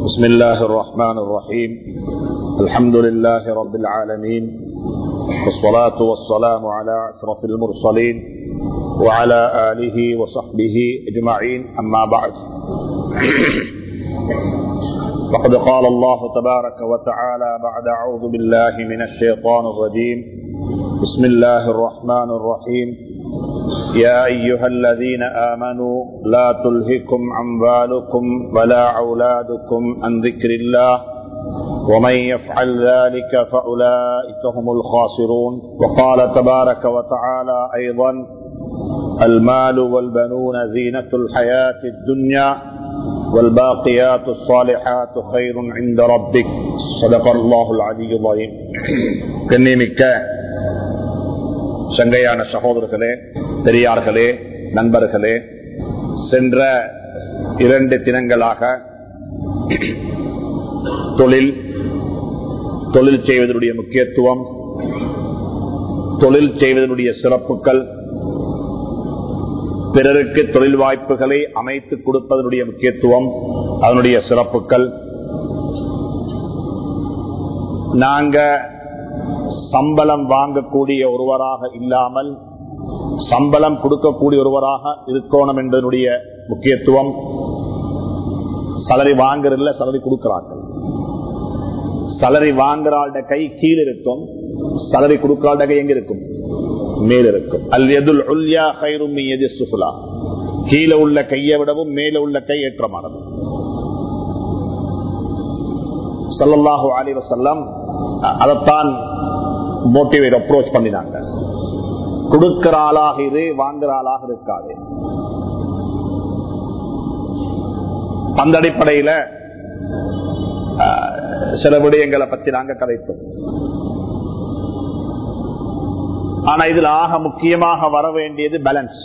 بسم الله الرحمن الرحيم الحمد لله رب العالمين والصلاة والسلام على أشرف المرسلين وعلى آله وصحبه أجمعين أما بعد فقد قال الله تبارك وتعالى بعد أعوذ بالله من الشيطان الرجيم بسم الله الرحمن الرحيم يا أيها الذين آمنوا لا تلهكم أموالكم ولا أولادكم عن ذكر الله ومن يفعل ذلك فأولئك هم الخاسرون وقال تبارك وتعالى أيضا المال والبنون زينة الحياة الدنيا والباقيات الصالحات خير عند ربك صدق الله العلي العظيم கண்ணியமிக்க சங்கையான சகோதரர்களே பெரியார்களே நண்பர்களே சென்ற இரண்டு தினங்களாக தொழில் தொழில் செய்வதனுடைய முக்கியத்துவம் தொழில் செய்வதனுடைய சிறப்புகள் பிறருக்கு தொழில் வாய்ப்புகளை அமைத்து கொடுப்பதனுடைய முக்கியத்துவம் அதனுடைய சிறப்புகள் நாங்க சம்பளம் வாங்கக்கூடிய ஒருவராக இல்லாமல் சம்பளம் கொடுக்கக்கூடிய ஒருவராக இருக்கணும் என்பதனுடைய முக்கியத்துவம் சலரி வாங்குறதுல சலரி கொடுக்கிறார்கள் சலரி வாங்குறாள்ட கை கீழ் இருக்கும் சலரி கொடுக்கிறாள்ட கை எங்க இருக்கும் மேல் இருக்கும் அல் எதுல் உல்யா கைரும் எது சுசுலா கீழே உள்ள கையை விடவும் மேல உள்ள கை ஏற்றமானது சல்லாஹூ அலி வசல்லம் அதைத்தான் மோட்டிவேட் அப்ரோச் பண்ணினாங்க கொடுக்கிற ஆளாக இரு வாங்குற ஆளாக இருக்காது அந்த அடிப்படையில சில விடயங்களை பத்தி நாங்க கதைத்தோம் ஆனா இதுல ஆக முக்கியமாக வர வேண்டியது பேலன்ஸ்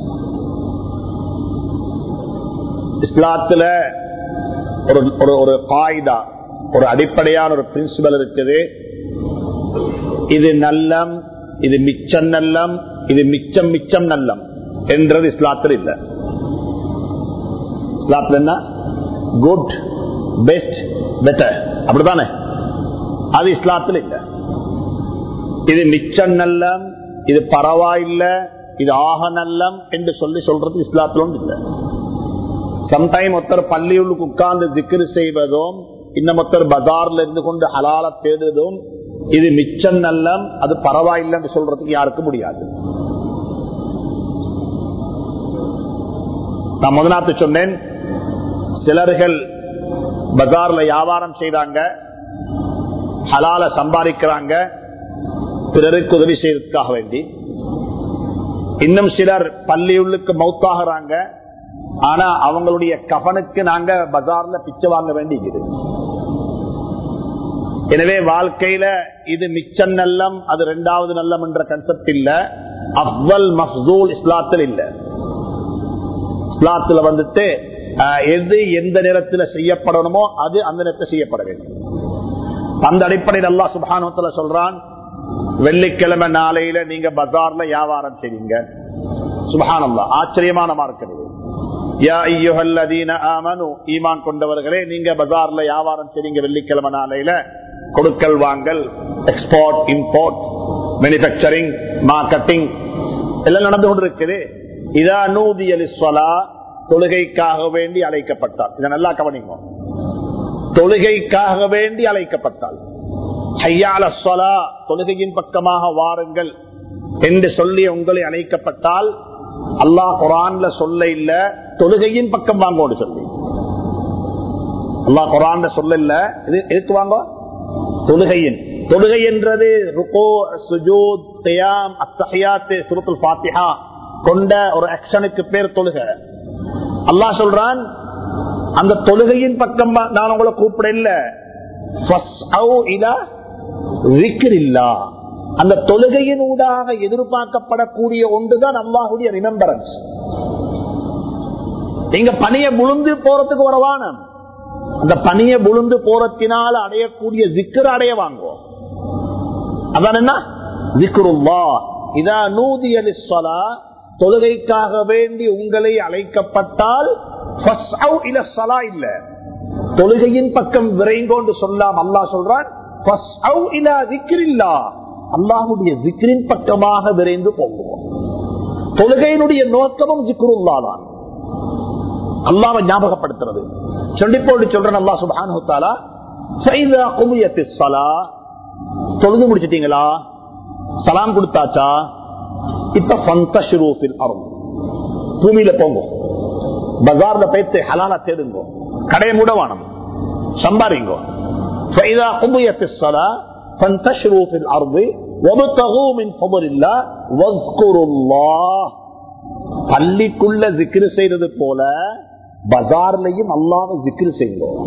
இஸ்லாத்துல ஒரு ஒரு காய்தா ஒரு அடிப்படையான ஒரு பிரின்சிபல் இருக்குது இது நல்லம் இது மிச்சம் நல்லம் இது மிச்சம் மிச்சம் நல்லம் என்றது இஸ்லாத்தில் இல்ல இஸ்லாத்தில் என்ன குட் பெஸ்ட் பெட்டர் அப்படித்தானே அது இஸ்லாத்தில் இல்ல இது மிச்சம் நல்லம் இது பரவாயில்ல இது ஆக நல்லம் என்று சொல்லி சொல்றது இஸ்லாத்தில் ஒன்று இல்லை சம்டைம் ஒருத்தர் பள்ளியுள்ளுக்கு உட்கார்ந்து திக்ரு செய்வதும் இன்னும் ஒருத்தர் பஜார்ல இருந்து கொண்டு ஹலால தேடுவதும் இது மிச்சம் நல்லம் அது பரவாயில்லைன்னு சொல்றதுக்கு யாருக்கு முடியாது நான் முதலாத்து சொன்னேன் சிலர்கள் பஜார்ல வியாபாரம் செய்றாங்க ஹலால சம்பாதிக்கிறாங்க பிறருக்கு உதவி செய்வதற்காக வேண்டி இன்னும் சிலர் பள்ளியுள்ளுக்கு மௌத்தாகிறாங்க ஆனா அவங்களுடைய கபனுக்கு நாங்க பஜார்ல பிச்சை வாங்க வேண்டியது எனவே வாழ்க்கையில இது மிச்சம் நல்லம் அது ரெண்டாவது நல்லம் என்ற கன்செப்ட் இல்ல அவ்வல் மஃசூல் இஸ்லாத்தில் இல்ல இஸ்லாத்துல வந்துட்டு எது எந்த நேரத்தில் செய்யப்படணுமோ அது அந்த நேரத்தில் செய்யப்பட வேண்டும் அந்த அடிப்படையில் அல்லா சுபானத்துல சொல்றான் வெள்ளிக்கிழமை நாளையில நீங்க பஜார்ல வியாபாரம் செய்வீங்க சுபஹானல்லா ஆச்சரியமான மார்க்கம் ஈமான் கொண்டவர்களே நீங்க பஜார்ல வியாபாரம் செய்வீங்க வெள்ளிக்கிழமை நாளையில கொடுக்கல் வாங்கல் எக்ஸ்போர்ட் இம்போர்ட் மேனுபேக்சரிங் மார்க்கெட்டிங் எல்லாம் நடந்து கொண்டிருக்குது இதா நூதியலிஸ்வலா தொழுகைக்காக வேண்டி அழைக்கப்பட்டால் இதை நல்லா கவனிங்க தொழுகைக்காக வேண்டி அழைக்கப்பட்டால் ஹையால சொலா தொழுகையின் பக்கமாக வாருங்கள் என்று சொல்லி உங்களை அழைக்கப்பட்டால் அல்லாஹ் குரான்ல சொல்ல இல்ல தொழுகையின் பக்கம் வாங்கோடு சொல்லி அல்லாஹ் குரான்ல சொல்ல இல்ல இது எதுக்கு வாங்க தொழுகையின் தொழுகை என்றது ருகோ சுஜூத் தியாம் அத்தஹியாத்து சுருத்துல் பாத்திஹா கொண்ட ஒரு ஆக்ஷனுக்கு பேர் தொழுக அல்லாஹ் சொல்றான் அந்த தொழுகையின் பக்கம் நான் உங்களை கூப்பிட இல்ல அந்த தொழுகையின் ஊடாக எதிர்பார்க்கப்படக்கூடிய ஒன்றுதான் அல்லாஹுடைய ரிமெம்பரன்ஸ் நீங்க பணிய முழுந்து போறதுக்கு வரவான அந்த பணிய முழுந்து போறத்தினால் அடையக்கூடிய சிக்கர் அடைய வாங்குவோம் அதான் என்ன ஜிக்ருல்லா இதா நூதியலி தொழுகைக்காக வேண்டி உங்களை அழைக்கப்பட்டால் இல்ல தொழுகையின் பக்கம் விரைங்கோண்டு சொல்லாம் அல்லாஹ் சொல்றான் அல்லாஹுடைய ஜிக்ரின் பக்கமாக விரைந்து போகுவோம் தொழுகையினுடைய நோக்கமும் ஜிக்ருல்லா தான் அல்லாவை ஞாபகப்படுத்துறது சொல்லிப்போடு சொல்றேன் அல்லா சுபானுத்தாலா தொழுது முடிச்சிட்டீங்களா சலாம் கொடுத்தாச்சா இப்ப பந்தஷுரூபில் அரும் பூமியில போங்க பஜார்ல போயிட்டு ஹலாலா தேடுங்க கடையை மூடவானம் சம்பாரிங்க فإذا قضيت الصلاة فانتشروا في الأرض وابتغوا من فضل الله واذكروا الله பள்ளிக்குள்ள ஜிக்ரு செய்யறது போல பஜார்லையும் அல்லாத ஜிக்ரு செய்வோம்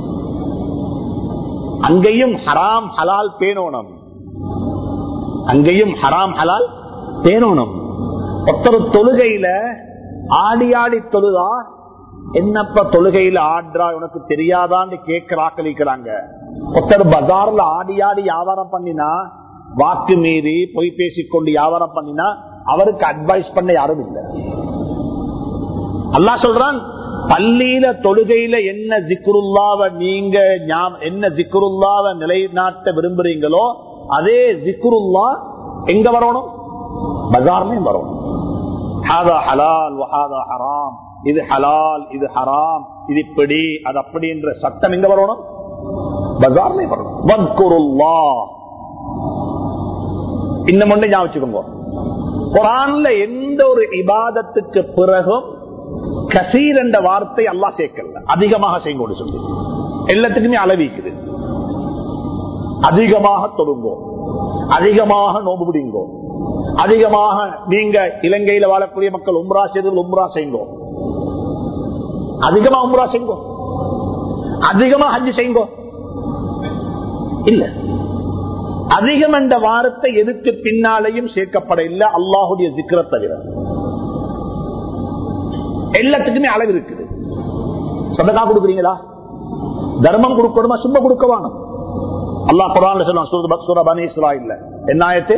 அங்கேயும் ஹராம் ஹலால் பேணோனம் அங்கேயும் ஹராம் ஹலால் பேணோனம் ஒருத்தர் தொழுகையில ஆடி ஆடி தொழுதா என்னப்ப தொழுகையில ஆடுறா உனக்கு தெரியாதான்னு கேட்கிறாக்களிக்கிறாங்க ஒருத்தர் பஜார்ல ஆடி ஆடி வியாபாரம் பண்ணினா வாக்கு மீறி பொய் பேசிக்கொண்டு வியாபாரம் பண்ணினா அவருக்கு அட்வைஸ் பண்ண யாரும் இல்லை அல்லா சொல்றான் பள்ளியில தொழுகையில என்ன ஜிக்ருல்லாவ நீங்க என்ன ஜிக்ருல்லாவ நிலைநாட்ட விரும்புறீங்களோ அதே ஜிக்ருல்லா எங்க வரணும் பஜார்லயும் வரணும் ஹராம் இது ஹலால் இது ஹராம் இது இப்படி அது அப்படி என்ற சட்டம் எங்க வரணும் பஜார்லயும் வரணும் இன்னும் ஒன்று ஞாபகம் குரான்ல எந்த ஒரு இபாதத்துக்கு பிறகும் கசீர் என்ற வார்த்தை அல்லா சேர்க்கல அதிகமாக செய்யுங்க சொல்லி எல்லாத்துக்குமே அளவிக்குது அதிகமாக தொடுங்கோ அதிகமாக நோம்பு பிடிங்கோ அதிகமாக நீங்க இலங்கையில வாழக்கூடிய மக்கள் உம்ரா செய்து உம்ரா செய்யுங்கோ அதிகமா உம்ரா செய்யுங்கோ அதிகமா ஹஜ் செய்யுங்கோ இல்ல அதிகம் என்ற வார்த்தை எதுக்கு பின்னாலையும் சேர்க்கப்பட இல்லை அல்லாஹுடைய சிக்கர தவிர எல்லாத்துக்குமே அளவு இருக்குது சதகா கொடுக்குறீங்களா தர்மம் கொடுக்கணுமா சும்மா கொடுக்க வேணும் அல்லா குரான் சொல்லுவான் சூரபனி இல்ல என்ன ஆயத்து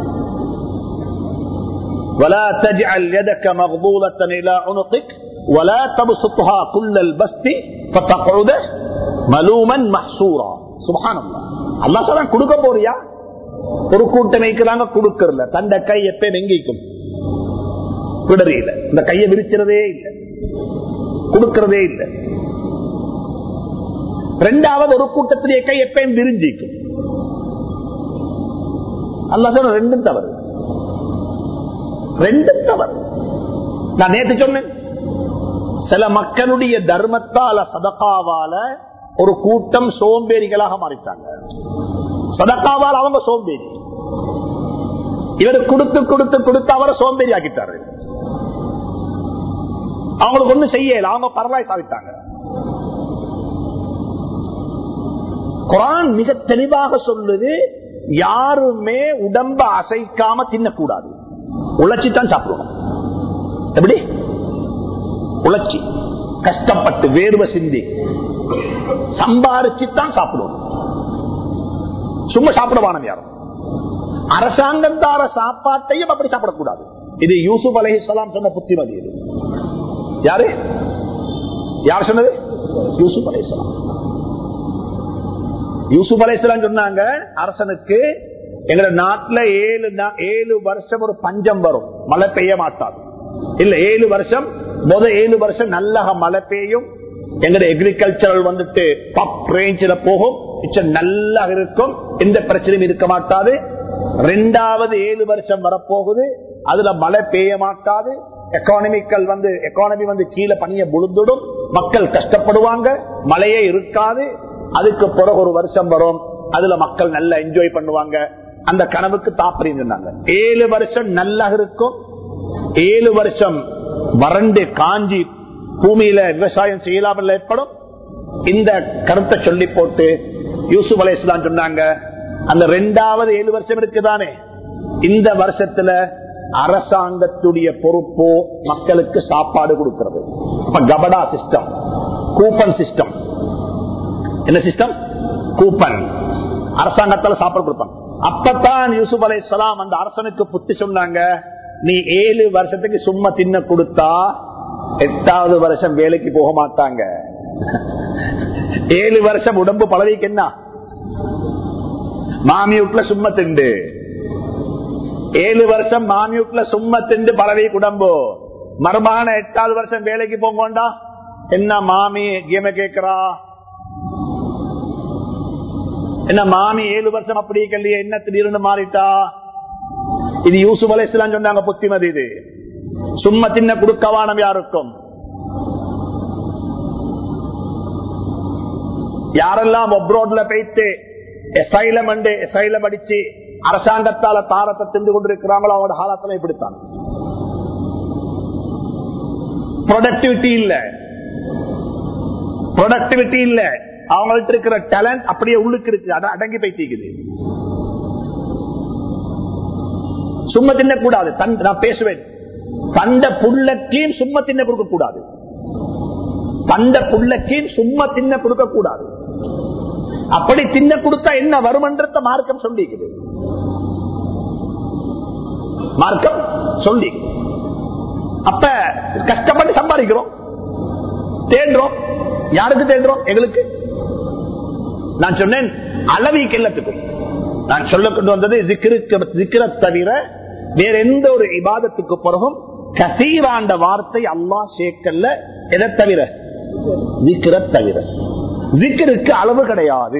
ولا تجعل يدك مغضولة إلى عنقك ولا تبسطها كل البسط فتقعد ملوما محصورا سبحان الله அல்லா சொல்ல கொடுக்க போறியா ஒரு கூட்டம் வைக்கிறாங்க கொடுக்கறல தந்த கை எப்பயும் எங்கிக்கும் விடறியில இந்த கையை விரிக்கிறதே இல்லை கொடுக்கிறதே இல்லை ரெண்டாவது ஒரு கூட்டத்திலேயே கை எப்பயும் விரிஞ்சிக்கும் அல்லா சொல்ல ரெண்டும் தவறு ரெண்டும் தவறு நான் நேற்று சொன்னேன் சில மக்களுடைய தர்மத்தால சதகாவால ஒரு கூட்டம் சோம்பேறிகளாக மாறிட்டாங்க சதக்காவால் அவங்க சோம்பேறி இவர் கொடுத்து கொடுத்து கொடுத்து அவரை சோம்பேறி ஆக்கிட்டாரு அவங்களுக்கு ஒண்ணு செய்யல அவங்க பரவாய் சாதித்தாங்க குரான் மிக தெளிவாக சொல்லுது யாருமே உடம்ப அசைக்காம தின்னக்கூடாது உழைச்சி தான் சாப்பிடணும் எப்படி உழைச்சி கஷ்டப்பட்டு வேர்வை சிந்தி சம்பாரிச்சு தான் சாப்பிடணும் சும்மா சாப்பிடவானம் யாரும் அரசாங்கம் தார சாப்பாட்டையும் அப்படி சாப்பிடக்கூடாது இது யூசுப் அலஹிசலாம் சொன்ன புத்திமதி இது யாரு யார் சொன்னது யூசுப் அலைசலாம் யூசுப் அலைசலாம் சொன்னாங்க அரசனுக்கு எங்க நாட்டுல ஏழு ஏழு வருஷம் ஒரு பஞ்சம் வரும் மழை பெய்ய மாட்டாது இல்ல ஏழு வருஷம் முத ஏழு வருஷம் நல்ல மழை பெய்யும் எங்கட எக்ரிகல்ச்சரல் வந்துட்டு பப் ரேஞ்சில் போகும் நல்லா இருக்கும் எந்த பிரச்சனையும் இருக்க மாட்டாது ரெண்டாவது ஏழு வருஷம் வரப்போகுது அதுல மழை பெய்ய மாட்டாது எக்கானமிக்கல் வந்து எக்கானமி வந்து கீழே பணிய புழுந்துடும் மக்கள் கஷ்டப்படுவாங்க மழையே இருக்காது அதுக்கு பிறகு ஒரு வருஷம் வரும் அதுல மக்கள் நல்லா என்ஜாய் பண்ணுவாங்க அந்த கனவுக்கு தாப்பரியம் சொன்னாங்க ஏழு வருஷம் நல்லா இருக்கும் ஏழு வருஷம் வறண்டு காஞ்சி பூமியில விவசாயம் செய்யலாமல் ஏற்படும் இந்த கருத்தை சொல்லி போட்டு யூசுப் அலை இஸ்லாம் சொன்னாங்க அந்த ரெண்டாவது ஏழு வருஷம் இருக்குதானே இந்த வருஷத்துல அரசாங்கத்துடைய பொறுப்போ மக்களுக்கு சாப்பாடு கொடுக்கிறது அப்ப கபடா சிஸ்டம் கூப்பன் சிஸ்டம் என்ன சிஸ்டம் கூப்பன் அரசாங்கத்தால சாப்பாடு கொடுப்பாங்க அப்பத்தான் யூசுப் அலை இஸ்லாம் அந்த அரசனுக்கு புத்தி சொன்னாங்க நீ ஏழு வருஷத்துக்கு சும்மா தின்ன கொடுத்தா எட்டாவது வருஷம் வேலைக்கு போக மாட்டாங்க ஏழு வருஷம் உடம்பு பழவிக்கு என்ன மாமி வீட்டுல சும்மா திண்டு ஏழு வருஷம் மாமி வீட்டுல சும்மா திண்டு பழவி உடம்பு மருமான எட்டாவது வருஷம் வேலைக்கு போங்கோண்டா என்ன மாமி கேம கேக்குறா என்ன மாமி ஏழு வருஷம் அப்படி கல்லிய என்ன திடீர்னு மாறிட்டா இது யூசுப் அலைஸ்லாம் சொன்னாங்க புத்திமதி இது சும்மா தின்ன குடுக்கவானம் யாருக்கும் யாரெல்லாம் அப்ரோட்ல போயிட்டு எசைலம் அண்டு எசைலம் அடிச்சு அரசாங்கத்தால தாரத்தை திண்டு கொண்டிருக்கிறாங்களோ அவங்களோட காலத்துல இப்படித்தான் ப்ரொடக்டிவிட்டி இல்ல ப்ரொடக்டிவிட்டி இல்ல அவங்கள்ட்ட இருக்கிற டேலண்ட் அப்படியே உள்ளுக்கு இருக்கு அட- அடங்கி போயிட்டு சும்மா தின்னக்கூடாது தன் நான் பேசுவேன் தண்ட புள்ளக்கையும் சும்மா தின்ன கொடுக்க கூடாது தண்ட புள்ளக்கையும் சும்மா தின்ன கொடுக்க கூடாது அப்படி தின்ன கொடுத்தா என்ன வருமன்றத மார்க்கம் சொல்லிக்குது மார்க்கம் சொல்லி அப்ப கஷ்டப்பட்டு சம்பாதிக்கிறோம் தேடுறோம் யாருக்கு தேடுறோம் எங்களுக்கு நான் சொன்னேன் அளவிக்கு எல்லாத்துக்கும் நான் சொல்ல கொண்டு வந்தது ஜிக்ருக்கு- ஜிக்ரை தவிர வேற எந்த ஒரு இபாதத்துக்கு பிறகும் கசீராண்ட வார்த்தை அல்லாஹ் சேர்க்கல எதை தவிர ஜிக்ரை தவிர ஜிக்ருக்கு அளவு கிடையாது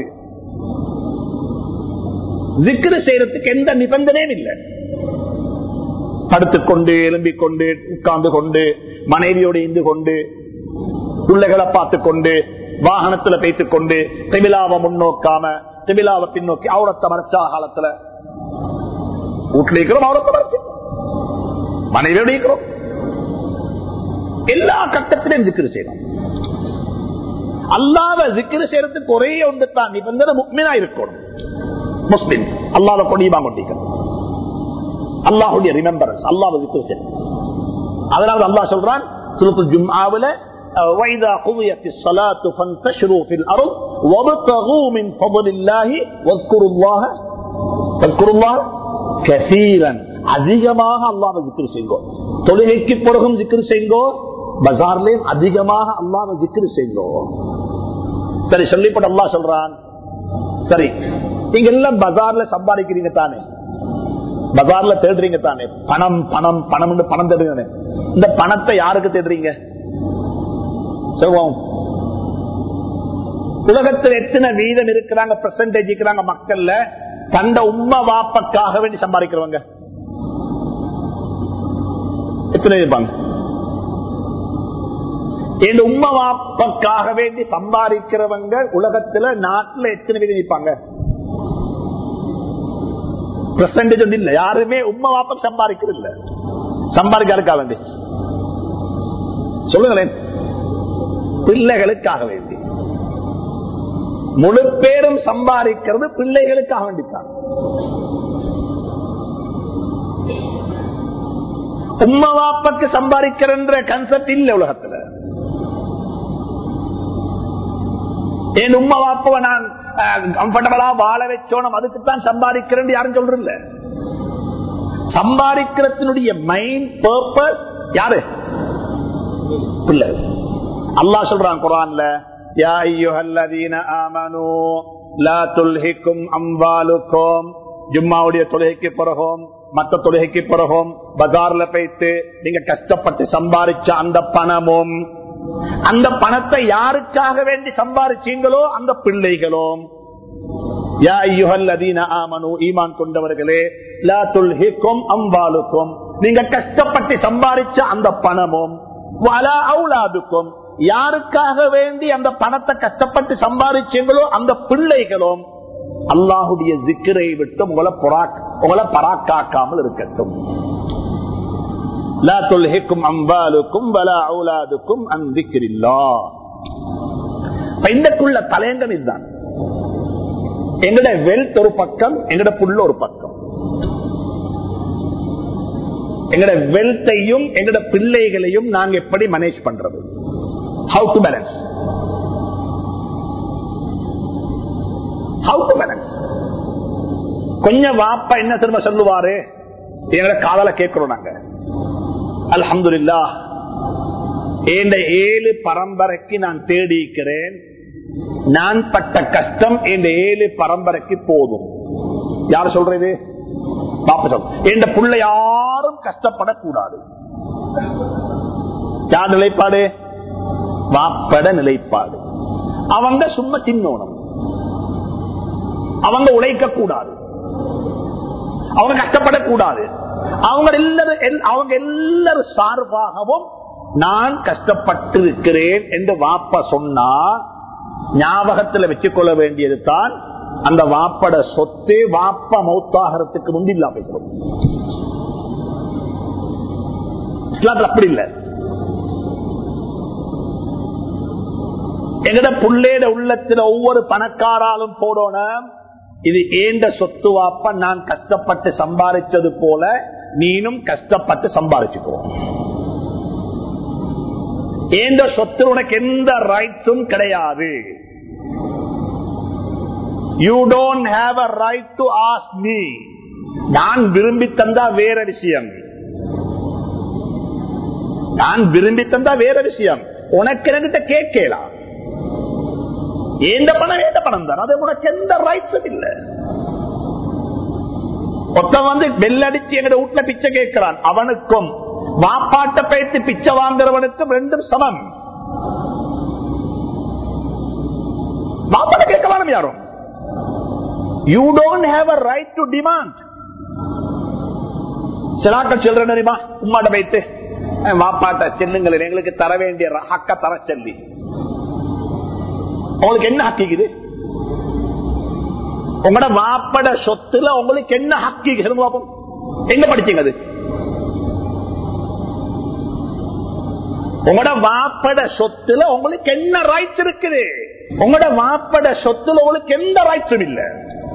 ஜிக்ரு செய்யறதுக்கு எந்த நிபந்தனையும் இல்லை படுத்துக்கொண்டு எழும்பிக் கொண்டு உட்கார்ந்து கொண்டு மனைவியோடு இருந்து கொண்டு பிள்ளைகளை பார்த்து கொண்டு வாகனத்துல பேத்துக் கொண்டு திமிலாவை முன்னோக்காம திமிலாவை பின்னோக்கி அவுரத்தை மறைச்சா காலத்துல வீட்டுல இருக்கிறோம் அவுரத்தை மறைச்சு மனைவியோடு இருக்கிறோம் எல்லா கட்டத்திலையும் ஜிக்கிரு செய்யணும் அல்லாத ஜிக்கிரு செய்யறதுக்கு ஒரே ஒன்று தான் நிபந்தனை முக்மினா இருக்கணும் முஸ்லிம் அல்லாத கொடியுமா கொண்டிருக்கணும் அல்லாஹுடைய ரிமெம்பரன்ஸ் அல்லாஹ் ஜிக்கிரு செய்யணும் அதனால அல்லாஹ் சொல்றான் சுருத்து ஜும்ஆவுல وَإِذَا قُضِيَتِ الصَّلَاةُ فَانْتَشِرُوا فِي الْأَرْضِ وَابْتَغُوا مِنْ فَضْلِ اللَّهِ وَاذْكُرُوا اللَّهَ واذكروا الله كثيرا அதிகமாக அல்லாஹ் ஜிக்ரு செய்யுங்கோ தொழுகைக்கு பிறகும் ஜிக்ரு செய்யுங்கோ பஜார்லயும் அதிகமாக அல்லாஹ் ஜிக்ரு செய்யுங்கோ சரி சொல்லிப்பட்டு அல்லாஹ் சொல்றான் சரி நீங்க எல்லாம் பஜார்ல சம்பாதிக்கிறீங்க தானே பஜார்ல தேடுறீங்க தானே பணம் பணம் பணம் பணம் தேடுங்க இந்த பணத்தை யாருக்கு தேடுறீங்க சொல்லுவோம் உலகத்தில் எத்தனை வீதம் இருக்கிறாங்க பெர்சன்டேஜ் இருக்கிறாங்க மக்கள்ல தண்ட உண்மை வாப்பக்காக வேண்டி சம்பாதிக்கிறவங்க எத்தனை இருப்பாங்க என் உண்மை வாப்பக்காக வேண்டி சம்பாதிக்கிறவங்க உலகத்துல நாட்டுல எத்தனை வீதம் இருப்பாங்க பெர்சன்டேஜ் ஒன்று இல்ல யாருமே உண்மை வாப்பம் சம்பாதிக்கிறது இல்ல சம்பாதிக்க இருக்கா வேண்டி சொல்லுங்களேன் பிள்ளைகளுக்காக வேண்டி முழு பேரும் சம்பாதிக்கிறது பிள்ளைகளுக்காக வேண்டித்தான் உம்மா வாப்பக்கு சம்பாதிக்கிற கன்செப்ட் இல்ல உலகத்துல என் உம்மா வாப்பவ நான் கம்ஃபர்டபுளா வாழ வச்சோனம் அதுக்குத்தான் சம்பாதிக்கிறேன் யாரும் சொல்றதில்ல சம்பாதிக்கிறதுனுடைய மெயின் பர்பஸ் யாரு பிள்ளை அல்லாஹ் சொல்றான் குரான்ல யா ஐயுஹல்லதீன ஆமனூ லா துல்ஹிக்கும் அம்வாலுக்கும் ஜும்மாவுடைய தொழுகைக்கு பிறகும் மத்த தொழுகைக்கு பிறகும் பஜார்ல போயிட்டு நீங்க கஷ்டப்பட்டு சம்பாதிச்ச அந்த பணமும் அந்த பணத்தை யாருக்காக வேண்டி சம்பாதிச்சீங்களோ அந்த பிள்ளைகளும் யா ஐயுஹல்லதீன ஆமனூ ஈமான் கொண்டவர்களே லா துல்ஹிக்கும் அம்வாலுக்கும் நீங்க கஷ்டப்பட்டு சம்பாதிச்ச அந்த பணமும் வலா அவுலாதுக்கும் யாருக்காக வேண்டி அந்த பணத்தை கஷ்டப்பட்டு சம்பாதிச்சீங்களோ அந்த பிள்ளைகளும் அல்லாஹுடைய ஜிக்கரை விட்டு உங்களை பொறாக் உங்களை பராக்காக்காமல் இருக்கட்டும் லா துல்ஹிக்கும் அம்பாலுக்கும் வலா அவுலாதுக்கும் அன் திக்ரில்லா இந்தக்குள்ள தலையங்கம் இதுதான் எங்கட வெல்த் ஒரு பக்கம் எங்கட புள்ள ஒரு பக்கம் எங்கட வெல்த்தையும் எங்கட பிள்ளைகளையும் நாங்க எப்படி மேனேஜ் பண்றது how to balance how to balance கொஞ்சம் வாப்பா என்ன திரும்ப சொல்லுவாரு எங்கட காதல கேட்கிறோம் நாங்க அல்ஹம்துலில்லா இந்த ஏழு பரம்பரைக்கு நான் தேடிக்கிறேன் நான் பட்ட கஷ்டம் இந்த ஏழு பரம்பரைக்கு போதும் யார் சொல்றது பாப்பா சொல் என்ற புள்ள யாரும் கஷ்டப்படக்கூடாது யார் நிலைப்பாடு வாப்பட நிலைப்பாடு அவங்க சும்மா தின்னோணும் அவங்க உழைக்க கூடாது அவங்க கஷ்டப்படக்கூடாது அவங்க எல்லாரும் அவங்க எல்லாரும் சார்பாகவும் நான் கஷ்டப்பட்டிருக்கிறேன் என்று வாப்ப சொன்னா ஞாபகத்தில் வச்சுக்கொள்ள வேண்டியது தான் அந்த வாப்பட சொத்து வாப்ப மௌத்தாகிறதுக்கு முந்தில்லா பேசுறோம் இஸ்லாத்துல அப்படி இல்லை எங்கட புள்ளேட உள்ளத்துல ஒவ்வொரு பணக்காராலும் போடணும் இது ஏண்ட சொத்து வாப்ப நான் கஷ்டப்பட்டு சம்பாதிச்சது போல நீனும் கஷ்டப்பட்டு சம்பாதிச்சுக்கோ ஏண்ட சொத்து உனக்கு எந்த ரைட்ஸும் கிடையாது you don't have a right to ask me நான் விரும்பி தந்தா வேற விஷயம் நான் விரும்பி தந்தா வேற விஷயம் உனக்கு என்கிட்ட கேட்கலாம் ஏந்த பணம் ஏந்த பணம் தான் அது உனக்கு எந்த ரைட்ஸும் இல்ல ஒருத்தன் வந்து வெள்ளடிச்சு எங்க வீட்டுல பிச்சை கேட்கிறான் அவனுக்கும் வாப்பாட்ட பயிற்சி பிச்சை வாங்குறவனுக்கும் ரெண்டும் சமம் வாப்பாட்ட கேட்க வேணும் யாரும் you don't have a right to demand சிலாக்கள் செல்றேன் தெரியுமா உம்மாட்ட வைத்து வாப்பாட்ட செல்லுங்கள் எங்களுக்கு தர வேண்டிய ஹக்க தர சொல்லி உங்களுக்கு என்ன ஹக்கிக்குது உங்களோட வாப்பட சொத்துல உங்களுக்கு என்ன ஹக்கி பாப்போம் எங்க படிச்சீங்க அது உங்களோட வாப்பட சொத்துல உங்களுக்கு என்ன ரைட்ஸ் இருக்குது உங்களோட வாப்பட சொத்துல உங்களுக்கு எந்த ரைட்ஸும் இல்ல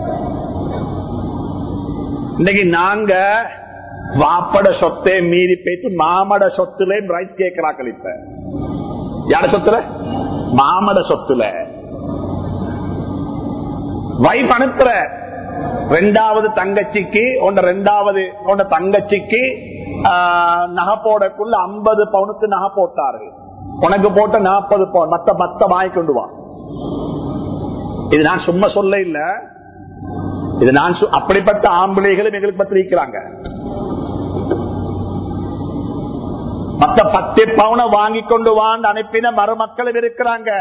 இன்னைக்கு நாங்க வாப்பட சொத்தை மீறி போயிட்டு மாமட சொத்துலயும் ரைட்ஸ் கேட்கிறாக்கள் இப்ப யார சொத்துல மாமட சொத்துல வைஃப் அனுப்புற ரெண்டாவது தங்கச்சிக்கு உன்ன ரெண்டாவது உன்ன தங்கச்சிக்கு நகை போடக்குள்ள ஐம்பது பவுனுக்கு நகை போட்டாரு உனக்கு போட்ட நாற்பது பவுன் மத்த மத்த வாங்கி கொண்டு வா இது நான் சும்மா சொல்ல இல்ல இது நான் அப்படிப்பட்ட ஆம்பளைகளும் எங்களுக்கு பத்தி இருக்கிறாங்க மத்த பத்து பவுனை வாங்கி கொண்டு வாண்டு அனுப்பின மருமக்களும் இருக்கிறாங்க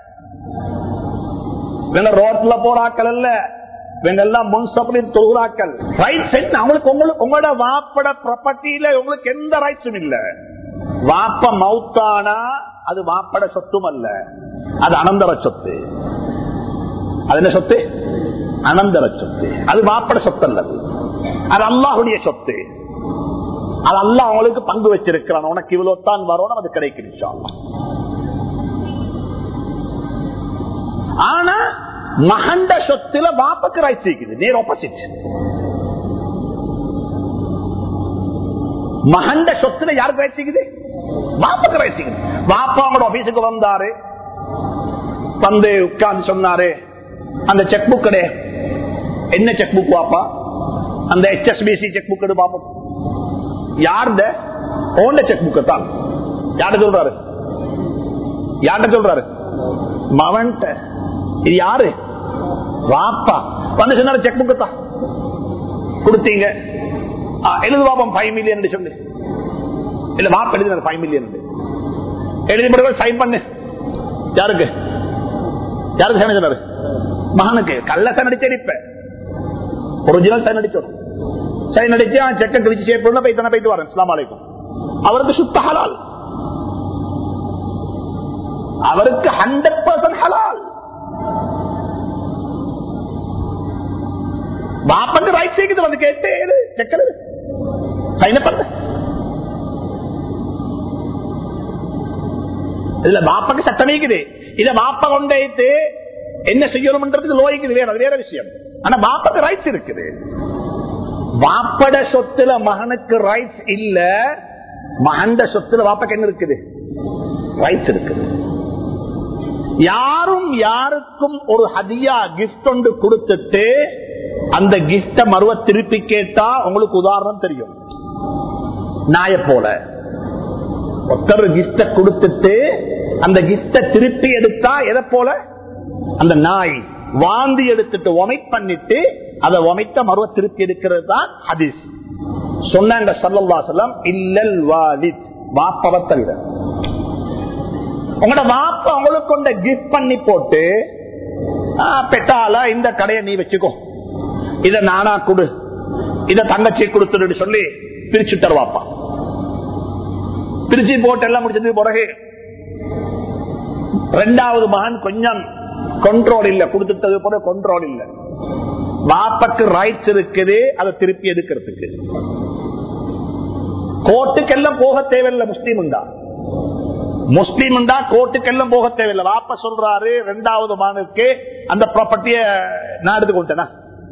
ரோட்ல போறாக்கள் அல்ல இவங்கெல்லாம் முன்சப்படி தொழுகிறாக்கள் ரைட்ஸ் என்ன அவங்களுக்கு உங்களுக்கு உங்களோட வாப்பட ப்ராப்பர்ட்டியில உங்களுக்கு எந்த ரைட்ஸும் இல்ல வாப்ப மவுத்தானா அது வாப்பட சொத்தும் அல்ல அது அனந்தர சொத்து அது என்ன சொத்து அனந்தர சொத்து அது வாப்பட சொத்து அல்லது அது அல்லாஹுடைய சொத்து அது அல்ல அவங்களுக்கு பங்கு வச்சிருக்கிறான் உனக்கு இவ்வளவு தான் வரணும் அது கிடைக்கும் ஆனா மகண்ட சொத்துல வாப்பக்கு ரைட்ஸ் இருக்குது நேர் ஆப்போசிட் மகண்ட சொத்துல யாருக்கு ரைட்ஸ் இருக்குது வாப்பக்கு ரைட்ஸ் இருக்குது வாப்பா அவங்களோட ஆபீஸுக்கு வந்தாரு வந்து உட்கார்ந்து சொன்னாரு அந்த செக் புக் என்ன செக் புக் வாப்பா அந்த ஹெச்எஸ்பிசி செக் புக் எடு பாப்போம் யாருந்த ஓண்ட செக் புக்க தான் யார்கிட்ட சொல்றாரு யார்கிட்ட சொல்றாரு மவன்ட்ட இது யாரு வாப்பா வந்து சொன்னாரு செக் புக்கு தான் கொடுத்தீங்க எழுது பாப்போம் ஃபைவ் மில்லியன் சொல்லு இல்ல வாப்பா எழுதினார் ஃபைவ் மில்லியன் எழுதி போட்டு சைன் பண்ணு யாருக்கு யாருக்கு சைன் சொன்னாரு மகனுக்கு கள்ள சைன் அடிச்சடிப்ப ஒரிஜினல் சைன் அடிச்சோம் சைன் அடிச்சு செக்க கிழிச்சு ஷேப் பண்ண போய் தானே போயிட்டு வரேன் இஸ்லாம் அலைக்கும் அவருக்கு சுத்த ஹலால் அவருக்கு ஹண்ட்ரட் பர்சன்ட் ஹலால் பாப்பங்க ரைட் சைக்கு வந்து கேட்டு செக்கல் சைன பண்ண இதுல பாப்பாக்கு சட்டம் இருக்குது இத பாப்பா கொண்டு என்ன செய்யணும்ன்றதுக்கு லோய்க்குது வேற அது வேற விஷயம் ஆனா பாப்பாக்கு ரைட்ஸ் இருக்குது வாப்பட சொத்துல மகனுக்கு ரைட்ஸ் இல்ல மகண்ட சொத்துல வாப்பக்கு என்ன இருக்குது ரைட்ஸ் இருக்குது யாரும் யாருக்கும் ஒரு ஹதியா கிஃப்ட் ஒன்று கொடுத்துட்டு அந்த கிஃப்ட மறுவ திருப்பி கேட்டா உங்களுக்கு உதாரணம் தெரியும் நாய போல ஒருத்தர் கிஃப்ட கொடுத்துட்டு அந்த கிஃப்ட திருப்பி எடுத்தா எதை போல அந்த நாய் வாந்தி எடுத்துட்டு ஒமைட் பண்ணிட்டு அதை ஒமைத்த மறுவ திருப்பி எடுக்கிறது தான் ஹதீஸ் சொன்னாங்க சல்லல்லா சொல்லம் இல்லல் வாலித் வாப்பவ தவிர உங்களோட வாப்ப உங்களுக்கு கொண்ட கிஃப்ட் பண்ணி போட்டு ஆ, பெட்டால இந்த கடையை நீ வச்சுக்கோ இத நானா கொடு இத தங்கச்சி கொடுத்துடு சொல்லி பிரிச்சு தருவாப்பா பிரிச்சு போட்டு எல்லாம் முடிச்சது பிறகு ரெண்டாவது மகன் கொஞ்சம் கண்ட்ரோல் இல்ல கொடுத்துட்டது போல கண்ட்ரோல் இல்ல வாப்பக்கு ரைட்ஸ் இருக்குது அதை திருப்பி எடுக்கிறதுக்கு கோர்ட்டுக்கெல்லாம் போக தேவையில்லை முஸ்லீம் தான் முஸ்லீம் தான் கோர்ட்டுக்கெல்லாம் போக தேவையில்லை வாப்ப சொல்றாரு ரெண்டாவது மகனுக்கு அந்த ப்ராப்பர்ட்டிய நான் எடுத்துக்கொண்டேனா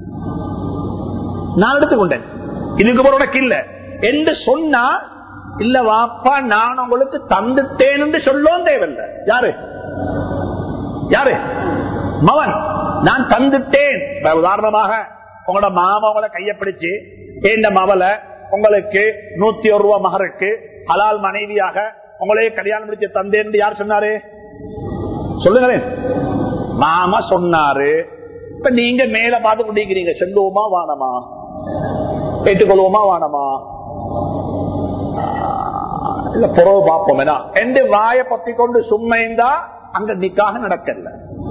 நான் எடுத்துக்கொண்டேன் இதுக்கு பிறகு உனக்கு இல்ல என்று சொன்னா இல்ல வாப்பா நான் உங்களுக்கு தந்துட்டேன் சொல்லவும் தேவையில்லை யாரு யாரு மவன் நான் தந்துட்டேன் இப்ப உதாரணமாக உங்களோட மாமா உங்களை கைய பிடிச்சு இந்த மவளை உங்களுக்கு நூத்தி ஒரு ரூபாய் மகருக்கு ஹலால் மனைவியாக உங்களே கல்யாணம் முடிச்சு தந்தேன் யார் சொன்னாரு சொல்லுங்களேன் மாமா சொன்னாரு இப்ப நீங்க மேல பார்த்து கொண்டிருக்கிறீங்க செல்லுவோமா வானமா ஏற்றுக்கொள்வோமா வானமா இல்ல புறவு பார்ப்போம் என்ன எந்த வாய பத்தி கொண்டு சும்மைந்தா அங்க நிக்காக நடக்கல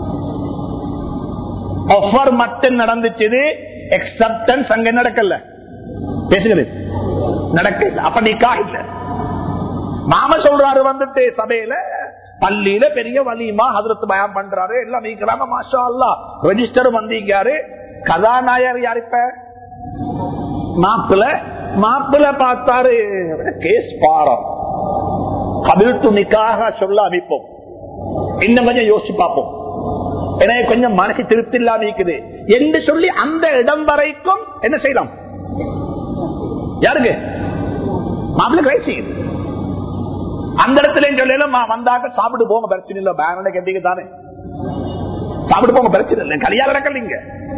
ஆஃபர் மட்டும் நடந்துச்சு எக்ஸப்டன்ஸ் அங்க நடக்கல பேசுகிறது நடக்கல அப்ப நிக்காக இல்ல மாம சொல்றாரு வந்துட்டு சபையில பள்ளியில பெரிய வலிமா ஹதரத்து பயம் பண்றாரு எல்லாம் நீக்கிறாங்க மாஷா அல்லா ரெஜிஸ்டர் வந்திருக்காரு கதாநாயகர் யார் இப்ப மாப்பிள்ள மாப்பிள்ள பார்த்தாரு கேஸ் பாரம் கபில்த்து நிக்காக சொல்ல அமைப்போம் இன்னும் கொஞ்சம் யோசிச்சு பார்ப்போம் எனக்கு கொஞ்சம் மனசு திருப்தி இல்லாம இருக்குது என்று சொல்லி அந்த இடம் வரைக்கும் என்ன செய்யலாம் யாருக்கு மாப்பிள்ளை ரைட் செய்யுது அந்த இடத்துல சொல்லல வந்தாக்க சாப்பிட்டு போங்க பிரச்சனை இல்ல பேனட கேட்டீங்க தானே சாப்பிட்டு போங்க பிரச்சனை இல்லை கல்யாணம் நடக்கலைங்க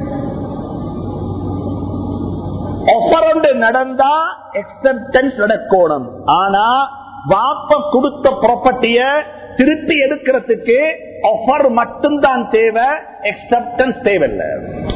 ஆஃபர் ஒன்று நடந்தா எக்ஸப்டன்ஸ் நடக்கணும் ஆனா வாப்ப கொடுத்த ப்ராப்பர்ட்டிய திருப்பி எடுக்கிறதுக்கு ஆஃபர் மட்டும்தான் தேவை எக்ஸப்டன்ஸ் தேவையில்லை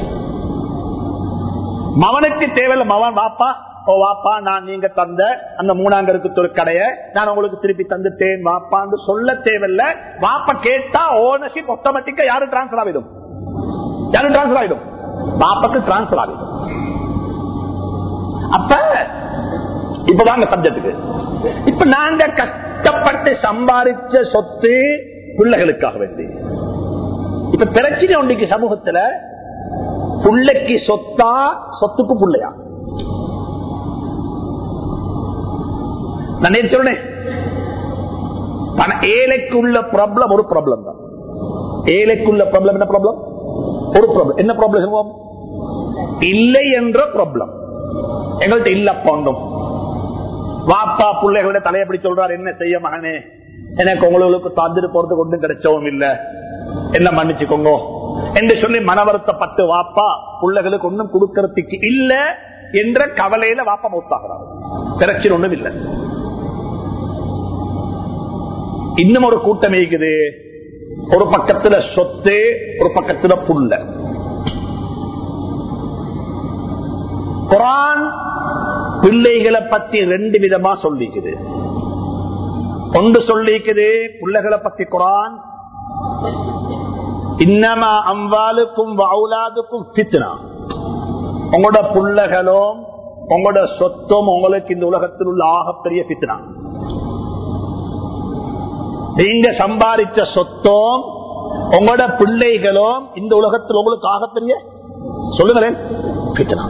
மவனுக்கு தேவையில்லை மவன் வாப்பா ஓ வாப்பா நான் நீங்க தந்த அந்த மூணாங்கருக்கு ஒரு கடைய நான் உங்களுக்கு திருப்பி தந்துட்டேன் வாப்பான்னு சொல்ல தேவையில்ல வாப்பா கேட்டா ஓனர்ஷிப் ஆட்டோமேட்டிக்கா யாரு டிரான்ஸ்பர் ஆகிடும் யாரு டிரான்ஸ்பர் ஆகிடும் வாப்பாக்கு டிரான்ஸ்பர் ஆகிடும் அப்ப இப்பதாங்க சப்ஜெக்டுக்கு இப்ப நாங்க கஷ்டப்பட்டு சம்பாதிச்ச சொத்து பிள்ளைகளுக்காக வேண்டி இப்ப பிரச்சனை ஒன்றைக்கு சமூகத்துல புள்ளைக்கு சொத்தா சொத்துக்கு புள்ளையா நான் நேற்று சொன்னேன் பண ஏழைக்குள்ள ப்ராப்ளம் ஒரு ப்ராப்ளம் தான் ஏழைக்குள்ள ப்ராப்ளம் என்ன ப்ராப்ளம் ஒரு ப்ராப்ளம் என்ன ப்ராப்ளம் இல்லை என்ற ப்ராப்ளம் எங்கள்கிட்ட இல்ல போண்டும் வாப்பா பிள்ளைகளோட தலையை பிடி சொல்றாரு என்ன செய்ய மகனே எனக்கு உங்களுக்கு தந்துட்டு போறது ஒன்றும் கிடைச்சவும் இல்ல என்ன மன்னிச்சுக்கோங்க என்று சொல்லி மனவருத்தப்பட்டு வாப்பா பிள்ளைகளுக்கு ஒன்றும் கொடுக்கறதுக்கு இல்ல என்ற கவலையில வாப்பா மூத்தாகிறார் பிரச்சனை ஒண்ணும் இல்லை இன்னும் ஒரு கூட்டம் இருக்குது ஒரு பக்கத்துல சொத்து ஒரு பக்கத்துல புல்ல குரான் பிள்ளைகளை பத்தி ரெண்டு விதமா சொல்லிக்குது ஒன்று சொல்லிக்குது பிள்ளைகளை பத்தி குரான் இன்னமா அம்பாலுக்கும் வவுலாதுக்கும் பித்னா உங்களோட புள்ளகளும் உங்களோட சொத்தும் உங்களுக்கு இந்த உலகத்தில் உள்ள ஆகப்பெரிய பித்னா நீங்க சம்பாதிச்ச சொத்தும் உங்களோட பிள்ளைகளும் இந்த உலகத்தில் உங்களுக்கு ஆகப்பெரிய சொல்லுங்களேன் பித்னா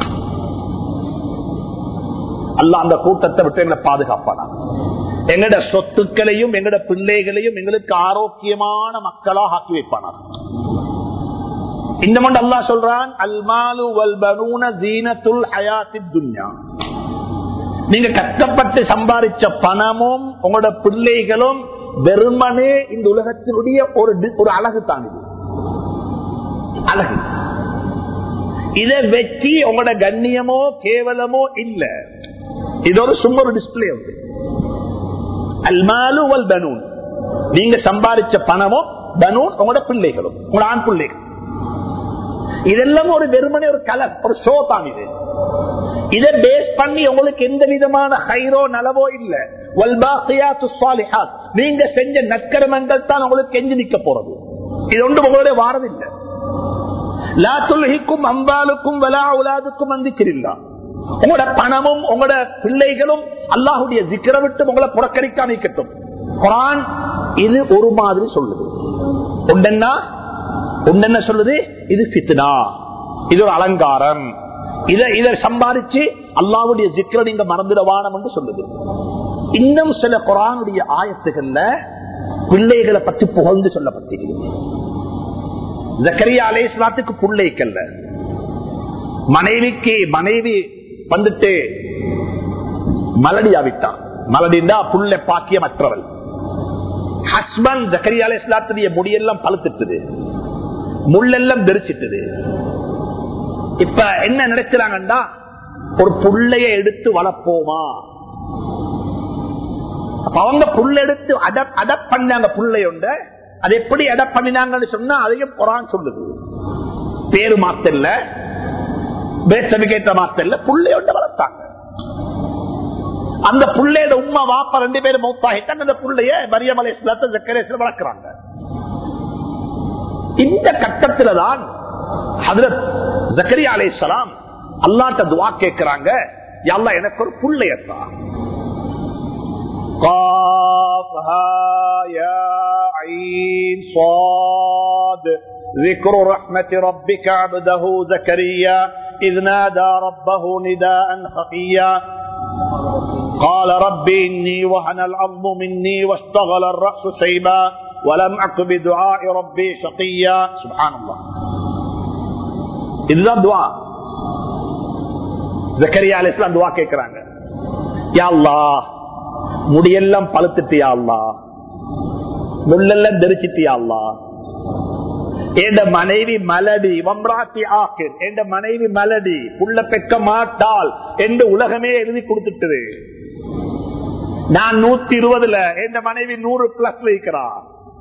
அல்ல அந்த கூட்டத்தை விட்டு எங்களை பாதுகாப்பானா எங்கட சொத்துக்களையும் எங்கட பிள்ளைகளையும் எங்களுக்கு ஆரோக்கியமான மக்களாக ஆக்கி வைப்பானார் இந்த மண்டு அல்லா சொல்றான் அல்மாலு வல்பனூன ஜீனத்துல் ஹயாத்தி துன்யா நீங்க கஷ்டப்பட்டு சம்பாதிச்ச பணமும் உங்களோட பிள்ளைகளும் வெறுமனே இந்த உலகத்தினுடைய ஒரு ஒரு அழகு தான் இது அழகு இதை வச்சு உங்களோட கண்ணியமோ கேவலமோ இல்ல இது ஒரு சும்மா ஒரு டிஸ்பிளே உண்டு அல்மாலு வல் பனூன் நீங்க சம்பாதிச்ச பணமோ பனூன் உங்களோட பிள்ளைகளும் உங்களோட ஆண் பிள்ளைகள் இதெல்லாம் ஒரு வெறுமனே ஒரு கலர் ஒரு ஷோ தான் இது இதை பேஸ் பண்ணி உங்களுக்கு எந்த விதமான ஹைரோ நலவோ இல்ல வல்பாசியாத்து சாலிஹாத் நீங்க செஞ்ச நற்கரமங்கள் தான் உங்களுக்கு எஞ்சி நிக்க போறது இது ஒன்று உங்களுடைய வாரதில்லை லா துல்ஹிக்கும் அம்பாலுக்கும் வலா உலாதுக்கும் அந்திக்கிறில்லா உங்களோட பணமும் உங்களோட பிள்ளைகளும் அல்லாஹுடைய சிக்கரை விட்டு உங்களை புறக்கணிக்காம இருக்கட்டும் குரான் இது ஒரு மாதிரி சொல்லுது ஒன்றென்னா ஒன்றென்ன சொல்லுது இது ஃபித்னா இது ஒரு அலங்காரம் இதை இதை சம்பாதிச்சு அல்லாவுடைய சிக்கரை நீங்க மறந்துடவானம் என்று சொல்லுது இன்னும் சில குரானுடைய ஆயத்துகள்ல பிள்ளைகளை பற்றி புகழ்ந்து சொல்லப்பட்டிருக்கிறது ஜக்கரியா அலை இஸ்லாத்துக்கு பிள்ளைக்கல்ல மனைவிக்கு மனைவி வந்துட்டு மலடியாவிட்டான் மலடிந்தா புள்ள பாக்கியமற்றவள் ஹஸ்பண்ட் ஜக்கரியா அலை இஸ்லாத்துடைய முடியெல்லாம் பழுத்துட்டுது முள்ளெல்லாம் தெரிச்சிட்டுது இப்ப என்ன நினைக்கிறாங்கன்னா ஒரு புள்ளைய எடுத்து வளர்ப்போமா அப்ப அவங்க புள்ள எடுத்து அடப் பண்ணாங்க புள்ளையுண்ட அது எப்படி அடப் பண்ணினாங்கன்னு சொன்னா அதையும் குரான் சொல்லுது பேரு மாத்தல்ல பேர் சர்டிபிகேட்ட மாத்தல்ல புள்ளையோட வளர்த்தாங்க அந்த புள்ளையோட உண்மை வாப்பா ரெண்டு பேரும் மௌத்தாகிட்டாங்க அந்த புள்ளைய மரியமலை ஜக்கரேஸ்வரர் வளர்க்கிறாங்க இந்த கட்டத்துல தான் ஜக்கரியா அலை சலாம் அல்லாட்ட துவா கேட்கிறாங்க அல்லா எனக்கு ஒரு புள்ளையத்தா قاف ها يا عين صاد ذكر رحمة ربك عبده زكريا إذ نادى ربه نداء خفيا قال رب إني وهن العظم مني واشتغل الرأس شيبا ولم أك بدعاء ربي شقيا سبحان الله இதுதான் துவா ஜக்கரியா அலி இஸ்லாம் துவா கேட்கிறாங்க யா அல்லாஹ் முடியெல்லாம் பழுத்துட்டியா அல்லா முள்ளெல்லாம் தெரிச்சிட்டியா அல்லா என் மனைவி மலடி வம்ராத்தி ஆக்கு என் மனைவி மலடி புள்ள பெக்க மாட்டால் என்று உலகமே எழுதி கொடுத்துட்டு நான் நூத்தி இருபதுல என் மனைவி நூறு பிளஸ் இருக்கிறான்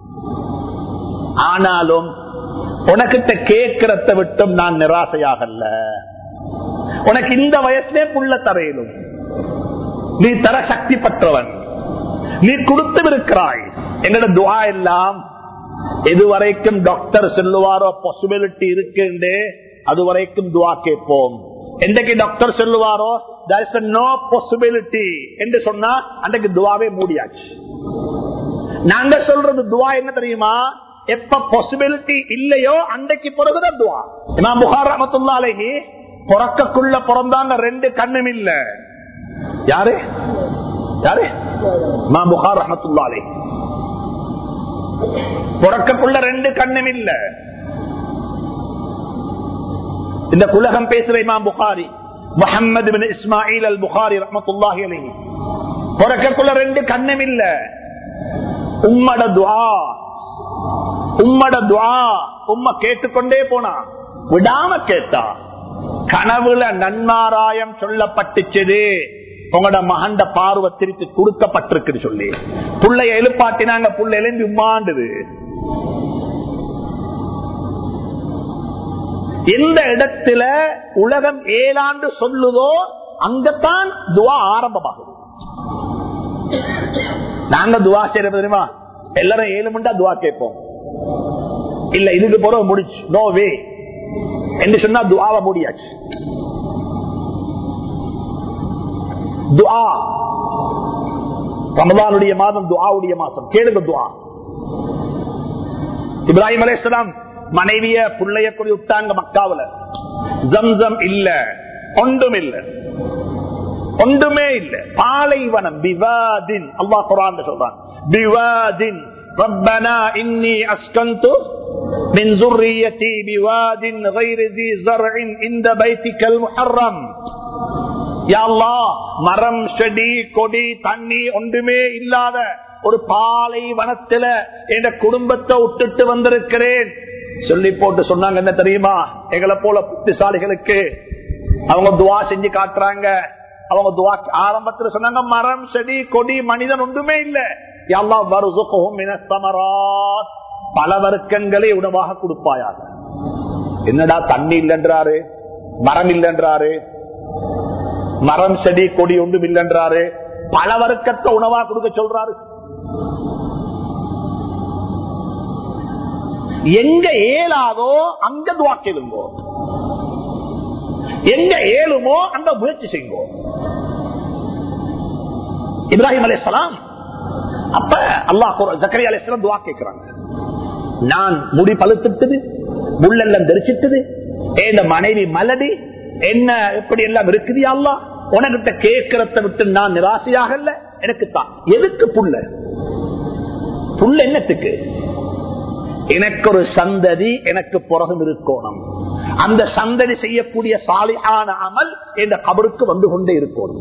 ஆனாலும் உனக்கிட்ட கேட்கிறத விட்டும் நான் நிராசையாகல உனக்கு இந்த வயசுலே புள்ள தரையிலும் நீ தர சக்தி பற்றவன் நீ கொடுத்து இருக்கிறாய் எங்களோட துவா எல்லாம் எதுவரைக்கும் டாக்டர் சொல்லுவாரோ பாசிபிலிட்டி இருக்கு அது வரைக்கும் துவா கேட்போம் என்றைக்கு டாக்டர் சொல்லுவாரோ நோ பாசிபிலிட்டி என்று சொன்னா அன்றைக்கு துவாவே மூடியாச்சு நாங்க சொல்றது துவா என்ன தெரியுமா எப்ப பாசிபிலிட்டி இல்லையோ அன்றைக்கு பிறகுதான் துவா நான் புகார் ரமத்துல்லா அழகி பிறக்கக்குள்ள பிறந்தாங்க ரெண்டு கண்ணும் இல்ல யாரு யாரு மா புகார் ரஹமத்துல்லாலே பிறக்கக்குள்ள ரெண்டு கண்ணும் இல்ல இந்த குலகம் பேசுற இமாம் புகாரி முகமது பின் இஸ்மாயில் அல் புகாரி ரஹமத்துல்லாஹி அலைஹி பிறக்கக்குள்ள ரெண்டு கண்ணும் இல்ல உம்மட துவா உம்மட துவா உம்ம கேட்டுக்கொண்டே போனா விடாம கேட்டா கனவுல நன்மாராயம் சொல்லப்பட்டுச்சது உங்களோட மகண்ட பார்வை திருப்பி கொடுக்கப்பட்டிருக்கு சொல்லி புள்ளைய எழுப்பாட்டினாங்க புள்ள எழும்பி உமாண்டுது எந்த இடத்துல உலகம் ஏழாண்டு சொல்லுதோ அங்கத்தான் துவா ஆரம்பமாகுது நாங்க துவா செய்யறது தெரியுமா எல்லாரும் ஏழு மண்டா துவா கேட்போம் இல்ல இதுக்கு போற முடிச்சு நோ வே என்று சொன்னா துவாவை முடியாச்சு துவா ரமதானுடைய மாதம் துவாவுடைய மாசம் கேளுங்க துவா இப்ராஹிம் அலேஸ்லாம் மனைவிய புள்ளைய கொடி விட்டாங்க மக்காவில ஜம்சம் இல்ல ஒன்றும் இல்ல ஒன்றுமே இல்ல பாலைவனம் பிவாதின் அல்லா குரான் சொல்றான் பிவாதின் ربنا إني أسكنت من ذريتي بواد غير ذي زرع عند بيتك المحرم மரம் செடி கொடி தண்ணி ஒன்றுமே இல்லாத ஒரு பாலை வனத்துல என் குடும்பத்தை விட்டுட்டு வந்திருக்கிறேன் சொல்லி போட்டு சொன்னாங்க என்ன தெரியுமா எங்களை போல புத்திசாலிகளுக்கு அவங்க துவா செஞ்சு காட்டுறாங்க அவங்க துவா ஆரம்பத்துல சொன்னாங்க மரம் செடி கொடி மனிதன் ஒன்றுமே இல்ல பல வர்க்கங்களை உணவாக கொடுப்பாயாக என்னடா தண்ணி இல்லைன்றாரு மரம் இல்லைன்றாரு மரம் செடி கொடி ஒன்றும் இல்லைன்றாரு பல வர்க்கத்தை உணவா கொடுக்க சொல்றாரு எங்க ஏலாதோ அங்க துவாக்கிடுங்கோ எங்க ஏழுமோ அங்க முயற்சி செய்யுங்கோ இப்ராஹிம் அலிஸ்லாம் அப்ப அல்லாஹ் ஜக்கரி அலிஸ்லாம் துவா கேட்கிறாங்க நான் முடி பழுத்துட்டது முள்ளெல்லாம் தெரிச்சிட்டது இந்த மனைவி மலடி என்ன எப்படி எல்லாம் இருக்குது அல்லா உனக்கிட்ட கேட்கறத விட்டு நான் நிராசையாக எனக்கு தான் எதுக்கு புள்ள புள்ள என்னத்துக்கு எனக்கு ஒரு சந்ததி எனக்கு புறகும் இருக்கணும் அந்த சந்ததி செய்யக்கூடிய சாலியான அமல் என்ற கபருக்கு வந்து கொண்டே இருக்கணும்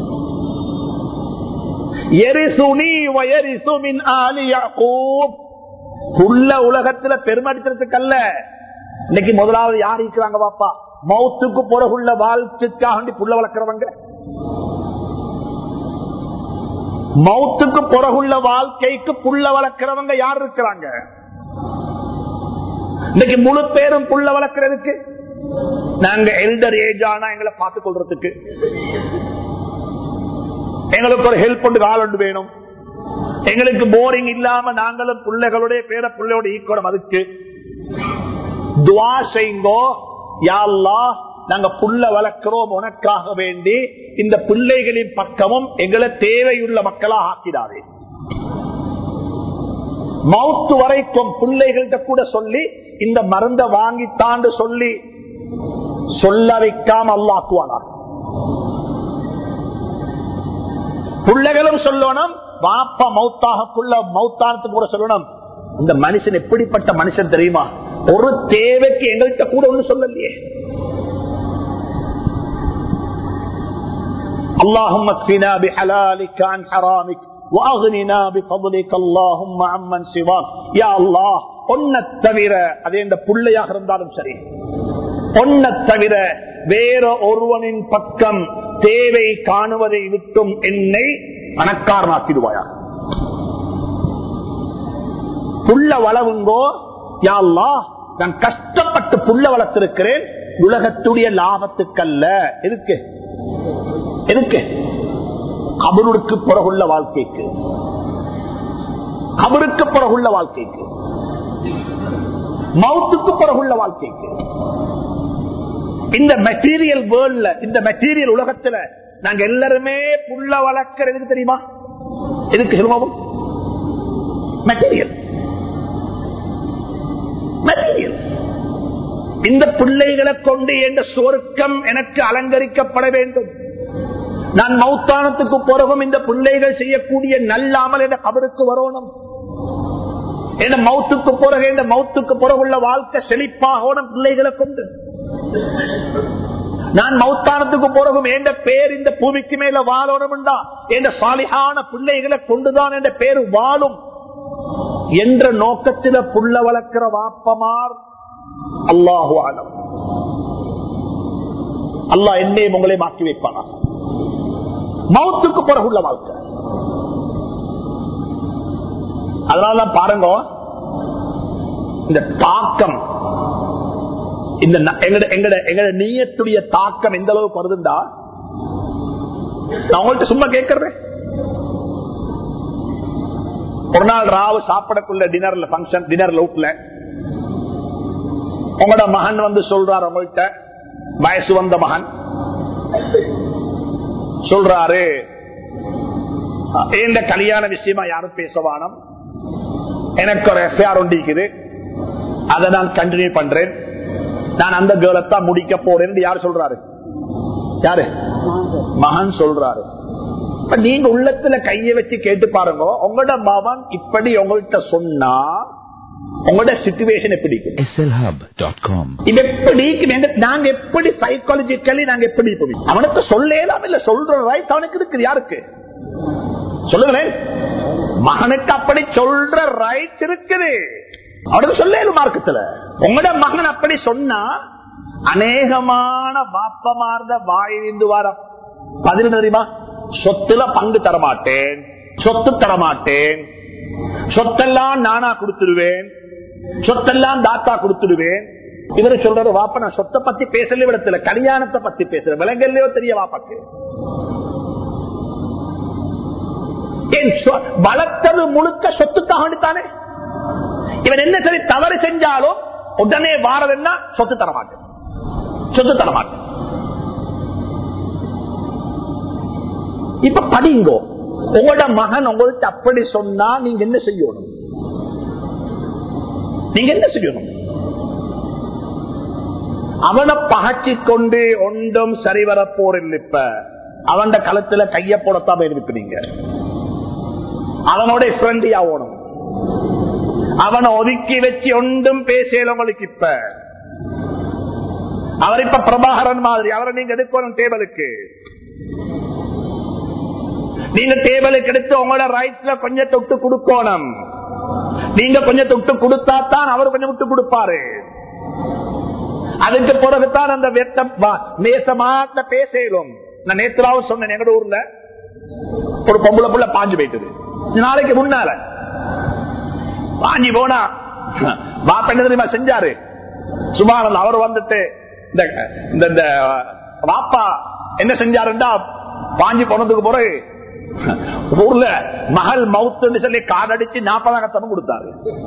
புள்ள உலகத்துல பெருமடிக்கிறதுக்கு அல்ல இன்னைக்கு முதலாவது யார் இருக்கிறாங்க பாப்பா மௌத்துக்கு பிறகுள்ள வாழ்க்கைக்காக புள்ள வளர்க்கிறவங்க மௌத்துக்கு பிறகுள்ள வாழ்க்கைக்கு புள்ள வளர்க்கிறவங்க யார் இருக்கிறாங்க இன்னைக்கு முழு பேரும் புள்ள வளர்க்கறதுக்கு நாங்க எல்டர் ஏஜ் ஆனா எங்களை பார்த்துக் கொள்றதுக்கு எங்களுக்கு ஒரு ஹெல்ப் பண்ணு கால் ஒன்று வேணும் எங்களுக்கு போரிங் இல்லாம நாங்களும் பிள்ளைகளுடைய பேர பிள்ளையோட ஈக்கணும் அதுக்கு துவா செய்ங்கோ யாழ்லா நாங்க புள்ள வளர்க்கிறோம் உனக்காக வேண்டி இந்த பிள்ளைகளின் பக்கமும் எங்களை தேவையுள்ள மக்களா ஆக்கிடாதே மவுத்து வரைக்கும் பிள்ளைகள்கிட்ட கூட சொல்லி இந்த மருந்த வாங்கித்தாண்டு சொல்லி சொல்ல வைக்காம அல்லாக்குவானா பிள்ளைகளும் சொல்லணும் வாப்பா மௌத்தாக புள்ள மௌத்தானத்து கூட சொல்லணும் இந்த மனுஷன் எப்படிப்பட்ட மனுஷன் தெரியுமா ஒரு தேவைக்கு எங்கள்கிட்ட கூட ஒண்ணு சொல்லலையே اللهم اكفنا بحلالك عن حرامك واغننا بفضلك اللهم عمن سواك يا الله பொன்ன தவிர அது இந்த பிள்ளையாக இருந்தாலும் சரி பொன்ன தவிர வேற ஒருவனின் பக்கம் தேவை காணுவதை விட்டும் என்னை மனக்காரனாக்கிடுவாயா புள்ள வளவுங்கோ யாழ்லா நான் கஷ்டப்பட்டு புள்ள வளர்த்திருக்கிறேன் உலகத்துடைய லாபத்துக்கல்ல எதுக்கு எதுக்கு கபருக்கு பிறகுள்ள வாழ்க்கைக்கு கபருக்கு பிறகுள்ள வாழ்க்கைக்கு மவுத்துக்கு பிறகுள்ள வாழ்க்கைக்கு இந்த மெட்டீரியல் வேர்ல்ட்ல இந்த மெட்டீரியல் உலகத்துல நாங்க எல்லாருமே புள்ள வளர்க்கறது தெரியுமா எதுக்கு சொல்லுவோம் மெட்டீரியல் மெட்டீரியல் இந்த பிள்ளைகளை கொண்டு என்ற சொர்க்கம் எனக்கு அலங்கரிக்கப்பட வேண்டும் நான் மௌத்தானத்துக்கு பிறகும் இந்த பிள்ளைகள் செய்யக்கூடிய நல்லாமல் என்ற கபருக்கு வரணும் என்ற மௌத்துக்கு பிறகு இந்த மௌத்துக்கு பிறகுள்ள வாழ்க்கை செழிப்பாகணும் பிள்ளைகளை கொண்டு நான் மௌத்தானத்துக்கு பிறகும் என்ற பேர் இந்த பூமிக்கு மேல வாழணும் என்ற சாலிகான பிள்ளைகளை கொண்டுதான் என்ற பேர் வாழும் என்ற நோக்கத்தில புள்ள வளர்க்கிற வாப்பமார் அல்லாஹு ஆலம் அல்லாஹ் என்னையும் உங்களை மாற்றி வைப்பானா மௌத்துக்கு பிறகுள்ள வாழ்க்கை அதனாலதான் பாருங்க இந்த தாக்கம் இந்த எங்கட எங்கட எங்கட நீயத்துடைய தாக்கம் எந்த அளவுக்கு வருதுண்டா நான் உங்கள்கிட்ட சும்மா கேட்கறேன் ஒரு நாள் ராவு சாப்பிடக்குள்ள டின்னர்ல பங்கன் டின்னர் அவுட்ல உங்களோட மகன் வந்து சொல்றாரு உங்கள்கிட்ட வயசு வந்த மகன் சொல்றாரு இந்த கல்யாண விஷயமா யாரும் பேசவானம் எனக்கு ஒரு எஃப்ஐஆர் ஒண்டிக்குது அதை நான் கண்டினியூ பண்றேன் நான் அந்த கேர்ளத்தான் முடிக்க போறேன் யார் சொல்றாரு யாரு மகன் சொல்றாரு நீங்க உள்ளத்துல கைய வச்சு கேட்டு பாருங்க உங்களோட மகன் இப்படி உங்கள்கிட்ட சொன்னா உங்களோட சிச்சுவேஷன் எப்படி slhub.com இது எப்படி நாங்க எப்படி சைக்காலஜிக்கலி நாங்க எப்படி போய் அவனுக்கு சொல்லலாம் இல்ல சொல்ற ரைட் அவனுக்கு இருக்குது யாருக்கு சொல்லுங்களேன் மகனுக்கு அப்படி சொல்ற ரைட் இருக்குது அவனுக்கு சொல்லும் மார்க்கத்துல உங்களோட மகன் அப்படி சொன்னா அநேகமான பாப்பமார்ந்த வாயிலிருந்து வர பதில் தெரியுமா சொத்துல பங்கு தரமாட்டேன் சொத்து தரமாட்டேன் சொத்தெல்லாம் நானா கொடுத்துருவேன் சொத்தெல்லாம் தாத்தா கொடுத்துடுவேன் இவரு சொல்றாரு வாப்பா நான் சொத்தை பத்தி பேசல விடத்துல கல்யாணத்தை பத்தி பேசுறேன் விலங்கல்லையோ தெரிய வாப்பாக்கு ஏன் சொ- வளர்த்தது முழுக்க சொத்துக்காக வேண்டித்தானே இவன் என்ன சரி தவறு செஞ்சாலும் உடனே வாரதுன்னா சொத்து தர மாட்டேன் சொத்து தர மாட்டேன் இப்ப படிங்கோ உங்களோட மகன் உங்கள்கிட்ட அப்படி சொன்னா நீங்க என்ன செய்யணும் நீங்க என்ன செய்யணும் அவனை பகச்சி கொண்டு ஒன்றும் சரிவர போரில் இப்ப அவன் களத்துல கைய போடத்தாம இருப்பீங்க அவனோட ஃப்ரெண்டி ஆகணும் அவனை ஒதுக்கி வச்சு ஒன்றும் பேசல உங்களுக்கு இப்ப அவர் இப்ப பிரபாகரன் மாதிரி அவரை நீங்க எடுக்கணும் டேபிளுக்கு நீங்க டேபிளுக்கு எடுத்து உங்களோட ரைட்ஸ்ல கொஞ்சம் தொட்டு கொடுக்கணும் நீங்க கொஞ்சம் தொட்டு கொடுத்தா தான் அவர் கொஞ்சம் விட்டு கொடுப்பாரு அதுக்கு பிறகுதான் அந்த வெட்டம் நேசமாட்ட பேசலும் நான் நேத்ராவும் சொன்னேன் எங்க ஊர்ல ஒரு பொம்பளை புள்ள பாஞ்சு போயிட்டது நாளைக்கு முன்னால பாஞ்சி போனா பாப்ப என்ன தெரியுமா செஞ்சாரு சுமாரன் அவர் வந்துட்டு இந்த இந்த- இந்த பாப்பா என்ன செஞ்சாருண்டா பாஞ்சி போனதுக்கு பிறகு ஊர்ல மகள் மவுத்துன்னு சொல்லி காதடிச்சு நாற்பதாங்கத்தனம் கொடுத்தாரு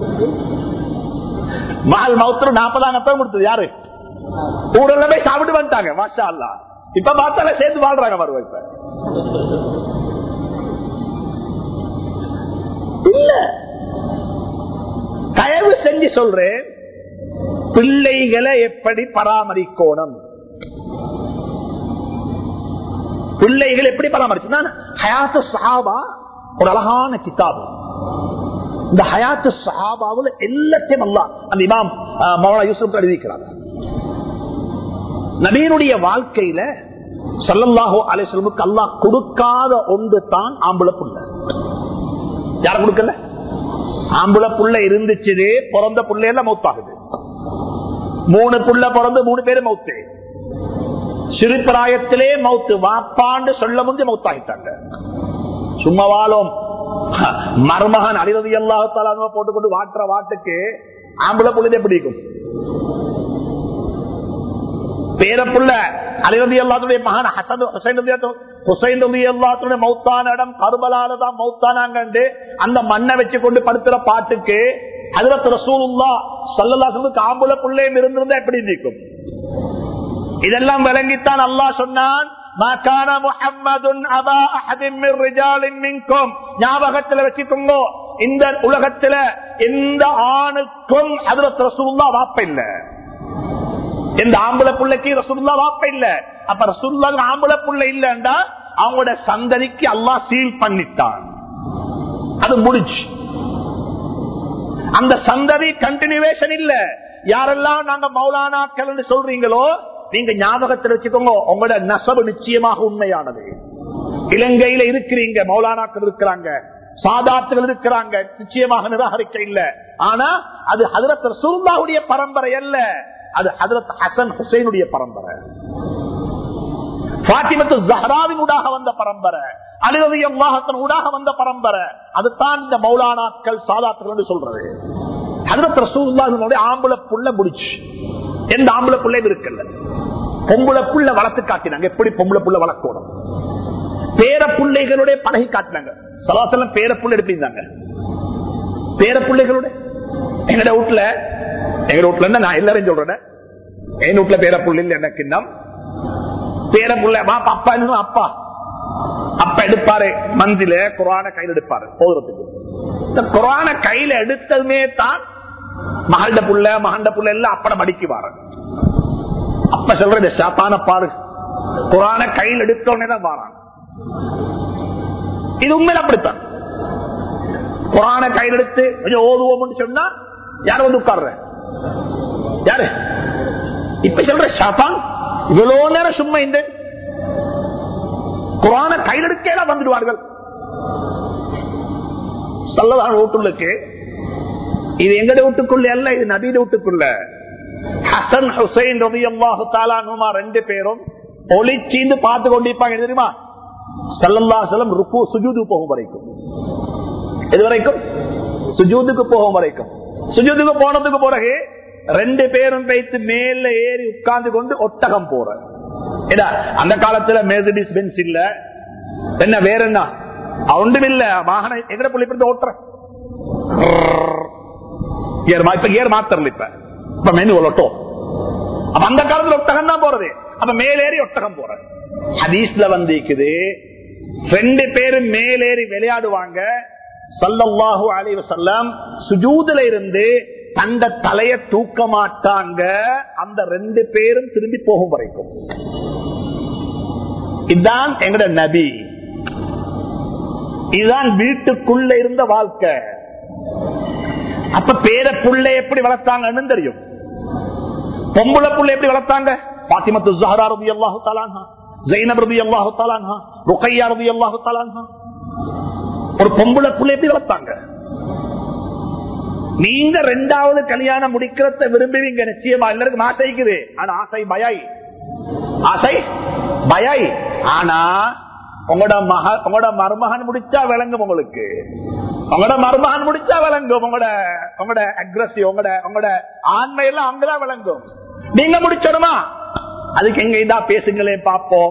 மகள் மவுத்து நாற்பதாங்கத்தனம் கொடுத்தது யாரு ஊர்ல போய் சாப்பிட்டு வந்துட்டாங்க மாஷா அல்லா இப்ப பார்த்தால சேர்ந்து வாழ்றாங்க வருவா இப்ப இல்ல தயவு செஞ்சு சொல்றேன் பிள்ளைகளை எப்படி பராமரிக்கணும் பிள்ளைகள் எப்படி பராமரிச்சு ஹயாத்து சஹாபா ஒரு அழகான கிதாபு இந்த ஹயாத்து சஹாபாவில் எல்லாத்தையும் அல்லா அந்த இமாம் அஹ், மௌலானா யூசுப் எழுதிக்கிறாங்க நபீனுடைய வாழ்க்கையில சல்லல்லாஹோ அலிஸ்லமுக்கு அல்லாஹ் கொடுக்காத ஒன்று தான் ஆம்பளை புள்ள யார கொடுக்கல ஆம்பளை புள்ள இருந்துச்சு பிறந்த புள்ளையெல்லாம் மௌத்தாகுது மூணு புள்ள பிறந்து மூணு பேரு மௌத்து சிறுபிராயத்திலே மௌத்து வாப்பாண்டு சொல்ல முந்தி மௌத்தாகிட்டாங்க சும்மாவாலும் மருமகன் அழிவது எல்லாத்தாலும் போட்டுக்கொண்டு வாட்டுற வாட்டுக்கு ஆம்பளை புள்ளதே பிடிக்கும் பேரப்புள்ள அலிரதி அல்லாத்துடைய மகன் ஹசன் ஹுசைன் ரலியல்லாஹு- ஹுசைன் ரலி அல்லாத்துடைய மௌத்தான இடம் கருபலால தான் மௌத்தானாங்க அந்த மண்ணை வச்சு கொண்டு படுத்துற பாட்டுக்கு ஹஜரத் ரசூலுல்லா சல்லல்லாஹு ஆம்புல புள்ளையும் இருந்திருந்தா எப்படி இருக்கும் இதெல்லாம் விளங்கித்தான் அல்லாஹ் சொன்னான் "மா கான முஹம்மதுன் அபா அஹதின் மின் ரிஜாலின் மின்கும்." ஞாபகத்துல வச்சுக்கோங்க இந்த உலகத்துல எந்த ஆணுக்கும் ஹஜரத் ரசூலுல்லா வாப்ப இல்ல எந்த ஆம்பளை புள்ளைக்கு ரசூல்லா வாப்ப இல்ல அப்ப ரசூல்லா ஆம்பளை புள்ள இல்லண்டா அவங்களோட சந்ததிக்கு அல்லாஹ் சீல் பண்ணிட்டான் அது முடிச்சு அந்த சந்ததி கண்டினியூவேஷன் இல்ல யாரெல்லாம் நாங்க மௌலானாக்கள் சொல்றீங்களோ நீங்க ஞாபகத்தில் வச்சுக்கோங்க உங்களோட நசபு நிச்சயமாக உண்மையானது இலங்கையில இருக்கிறீங்க மௌலானாக்கள் இருக்கிறாங்க சாதாத்துகள் இருக்கிறாங்க நிச்சயமாக நிராகரிக்க இல்ல ஆனா அது ஹதரத் ரசூலுல்லாஹுடைய பரம்பரை அல்ல அது ஹதரத் ஹசன் ஹுசைனுடைய பரம்பரை பாத்திமத்து ஜஹராவின் ஊடாக வந்த பரம்பரை அலிரதி அல்லாஹத்தின் ஊடாக வந்த பரம்பரை அதுதான் இந்த மௌலானாக்கள் சாதாத்துகள் என்று சொல்றது ஹதரத் ரசூலுல்லாஹினுடைய ஆம்பளை புள்ள முடிச்சு எந்த ஆம்பளை புள்ளையும் இருக்கல பொம்பளை புள்ள வளர்த்து காட்டினாங்க எப்படி பொம்பளை புள்ள வளர்க்கணும் பேர பிள்ளைகளுடைய பழகி காட்டினாங்க சலாசலம் பேர புள்ள எடுப்பிருந்தாங்க பேர பிள்ளைகளோட எங்கட வீட்டுல எங்க வீட்டுல இருந்து நான் எல்லாரையும் சொல்றேன் என் வீட்டுல பேர புள்ள எனக்கு இன்னும் பேர புள்ள வாப்பா அப்பா என்ன அப்பா அப்ப எடுப்பாரு மந்தில குரான கையில் எடுப்பாரு போதுறதுக்கு இந்த குரான கையில எடுத்ததுமே தான் மகண்ட புள்ள மகண்ட புள்ள எல்லாம் அப்படம் அடிக்கு வார அப்ப சொல்றது சாத்தான பாரு குரான கையில் எடுத்தோடனே தான் வாரான் இது உண்மையில அப்படித்தான் குரான கையில் எடுத்து கொஞ்சம் ஓதுவோம்னு சொன்னா யார் வந்து உட்கார்ற யாரு இப்ப சொல்ற ஷாத்தான் இவ்வளவு நேரம் சும்மா இந்த குரான கையில் எடுக்கல வந்துடுவார்கள் சொல்லதான வீட்டுள்ளுக்கு இது எங்கட வீட்டுக்குள்ள அல்ல இது நபீட வீட்டுக்குள்ள ஹசன் ஹுசைன் ரவி அல்லாஹு தாலானுமா ரெண்டு பேரும் ஒளிச்சீந்து பார்த்து கொண்டிருப்பாங்க தெரியுமா சல்லல்லா செல்லம் ருக்கு சுஜூது போகும் வரைக்கும் எது வரைக்கும் சுஜூதுக்கு போகும் வரைக்கும் சுஜூதுக்கு போனதுக்கு பிறகு ரெண்டு பேரும் பேத்து மேல ஏறி உட்கார்ந்து கொண்டு ஒட்டகம் போற ஏடா, அந்த காலத்துல மேசடிஸ் பென்ஸ் இல்ல என்ன வேற என்ன ஒன்றும் இல்ல வாகனம் எங்கட புள்ளி இருந்து ஓட்டுற கியர் மா- இப்ப கியர் மாத்தரல இப்ப இப்ப மெனு ஒட்டோ அப்ப அந்த காலத்துல ஒட்டகம் தான் போறது அப்ப மேலேறி ஒட்டகம் போற ஹதீஸ்ல வந்து இருக்குது ரெண்டு பேரும் மேலேறி விளையாடுவாங்க சல்லல்லாஹு அலைஹி வஸல்லம் சுஜூதுல இருந்து தந்த தலைய தூக்க மாட்டாங்க அந்த ரெண்டு பேரும் திரும்பி போகும் வரைக்கும் இதுதான் எங்கட நபி இதுதான் வீட்டுக்குள்ள இருந்த வாழ்க்கை அப்ப பேர புள்ள எப்படி வளர்த்தாங்கன்னு தெரியும் பொம்பளை புள்ள எப்படி வளர்த்தாங்க பாத்திமத்து ஜஹரா ரபி அல்லாஹு தலான்ஹா ஜெயினப் ரபி அல்லாஹு தலான்ஹா ருக்கையா ரபி அல்லாஹு தலான்ஹா ஒரு பொம்பளை புள்ள எப்படி வளர்த்தாங்க நீங்க ரெண்டாவது கல்யாணம் முடிக்கிறத விரும்புவீங்க நிச்சயமா எல்லாருக்கும் ஆசைக்குது ஆனா ஆசை பயாய் ஆசை பயாய் ஆனா உங்களோட மக உங்களோட மருமகன் முடிச்சா விளங்கும் உங்களுக்கு உங்களோட மருமகன் முடிச்சா விளங்கும் உங்களோட உங்களோட அக்ரஸிவ் உங்களோட உங்களோட ஆண்மை எல்லாம் அங்கதான் விளங்கும் நீங்க முடிச்சிடுமா அதுக்கு எங்க இதா பேசுங்களே பாப்போம்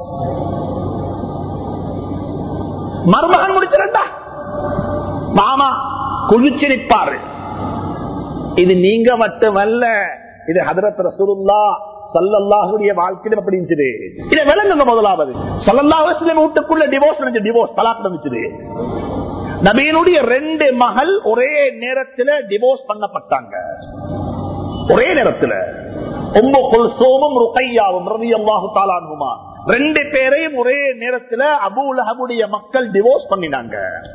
மருமகன் முடிச்சிடட்டா மாமா குளிச்சு நிற்பாரு இது நீங்க மட்டுமல்ல இது ஹதரத் ரசூலுல்லா சல்லல்லாஹுடைய வாழ்க்கையில அப்படி இருந்துச்சு இதை விளங்குங்க முதலாவது சல்லல்லாஹு வீட்டுக்குள்ள டிவோர்ஸ் நடந்துச்சு டிவோர்ஸ் தலாக் நடந்துச்சு நபீனுடைய ரெண்டு மகள் ஒரே நேரத்தில் டிவோர்ஸ் பண்ணப்பட்டாங்க ஒரே நேரத்தில் உம்மு குல்சோமும் ருக்கையாவும் ரவி அல்லாஹு தாலானுமா ரெண்டு பேரையும் ஒரே நேரத்தில் அபூலஹபுடைய மக்கள் டிவோர்ஸ் பண்ணினாங்க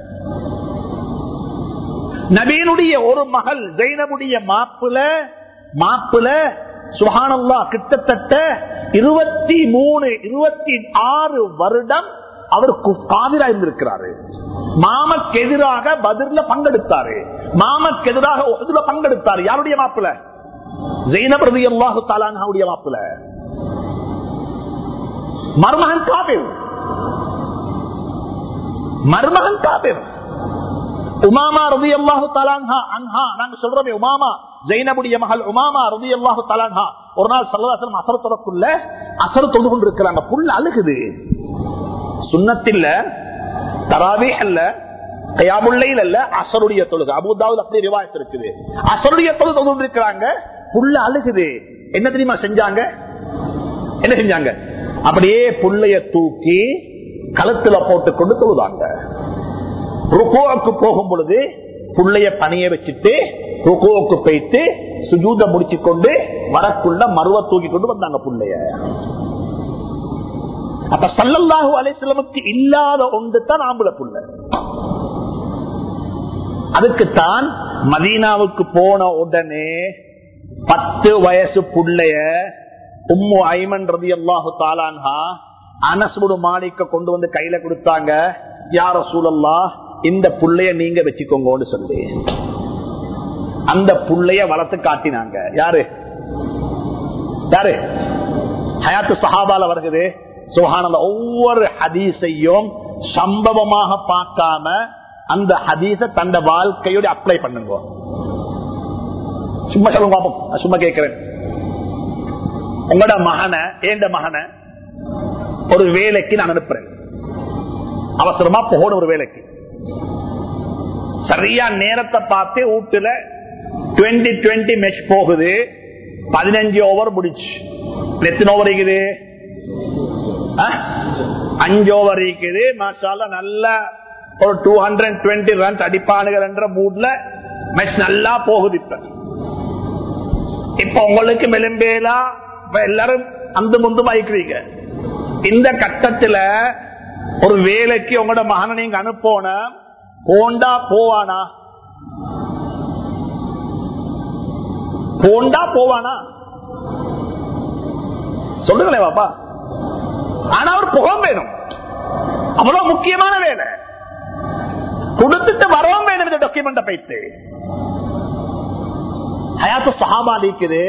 நபீனுடைய ஒரு மகள் ஜெயினபுடைய மாப்புல மாப்புல சுஹானல்லா கிட்டத்தட்ட இருபத்தி மூணு இருபத்தி ஆறு வருடம் அவர் காவிரா இருந்திருக்கிறாரு மாமக்கு எதிராக பதிர்ல பங்கெடுத்தாரு மாமக்கு எதிராக உஹதுல பங்கெடுத்தாரு யாருடைய மாப்பிள ஜெயினப் ரதி அல்லாஹு தாலானுடைய மாப்பிள மருமகன் காபிர் மருமகன் காபிர் உமாமா ரதி அல்லாஹு தலான்ஹா அன்ஹா நாங்க சொல்றோமே உமாமா ஜெயினபுடைய மகள் உமாமா ரதி அல்லாஹு தலான்ஹா ஒரு நாள் சல்லதாசனம் அசர் தொடக்குள்ள அசர் தொழுது கொண்டிருக்கிறாங்க புல் அழுகுது சுண்ணத்தில்ல தராவே அல்ல கயாமுல்லையில் அல்ல அசருடைய தொழுகு அபுதாவில் அப்படி ரிவாயத்து இருக்குது அசருடைய தொழுது தொழுது இருக்கிறாங்க புல்ல அழுகுது என்ன தெரியுமா செஞ்சாங்க என்ன செஞ்சாங்க அப்படியே புள்ளைய தூக்கி கழுத்துல போட்டு கொண்டு தொழுதாங்க ருக்கோவுக்கு போகும் பொழுது புள்ளைய பணிய வச்சுட்டு ருக்கோவுக்கு போயிட்டு சுஜூத முடிச்சு கொண்டு வரக்குள்ள மருவ தூக்கி கொண்டு வந்தாங்க புள்ளைய அப்ப சல்லல்லாஹு அலைசலமுக்கு இல்லாத ஒன்று தான் ஆம்புல புள்ள அதுக்குத்தான் மதீனாவுக்கு போன உடனே பத்து வயசு புள்ளைய உம்மு ஐமன் ரதி அல்லாஹு தாலான்ஹா அனசுடு மாணிக்க கொண்டு வந்து கையில கொடுத்தாங்க யார சூழல்லா இந்த புள்ளைய நீங்க வச்சுக்கோங்கன்னு சொல்லி அந்த புள்ளைய வளர்த்து காட்டினாங்க யாரு யாரு ஹயாத்து சஹாபால வருகிறது சுகானந்த ஒவ்வொரு ஹதீஸையும் சம்பவமாக பார்க்காம அந்த ஹதீஸ தந்த வாழ்க்கையோட அப்ளை பண்ணுங்க சும்மா சொல்லுங்க பாப்போம் நான் சும்மா கேட்கிறேன் உங்களோட மகனை ஏண்ட மகனை ஒரு வேலைக்கு நான் அனுப்புறேன் அவசரமா போகணும் ஒரு வேலைக்கு சரியா நேரத்தை பார்த்து வீட்டுல டுவெண்டி டுவெண்டி மேட்ச் போகுது பதினஞ்சு ஓவர் முடிச்சு எத்தனை ஓவர் இருக்குது ஆ? அஞ்சு ஓவர் இருக்குது மாஷால நல்ல ஒரு டூ ஹண்ட்ரட் டுவெண்ட்டி ரன்ஸ் அடிப்பானுகள் என்ற மூட்ல மேட்ச் நல்லா போகுது இப்ப இப்ப உங்களுக்கு மெலும்பேலா இப்ப எல்லாரும் அந்த முந்து வாய்க்கிறீங்க இந்த கட்டத்துல ஒரு வேலைக்கு உங்களோட மகனை நீங்க அனுப்போன போண்டா போவானா போண்டா போவானா சொல்லுங்களேன் பாப்பா ஆனா அவர் புகம் வேணும் அவ்வளவு முக்கியமான வேலை கொடுத்துட்டு வரவும் வேணும் இந்த டாக்குமெண்ட் பைத்து ஹயாத்து சஹாபா இருக்குது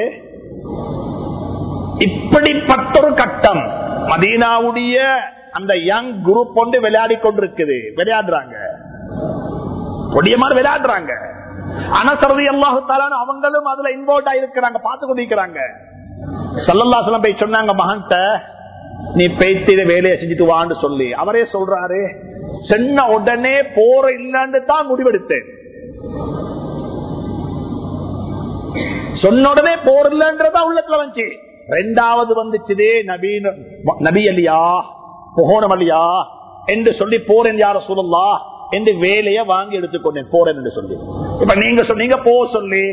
இப்படிப்பட்ட ஒரு கட்டம் மதீனாவுடைய அந்த யங் குரூப் கொண்டு விளையாடி கொண்டிருக்குது விளையாடுறாங்க கொடியமான விளையாடுறாங்க அனசரதி அல்லாஹு தாலான அவங்களும் அதுல இன்வால்வ் ஆயிருக்கிறாங்க பார்த்து கொண்டிருக்கிறாங்க சல்லல்லாசலம் போய் சொன்னாங்க மகன்கிட்ட நீ பேய்த்து இதை வேலையை செஞ்சுட்டு வான்னு சொல்லி அவரே சொல்றாரு சென்ன உடனே போற இல்லன்னு தான் முடிவெடுத்தேன் சொன்ன உடனே போர் இல்லன்றதா உள்ளத்துல வந்துச்சு ரெண்டாவது வந்துச்சுதே நபீன நபி அலியா புகோணம் அலியா என்று சொல்லி போறேன் யார சொல்லலா என்று வேலையை வாங்கி எடுத்துக்கொண்டேன் போறேன் என்று சொல்லி இப்ப நீங்க சொன்னீங்க போ சொல்லி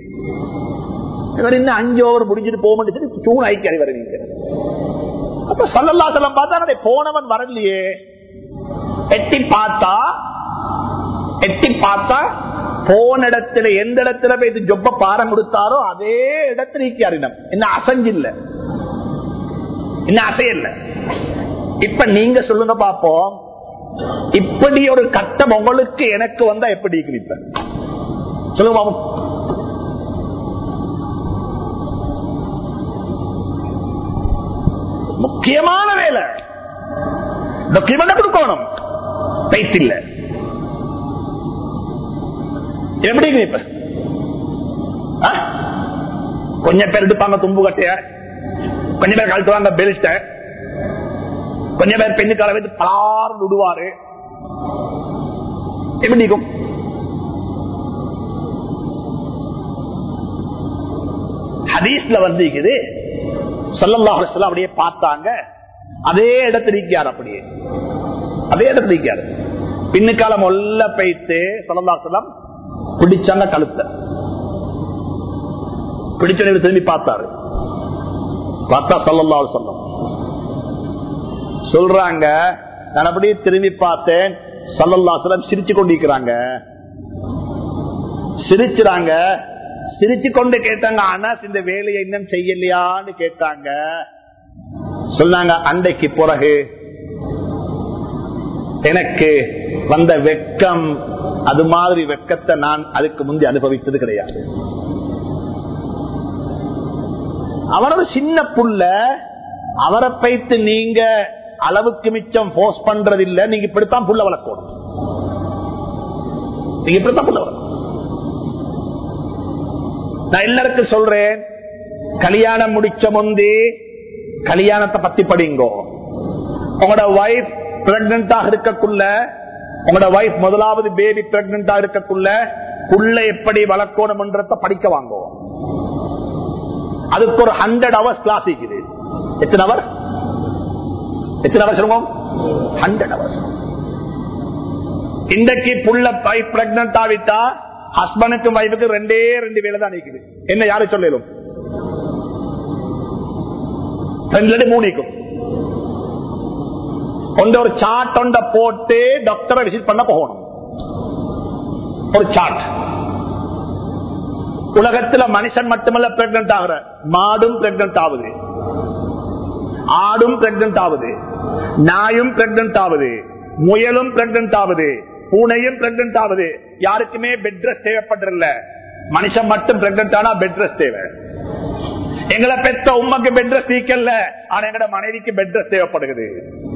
இவர் இன்னும் அஞ்சு ஓவர் முடிஞ்சிட்டு போக மாட்டேன் தூண் ஐக்கிய வருவீங்க அப்ப சல்லல்லா செல்லம் பார்த்தா போனவன் வரலையே எட்டி பார்த்தா எட்டி பார்த்தா போன இடத்துல எந்த இடத்துல போய் ஜொப்ப பாரம் கொடுத்தாரோ அதே இடத்துல ஈக்கியாரிடம் என்ன அசைஞ்சில்ல என்ன அசையல்ல இப்ப நீங்க சொல்லுங்க பாப்போம் இப்படி ஒரு கட்டம் உங்களுக்கு எனக்கு வந்தா எப்படி இப்ப சொல்லுங்க பாப்போம் முக்கியமான வேலை டாக்குமெண்ட் கொடுக்கணும் பைத்தில்ல எப்படி இப்ப கொஞ்சம் பேர் எடுப்பாங்க தும்பு கட்டைய கொஞ்சம் பேர் கழட்டுவாங்க பெல்ட்ட கொஞ்சம் பேர் பெண்ணுக்கால வைத்து பலாறு விடுவாரு எப்படி இருக்கும் ஹதீஸ்ல வந்து இருக்குது சொல்லல்லாஹ் அப்படியே பார்த்தாங்க அதே இடத்துல இருக்கார் அப்படியே அதே இடத்துல இருக்காரு பின்னுக்காலம் ஒல்ல பைத்து சொல்லலாம் பிடிச்சாங்க கழுத்த பிடிச்ச திரும்பி பார்த்தாரு பார்த்தா சொல்லல்லா சொல்லம் சொல்றாங்க நான் அப்படியே திரும்பி பார்த்தேன் சல்லல்லா சொல்லம் சிரிச்சு கொண்டிருக்கிறாங்க சிரிச்சுறாங்க சிரிச்சு கொண்டு கேட்டாங்க ஆனா இந்த வேலையை இன்னும் செய்யலையான்னு கேட்டாங்க சொன்னாங்க அண்டைக்கு பிறகு எனக்கு வந்த வெக்கம் அது மாதிரி வெக்கத்தை நான் அதுக்கு முந்தி அனுபவித்தது கிடையாது அவரது சின்ன புள்ள அவரை பைத்து நீங்க அளவுக்கு மிச்சம் போர்ஸ் பண்றது இல்ல நீங்க இப்படித்தான் புள்ள வளர்க்கணும் நீங்க இப்படித்தான் புள்ள வளர்க்கணும் நான் எல்லாருக்கும் சொல்றேன் கல்யாணம் முடிச்ச முந்தி கல்யாணத்தை பத்தி படிங்கோ உங்களோட வைஃப் பிரெக்னண்டாக இருக்கக்குள்ள உங்களோட வைஃப் முதலாவது பேபி பிரெக்னண்டா இருக்கக்குள்ள புள்ள எப்படி வளர்க்கணும் படிக்க வாங்குவோம் அதுக்கு ஒரு ஹண்ட்ரட் ஹவர்ஸ் கிளாஸ் இருக்குது எத்தனை அவர் எத்தனை அவர் சொல்லுவோம் ஹண்ட்ரட் ஹவர்ஸ் இன்றைக்கு புள்ள வைஃப் பிரெக்னண்ட் ஆவிட்டா ஹஸ்பண்டுக்கும் வைஃபுக்கு ரெண்டே ரெண்டு வேலை தான் நிற்குது என்ன யாரு சொல்லலும் ரெண்டு மூணிக்கும் கொண்ட ஒரு சார்ட் ஒண்ட போட்டு டாக்டரை விசிட் பண்ண போகணும் ஒரு சார்ட் உலகத்துல மனுஷன் மட்டுமல்ல பிரெக்னன்ட் ஆகுற மாடும் பிரெக்னன்ட் ஆகுது ஆடும் பிரெக்னன்ட் ஆகுது நாயும் பிரெக்னன்ட் ஆகுது முயலும் பிரெக்னன்ட் ஆகுது பூனையும் பிரெக்னன்ட் ஆகுது யாருக்குமே பெட் ரெஸ்ட் தேவைப்படுறல மனுஷன் மட்டும் பிரெக்னன்ட் ஆனா பெட் ரெஸ்ட் தேவை எங்களை பெத்த உண்மைக்கு பெட் ரெஸ்ட் நீக்கல ஆனா எங்கட மனைவிக்கு பெட் ரெஸ்ட் தேவைப்படுகிறது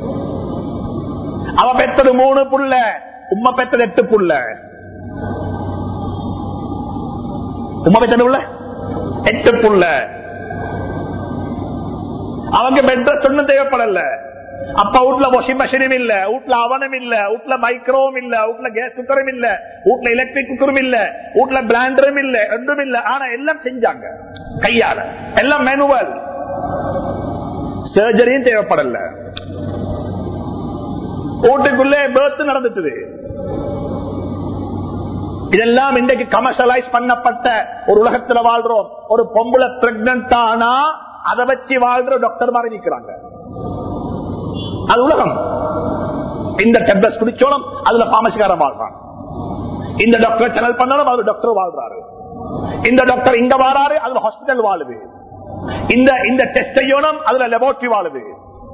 அவ பெத்தது மூணு புள்ள உம்மை பெத்தது எட்டு புள்ள உம்மை பெத்தது உள்ள எட்டு புள்ள அவங்க பெட் ரெஸ்ட் ஒன்னும் தேவைப்படல அப்ப வீட்டுல வாஷிங் மிஷினும் இல்ல வீட்டுல அவனும் இல்ல வீட்டுல மைக்ரோவும் இல்ல வீட்டுல கேஸ் குக்கரும் இல்ல வீட்டுல எலக்ட்ரிக் குக்கரும் இல்ல வீட்டுல பிளாண்டரும் இல்ல ரெண்டும் இல்ல ஆனா எல்லாம் செஞ்சாங்க கையால எல்லாம் மேனுவல் சர்ஜரியும் தேவைப்படல வீட்டுக்குள்ளே பேர்த் நடந்துட்டு இதெல்லாம் இன்றைக்கு கமர்ஷியலைஸ் பண்ணப்பட்ட ஒரு உலகத்துல வாழ்றோம் ஒரு பொம்பளை பிரெக்னன்ட் ஆனா அதை வச்சு வாழ்ற டாக்டர் மாதிரி நிக்கிறாங்க அது உலகம் இந்த டெப்லெட் குடிச்சோளும் அதுல பாமசிக்காரன் வாழ்றான் இந்த டாக்டர் சேனல் பண்ணாலும் அவர் டாக்டர் வாழ்றாரு இந்த டாக்டர் இங்க வாராரு அதுல ஹாஸ்பிட்டல் வாழுது இந்த இந்த டெஸ்ட் செய்யணும் அதுல லெபோரட்டரி வாழுது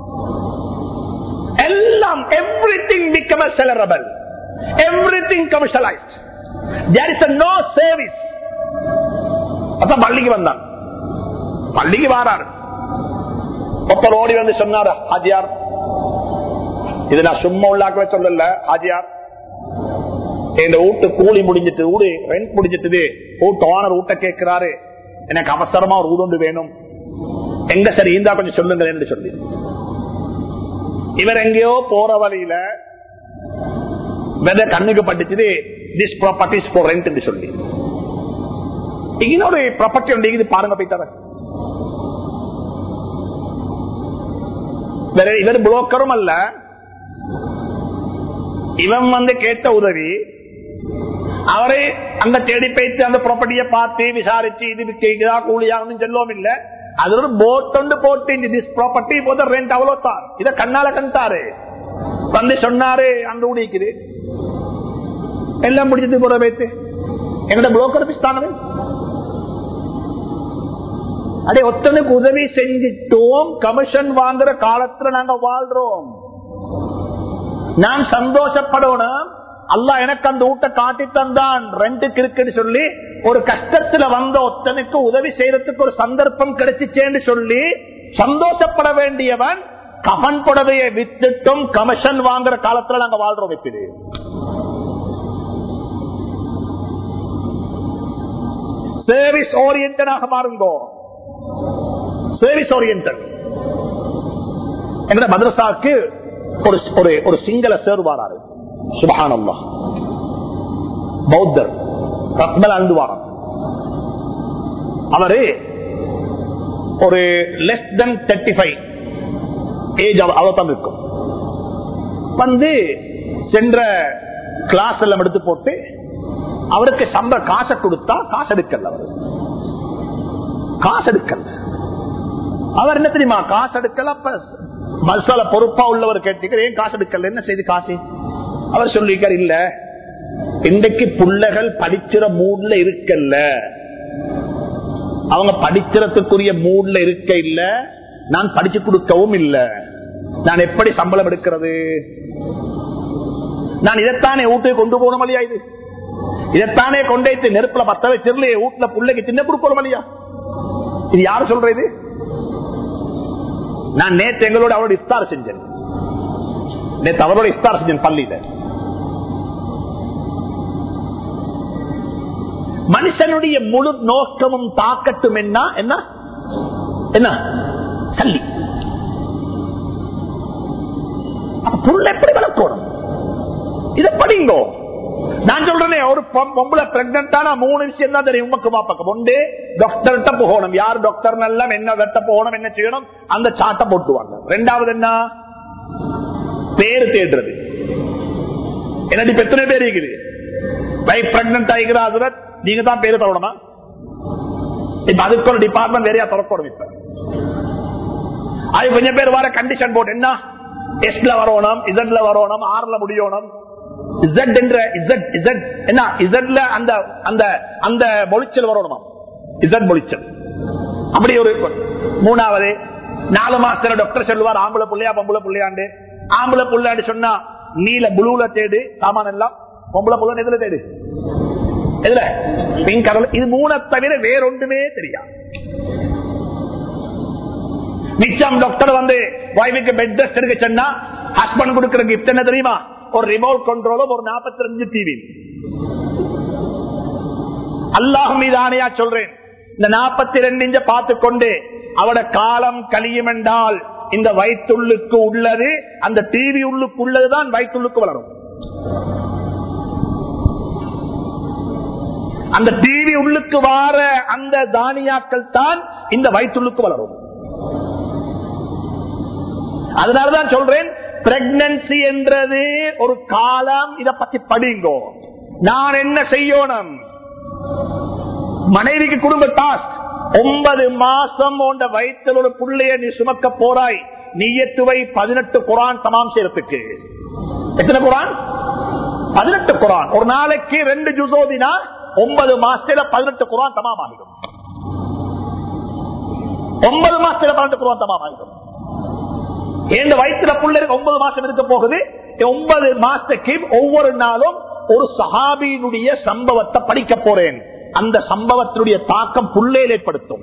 எல்லாம் everything become sellable everything commercialised there is no service அதான் பள்ளிக்கு வந்தான் பள்ளிக்கு வாராரு ஒருத்தர் ஓடி வந்து சொன்னார் ஹாஜியார் இது நான் சும்மா உள்ளாக்கவே சொல்லல ஹாஜியார் இந்த வீட்டு கூலி முடிஞ்சிட்டு வீடு ரெண்ட் முடிஞ்சிட்டு வீட்டு ஓனர் வீட்டை கேட்கிறாரு எனக்கு அவசரமா ஒரு வீடு ஒன்று வேணும் எங்க சரி இருந்தா கொஞ்சம் சொல்லுங்க என்று சொல்லி இவர் எங்கேயோ போற வழியில வெத கண்ணுக்கு பட்டுச்சு திஸ் ப்ராப்பர்டிஸ் ஃபார் ரெண்ட் என்று சொல்லி இன்னொரு ப்ராப்பர்ட்டி ஒன்று இது பாருங்க போய் தர வேற இவர் புரோக்கரும் அல்ல இவன் வந்து கேட்ட உதவி அவரை அங்க தேடி போயிட்டு அந்த ப்ராப்பர்ட்டியை பார்த்து விசாரிச்சு இது விற்கிறா கூலியாகணும் சொல்லுவோம் இல்ல அது ஒரு போட் ஒன்று போட்டு திஸ் ப்ராப்பர்ட்டி போத ரெண்ட் அவ்வளவு தான் இத கண்ணால கண்டாரு வந்து சொன்னாரு அங்க ஊடிக்குது எல்லாம் முடிஞ்சது போற வைத்து எங்கட புரோக்கர் பிஸ்தானது அடே ஒத்தனுக்கு உதவி செஞ்சிட்டோம் கமிஷன் வாங்குற காலத்துல நாங்க வாழ்றோம் நான் சந்தோஷப்படணும் அல்லா எனக்கு அந்த ஊட்ட காட்டி தந்தான் ரெண்டுக்கு இருக்குன்னு சொல்லி ஒரு கஷ்டத்துல வந்த ஒத்தனுக்கு உதவி செய்யறதுக்கு ஒரு சந்தர்ப்பம் கிடைச்சிச்சேன்னு சொல்லி சந்தோஷப்பட வேண்டியவன் கபன் புடவையை வித்துட்டும் கமிஷன் வாங்குற காலத்துல நாங்க வாழ்றோம் வைப்பிடு சர்வீஸ் ஓரியன்டாக மாறுங்கோ சர்வீஸ் ஓரியன்ட் எங்க மதரசாவுக்கு ஒரு ஒரு ஒரு சிங்கள சேர்வாராரு சுபகானம்மா பௌத்தர் ரத்மல் அந்துவாரம் அவரு ஒரு less than thirty five age அவதான் இருக்கும் வந்து சென்ற கிளாஸ் எல்லாம் எடுத்து போட்டு அவருக்கு சம்ப காசை கொடுத்தா காசு எடுக்கல அவரு காசு எடுக்கல அவர் என்ன தெரியுமா காசு எடுக்கல அப்ப மசால பொறுப்பா உள்ளவர் கேட்டீங்க ஏன் காசு எடுக்கல என்ன செய்து காசு அவர் சொல்லிக்கார் இல்ல இன்றைக்கு பிள்ளைகள் படிக்கிற மூட்ல இருக்கல்ல அவங்க படிக்கிறதுக்குரிய மூட்ல இருக்க இல்ல நான் படிச்சு கொடுக்கவும் இல்ல நான் எப்படி சம்பளம் எடுக்கிறது நான் இதைத்தானே வீட்டுக்கு கொண்டு போகணும் இல்லையா இது இதைத்தானே கொண்டு நெருப்புல பத்த வச்சிருந்தே வீட்டுல பிள்ளைக்கு சின்ன கொடுக்கணும் இல்லையா இது யாரு சொல்றது நான் நேற்று எங்களோட அவரோட இஸ்தார் செஞ்சேன் நேற்று அவரோட இஸ்தார் செஞ்சேன் பள்ளியில மனுஷனுடைய முழு நோக்கமும் தாக்கட்டும் என்ன என்ன என்ன சல்லி பொருள் எப்படி வளர்க்கணும் இதை படிங்கோ நான் சொல்றேன் ஒரு பொம்பளை பிரெக்னண்டான மூணு விஷயம் தான் தெரியும் உமக்கு மாப்பக்கம் ஒன்று டாக்டர்கிட்ட போகணும் யார் டாக்டர் எல்லாம் என்ன வெட்ட போகணும் என்ன செய்யணும் அந்த சாட்டை போட்டுவாங்க ரெண்டாவது என்ன பேரு தேடுறது என்னது இப்ப எத்தனை பேர் இருக்குது வைஃப் பிரெக்னன்ட் ஆகிக்கிற அதுல நீங்க தான் பேரு தரணுமா இப்ப அதுக்கு ஒரு டிபார்ட்மெண்ட் வேறையா திறக்கணும் இப்ப அது கொஞ்சம் பேர் வர கண்டிஷன் போட்டு என்ன எஸ்ல வரணும் இசட்ல வரணும் ஆறுல முடியணும் இசட் என்ற இசட் இசட் என்ன இசட்ல அந்த அந்த அந்த மொழிச்சல் வரணுமா இசட் மொழிச்சல் அப்படி ஒரு மூணாவது நாலு மாசத்துல டாக்டர் சொல்லுவார் ஆம்பளை புள்ளையா பொம்பளை புள்ளையாண்டு ஆம்பளை புள்ளையாண்டு சொன்னா நீல புளூல தேடு சாமான் எல்லாம் பொம்பளை புள்ள எதுல தேடு எதுல பிங்க் கலர்ல இது மூணை தவிர வேறொன்றுமே தெரியாது மிச்சம் டாக்டர் வந்து வாய்வுக்கு பெட் ரெஸ்ட் எடுக்க சொன்னா ஹஸ்பண்ட் கொடுக்கிற கிஃப்ட் என்ன தெரியுமா ஒரு ரிமோட் கண்ட்ரோலும் ஒரு நாற்பத்தி ரெண்டு டிவி அல்லாஹ் மீது ஆணையா சொல்றேன் இந்த நாற்பத்தி ரெண்டு இஞ்ச பார்த்து கொண்டு அவட காலம் கழியும் என்றால் இந்த வயிற்றுள்ளுக்கு உள்ளது அந்த டிவி உள்ளுக்கு உள்ளதுதான் வயிற்றுள்ளுக்கு வளரும் அந்த டிவி உள்ளுக்கு வார அந்த தானியாக்கள் தான் இந்த வயிற்றுள்ளுக்கு வளரும் அதனாலதான் சொல்றேன் பிரெக்னன்சி என்றது ஒரு காலம் இத பத்தி படிங்கோ நான் என்ன செய்யணும் மனைவிக்கு குடும்ப டாஸ்க் ஒன்பது மாசம் உண்ட வயிற்றில் ஒரு புள்ளைய நீ சுமக்க போறாய் நீயத்துவை பதினெட்டு குரான் தமாம் செய்யறதுக்கு எத்தனை குரான் பதினெட்டு குரான் ஒரு நாளைக்கு ரெண்டு ஜுசோதினா ஒன்பது மாசத்துல பதினெட்டு குரான் தமாம் ஆகிடும் ஒன்பது மாசத்துல பதினெட்டு குரான் தமாம் ஆகிடும் இந்த வயிற்றுல புள்ள ஒன்பது மாசம் இருக்க போகுது ஒன்பது மாசத்துக்கு ஒவ்வொரு நாளும் ஒரு சஹாபியினுடைய சம்பவத்தை படிக்க போறேன் அந்த சம்பவத்தினுடைய தாக்கம் புள்ளையில் ஏற்படுத்தும்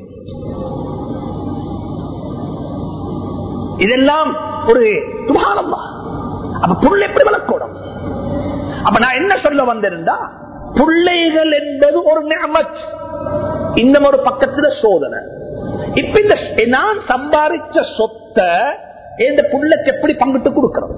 இதெல்லாம் ஒரு சுபானம்மா அப்ப புள்ள எப்படி வளர்க்கணும் அப்ப நான் என்ன சொல்ல வந்திருந்தா பிள்ளைகள் என்பது ஒரு நியமத் இந்த ஒரு பக்கத்துல சோதனை இப்ப இந்த நான் சம்பாதிச்ச சொத்தை இந்த புள்ளைக்கு எப்படி பங்கிட்டு கொடுக்கிறது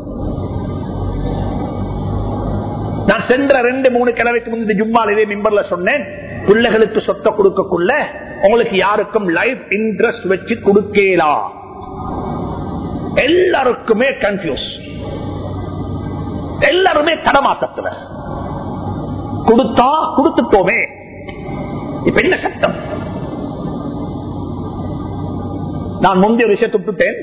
நான் சென்ற ரெண்டு மூணு கிழமைக்கு முந்தைய ஜும்மால் இதே மிம்பர்ல சொன்னேன் பிள்ளைகளுக்கு சொத்தை கொடுக்கக்குள்ள உங்களுக்கு யாருக்கும் லைஃப் இன்ட்ரெஸ்ட் வச்சு கொடுக்கலாம் எல்லாருக்குமே கன்ஃபியூஸ் எல்லாருமே தடமாத்தத்துல கொடுத்தா கொடுத்துட்டோமே இப்ப என்ன சட்டம் நான் முந்தைய விஷயத்தை விட்டுட்டேன்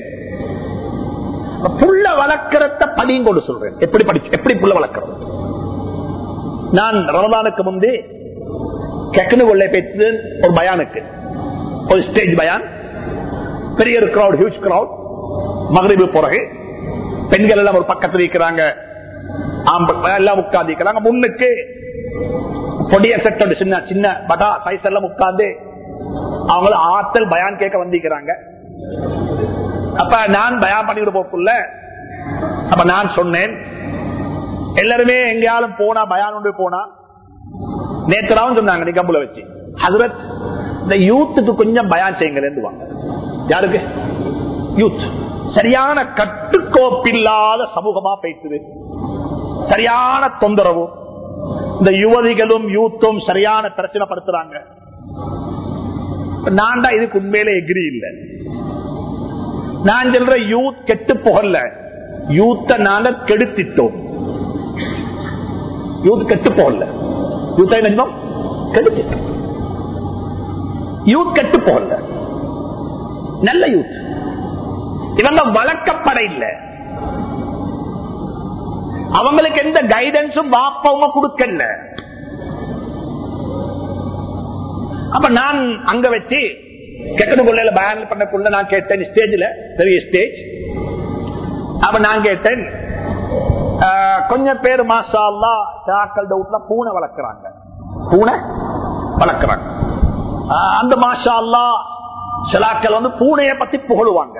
புள்ள வளர்க்கறத படியும் கொண்டு சொல்றேன் எப்படி படிச்சு எப்படி புள்ள வளர்க்கறது நான் ரமதானுக்கு முந்தி கெக்கனு கொள்ளை பேச்சு ஒரு பயானுக்கு ஒரு ஸ்டேஜ் பயான் பெரிய ஒரு கிரௌட் ஹியூஜ் கிரௌட் மகரிபு பிறகு பெண்கள் எல்லாம் ஒரு பக்கத்தில் இருக்கிறாங்க எல்லாம் உட்கார்ந்து இருக்கிறாங்க முன்னுக்கு பொடிய செட்டோட சின்ன சின்ன பட்டா சைஸ் எல்லாம் உட்கார்ந்து அவங்கள ஆத்தல் பயான் கேட்க வந்திருக்கிறாங்க அப்ப நான் பயான் பண்ணிட்டு போக்குள்ள அப்ப நான் சொன்னேன் எல்லாருமே எங்கேயாலும் போனா பயான் ஒன்று போனா நேற்றாவும் சொன்னாங்க நிகம்புல வச்சு ஹசரத் இந்த யூத்துக்கு கொஞ்சம் பயான் செய்யுங்க வாங்க யாருக்கு யூத் சரியான கட்டுக்கோப்பில்லாத சமூகமா போயிட்டுது சரியான தொந்தரவு இந்த யுவதிகளும் யூத்தும் சரியான பிரச்சனை படுத்துறாங்க நான் தான் இதுக்கு உண்மையிலே எகிரி இல்லை நான் சொல்ற யூத் கெட்டு போகல யூத்த நாங்க கெடுத்திட்டோம் யூத் கெட்டு போகல யூத் என்ன கெடுத்திட்டோம் யூத் கெட்டு போகல நல்ல யூத் இவங்க வளர்க்கப்பட இல்லை அவங்களுக்கு எந்த கைடன்ஸும் வாப்பவங்க கொடுக்கல அப்ப நான் அங்க வச்சு கெக்கனுக்குள்ள பயன் பண்ணக்குள்ள நான் கேட்டேன் ஸ்டேஜ்ல பெரிய ஸ்டேஜ் அப்ப நான் கேட்டேன் கொஞ்சம் பேர் மாசா ஷாக்கள் டவுட்ல பூனை வளர்க்கிறாங்க பூனை வளர்க்கிறாங்க அந்த மாஷா அல்லா சிலாக்கள் வந்து பூனைய பத்தி புகழுவாங்க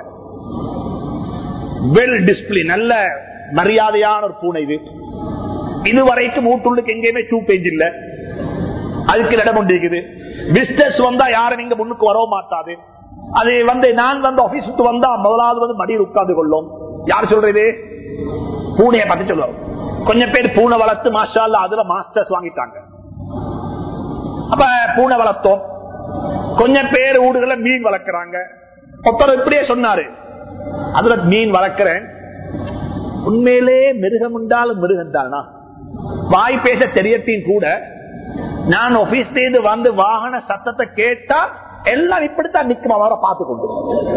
வெல் டிஸ்பிளே நல்ல மரியாதையான ஒரு பூனை இது இதுவரைக்கும் மூட்டுள்ளுக்கு எங்கேயுமே சூ பேஞ்சு இல்ல அதுக்கு இடம் கொண்டிருக்குது பிசினஸ் வந்தா யாரும் இங்க முன்னுக்கு வரவும் மாட்டாது அது வந்து நான் வந்து ஆபீஸுக்கு வந்தா முதலாவது வந்து மடியில் உட்கார்ந்து கொள்ளும் யார் சொல்றது பூனையை பத்தி சொல்லுவோம் கொஞ்சம் பேர் பூனை வளர்த்து மாஷா அதுல மாஸ்டர்ஸ் வாங்கிட்டாங்க அப்ப பூனை வளர்த்தோம் கொஞ்சம் பேர் ஊடுகளை மீன் வளர்க்கிறாங்க ஒருத்தர் இப்படியே சொன்னாரு அதுல மீன் வளர்க்கிறேன் உண்மையிலே மிருகம் உண்டாலும் மிருகம் தானா வாய் பேச தெரியத்தையும் கூட நான் ஆபீஸ் தேர்ந்து வந்து வாகன சத்தத்தை கேட்டா எல்லாம் இப்படித்தான் நிக்கும் அவரை பார்த்து கொண்டு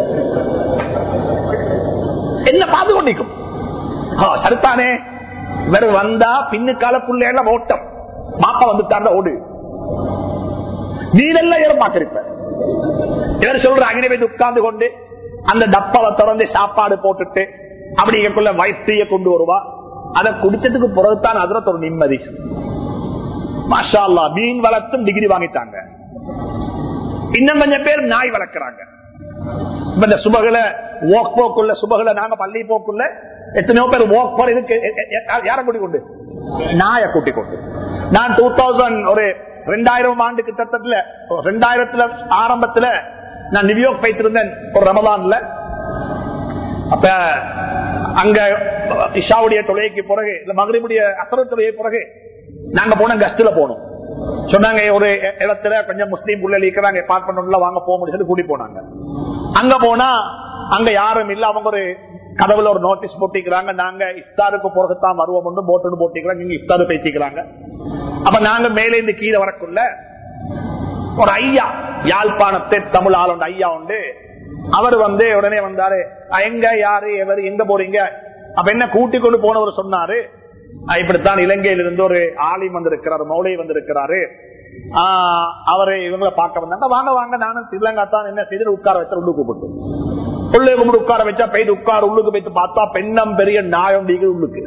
என்ன பார்த்து கொண்டு நிற்கும் சரித்தானே இவர் வந்தா பின்னுக்கால புள்ளையில ஓட்டம் மாப்பா வந்துட்டாங்க ஓடு நீரெல்லாம் ஏறமாட்டிருப்ப இவர் சொல்ற அங்கே போய் உட்கார்ந்து கொண்டு அந்த டப்பாவை திறந்து சாப்பாடு போட்டுட்டு அப்படிங்கக்குள்ள வயிற்றைய கொண்டு வருவா அதை குடிச்சதுக்கு பிறகுதான் அதுல ஒரு நிம்மதி மாஷா அல்லா மீன் வளர்த்தும் டிகிரி வாங்கிட்டாங்க இன்னும் கொஞ்சம் பேர் நாய் வளர்க்கிறாங்க இந்த சுபகளை வாக் போக்குள்ள சுபகளை நாங்க பள்ளி போக்குள்ள எத்தனையோ பேர் வாக் போற இதுக்கு யார கூட்டிக் கொண்டு நாய கூட்டிக் கொண்டு நான் டூ தௌசண்ட் ஒரு ரெண்டாயிரம் ஆண்டு கிட்டத்தட்ட ரெண்டாயிரத்துல ஆரம்பத்துல நான் நியூயார்க் போய்த்திருந்தேன் ஒரு ரமதான்ல அப்ப அங்க இஷாவுடைய தொலைக்கு பிறகு இல்ல மகளிருடைய அசர தொலையை பிறகு நாங்க போன கஸ்ட்ல போனோம் சொன்னாங்க ஒரு இடத்துல கொஞ்சம் முஸ்லீம் உள்ள இருக்கிறாங்க பார்ப்பன வாங்க போக முடியாது கூட்டி போனாங்க அங்க போனா அங்க யாரும் இல்ல அவங்க ஒரு கதவுல ஒரு நோட்டீஸ் போட்டிக்கிறாங்க நாங்க இஃப்தாருக்கு பிறகுத்தான் வருவோம் போட்டு போட்டிக்கிறாங்க நீங்க இஃப்தாரு பேசிக்கிறாங்க அப்ப நாங்க மேலே இருந்து கீழே வரக்குள்ள ஒரு ஐயா யாழ்ப்பாணத்தை தமிழ் ஆளுண்டு ஐயா உண்டு அவர் வந்து உடனே வந்தாரு எங்க யாரு எவர் எங்க போறீங்க அப்ப என்ன கூட்டிக் கொண்டு போனவர் சொன்னாரு இப்படித்தான் இலங்கையில இருந்து ஒரு ஆலிம் வந்திருக்கிறாரு மௌலை வந்திருக்கிறாரு அவரை இவங்களை பார்க்க வந்தாங்க வாங்க வாங்க நானும் ஸ்ரீலங்கா தான் என்ன செய்து உட்கார வச்ச உள்ளு கூப்பிட்டு உள்ளே கும்பிட்டு உட்கார வச்சா போயிட்டு உட்கார உள்ளுக்கு போயிட்டு பார்த்தா பெண்ணம் பெரிய நாயம் உள்ளுக்கு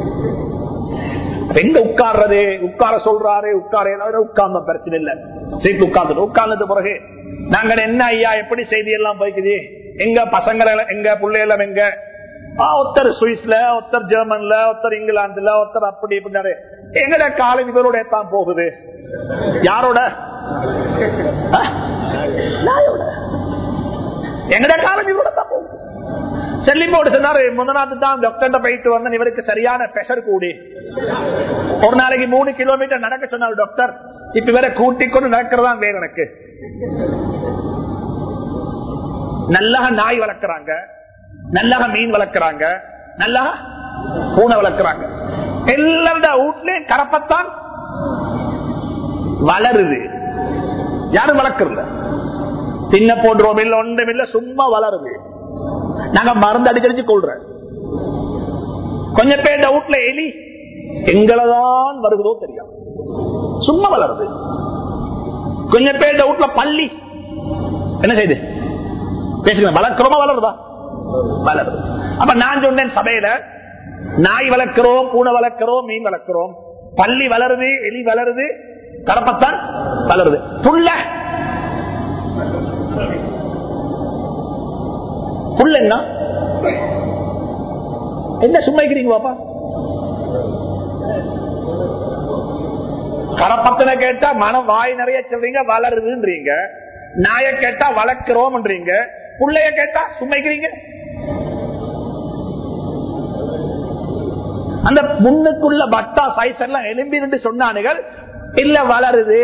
எங்க உட்கார்றது உட்கார சொல்றாரு உட்கார உட்கார்ந்த பிரச்சனை இல்ல சீட்டு உட்கார்ந்து உட்கார்ந்தது பிறகு நாங்க என்ன ஐயா எப்படி செய்தி எல்லாம் போய்க்குது எங்க பசங்க எங்க பிள்ளைகளும் எங்க ஒருத்தர் சுவிஸ்ல ஒருத்தர் ஜெர்மன்ல ஒருத்தர் இங்கிலாந்துல ஒருத்தர் அப்படி இப்படி எங்கட காலம் இவரோட தான் போகுது யாரோட ஆ? நாயோட எங்கட காலம் இவரோட தான் போகுது செல்லிமோடு சொன்னாரு முதநாத்து தான் டாக்டர் போயிட்டு வந்தேன் இவருக்கு சரியான பிரஷர் கூடி ஒரு நாளைக்கு மூணு கிலோமீட்டர் நடக்க சொன்னார் டாக்டர் இப்ப வேற கூட்டிக் கொண்டு நடக்கிறதா வேறு எனக்கு நல்லா நாய் வளர்க்கறாங்க நல்லா மீன் வளர்க்கறாங்க நல்லா பூனை வளர்க்கறாங்க எல்லாரோட வீட்லயும் கரப்பத்தான் வளருது யாரும் வளர்க்கறல தின்ன போடுறோம் இல்ல ஒன்றும் இல்ல சும்மா வளருது நாங்க மருந்து அடிக்கடிச்சு கொள்றோம் கொஞ்சம் பேர் வீட்டுல எலி எங்களதான் வருகிறதோ தெரியும் சும்மா வளருது கொஞ்சம் பேர் வீட்டுல பள்ளி என்ன செய்யுது பேசுங்க வளர்க்கிறோமா வளருதா வளருது அப்ப நான் சொன்னேன் சபையில நாய் வளர்க்கிறோம் பூனை வளர்க்கிறோம் மீன் வளர்க்கிறோம் பள்ளி வளருது எலி வளருது கடப்பத்தான் வளருது புள்ள புள்ள என்ன என்ன சும்மைக்கிறீங்க பாப்பா கடப்பத்தனை கேட்டா மனம் வாய் நிறைய சொல்றீங்க வளருதுன்றீங்க நாய கேட்டா வளர்க்கிறோம்ன்றீங்க புள்ளைய கேட்டா சும்மைக்கிறீங்க அந்த முன்னுக்குள்ள பட்டா சைஸ் எல்லாம் எலும்பி நின்று சொன்னானுகள் இல்ல வளருது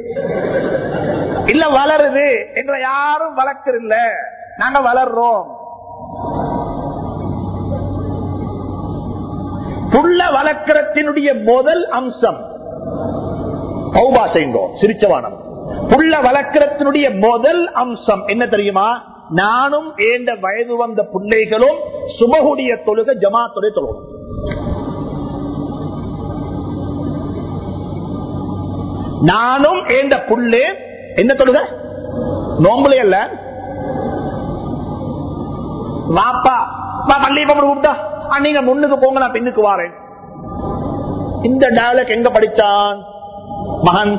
இல்ல வளருது எங்களை யாரும் வளர்க்கறில்ல நாங்க வளர்றோம் புள்ள வளர்க்கிறத்தினுடைய முதல் அம்சம் பௌபா செய்யுங்கோ சிரிச்சவானம் புள்ள வளர்க்கிறத்தினுடைய முதல் அம்சம் என்ன தெரியுமா நானும் ஏண்ட வயது வந்த பிள்ளைகளும் சுபகுடைய தொழுக ஜமாத்துடைய தொழுகும் நானும் ஏண்ட புள்ளே என்ன தொழுக நோம்புலே அல்ல வாப்பா வா பள்ளி கூப்பிட்டா ஆ, நீங்க முன்னுக்கு போங்க நான் பின்னுக்கு வாரேன் இந்த டயலாக் எங்க படிச்சான் மகன்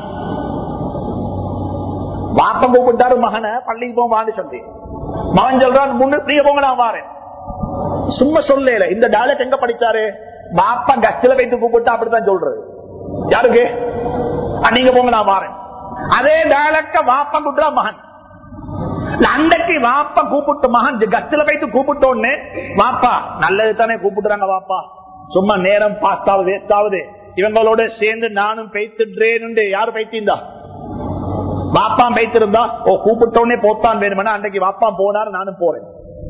வாப்பம் கூப்பிட்டாரு மகனை பள்ளிக்கு போக வான்னு சொல்லி மகன் சொல்றான் முன்னுக்கு நீங்க போங்க நான் வாரேன் சும்மா சொல்லல இந்த டயலாக் எங்க படிச்சாரு பாப்பா கஸ்டில வைத்து கூப்பிட்டா அப்படித்தான் சொல்றது யாருக்கு ஆ, நீங்க போங்க நான் வாரேன் அதே டயலாக்க வாப்பா கூப்பிட்டா மகன் அன்றைக்கு வாப்பா கூப்பிட்டு மகன் கத்துல வைத்து கூப்பிட்டோன்னு வாப்பா நல்லது தானே கூப்பிடுறாங்க வாப்பா சும்மா நேரம் பாஸ்டாவது வேஸ்ட் ஆகுது இவங்களோட சேர்ந்து நானும் பெய்த்துன்றேன் யாரு பைத்திருந்தா வாப்பா பைத்திருந்தா ஓ கூப்பிட்டோன்னே போத்தான் வேணுமெனா அன்றைக்கு வாப்பா போனார் நானும் போறேன்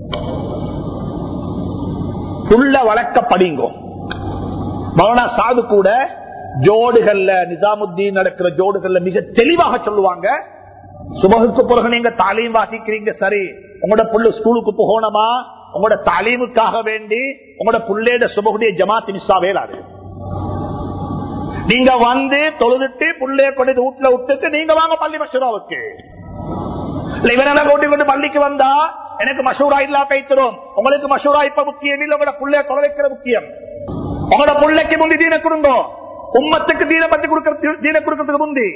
புள்ள வளர்க்க படிங்கோ மௌனா சாது கூட ஜோடுகள்ல நிசாமுத்தீன் நடக்கிற ஜோடுகள்ல மிக தெளிவாக சொல்லுவாங்க சுபகுக்கு பிறகு நீங்க தாலீம் வாசிக்கிறீங்க சரி உங்களோட புள்ள ஸ்கூலுக்கு போகணுமா உங்களோட தாலீமுக்காக வேண்டி உங்களோட புள்ளையோட சுபகுடைய ஜமாத் மிஸ்ஸா வேலாது நீங்க வந்து தொழுதுட்டு புள்ளைய கொண்டு வீட்டுல விட்டுட்டு நீங்க வாங்க பள்ளி மசூராவுக்கு இல்ல இவரெல்லாம் கூட்டி கொண்டு பள்ளிக்கு வந்தா எனக்கு மசூரா இல்லா கைத்தரும் உங்களுக்கு மசூரா இப்ப முக்கியம் இல்ல உங்களோட புள்ளைய தொலை வைக்கிற முக்கியம் உங்களோட புள்ளைக்கு முந்தி தீன கொடுங்க உம்மத்துக்கு தீன பத்தி கொடுக்கறது தீன கொடுக்கறதுக்கு முந்தி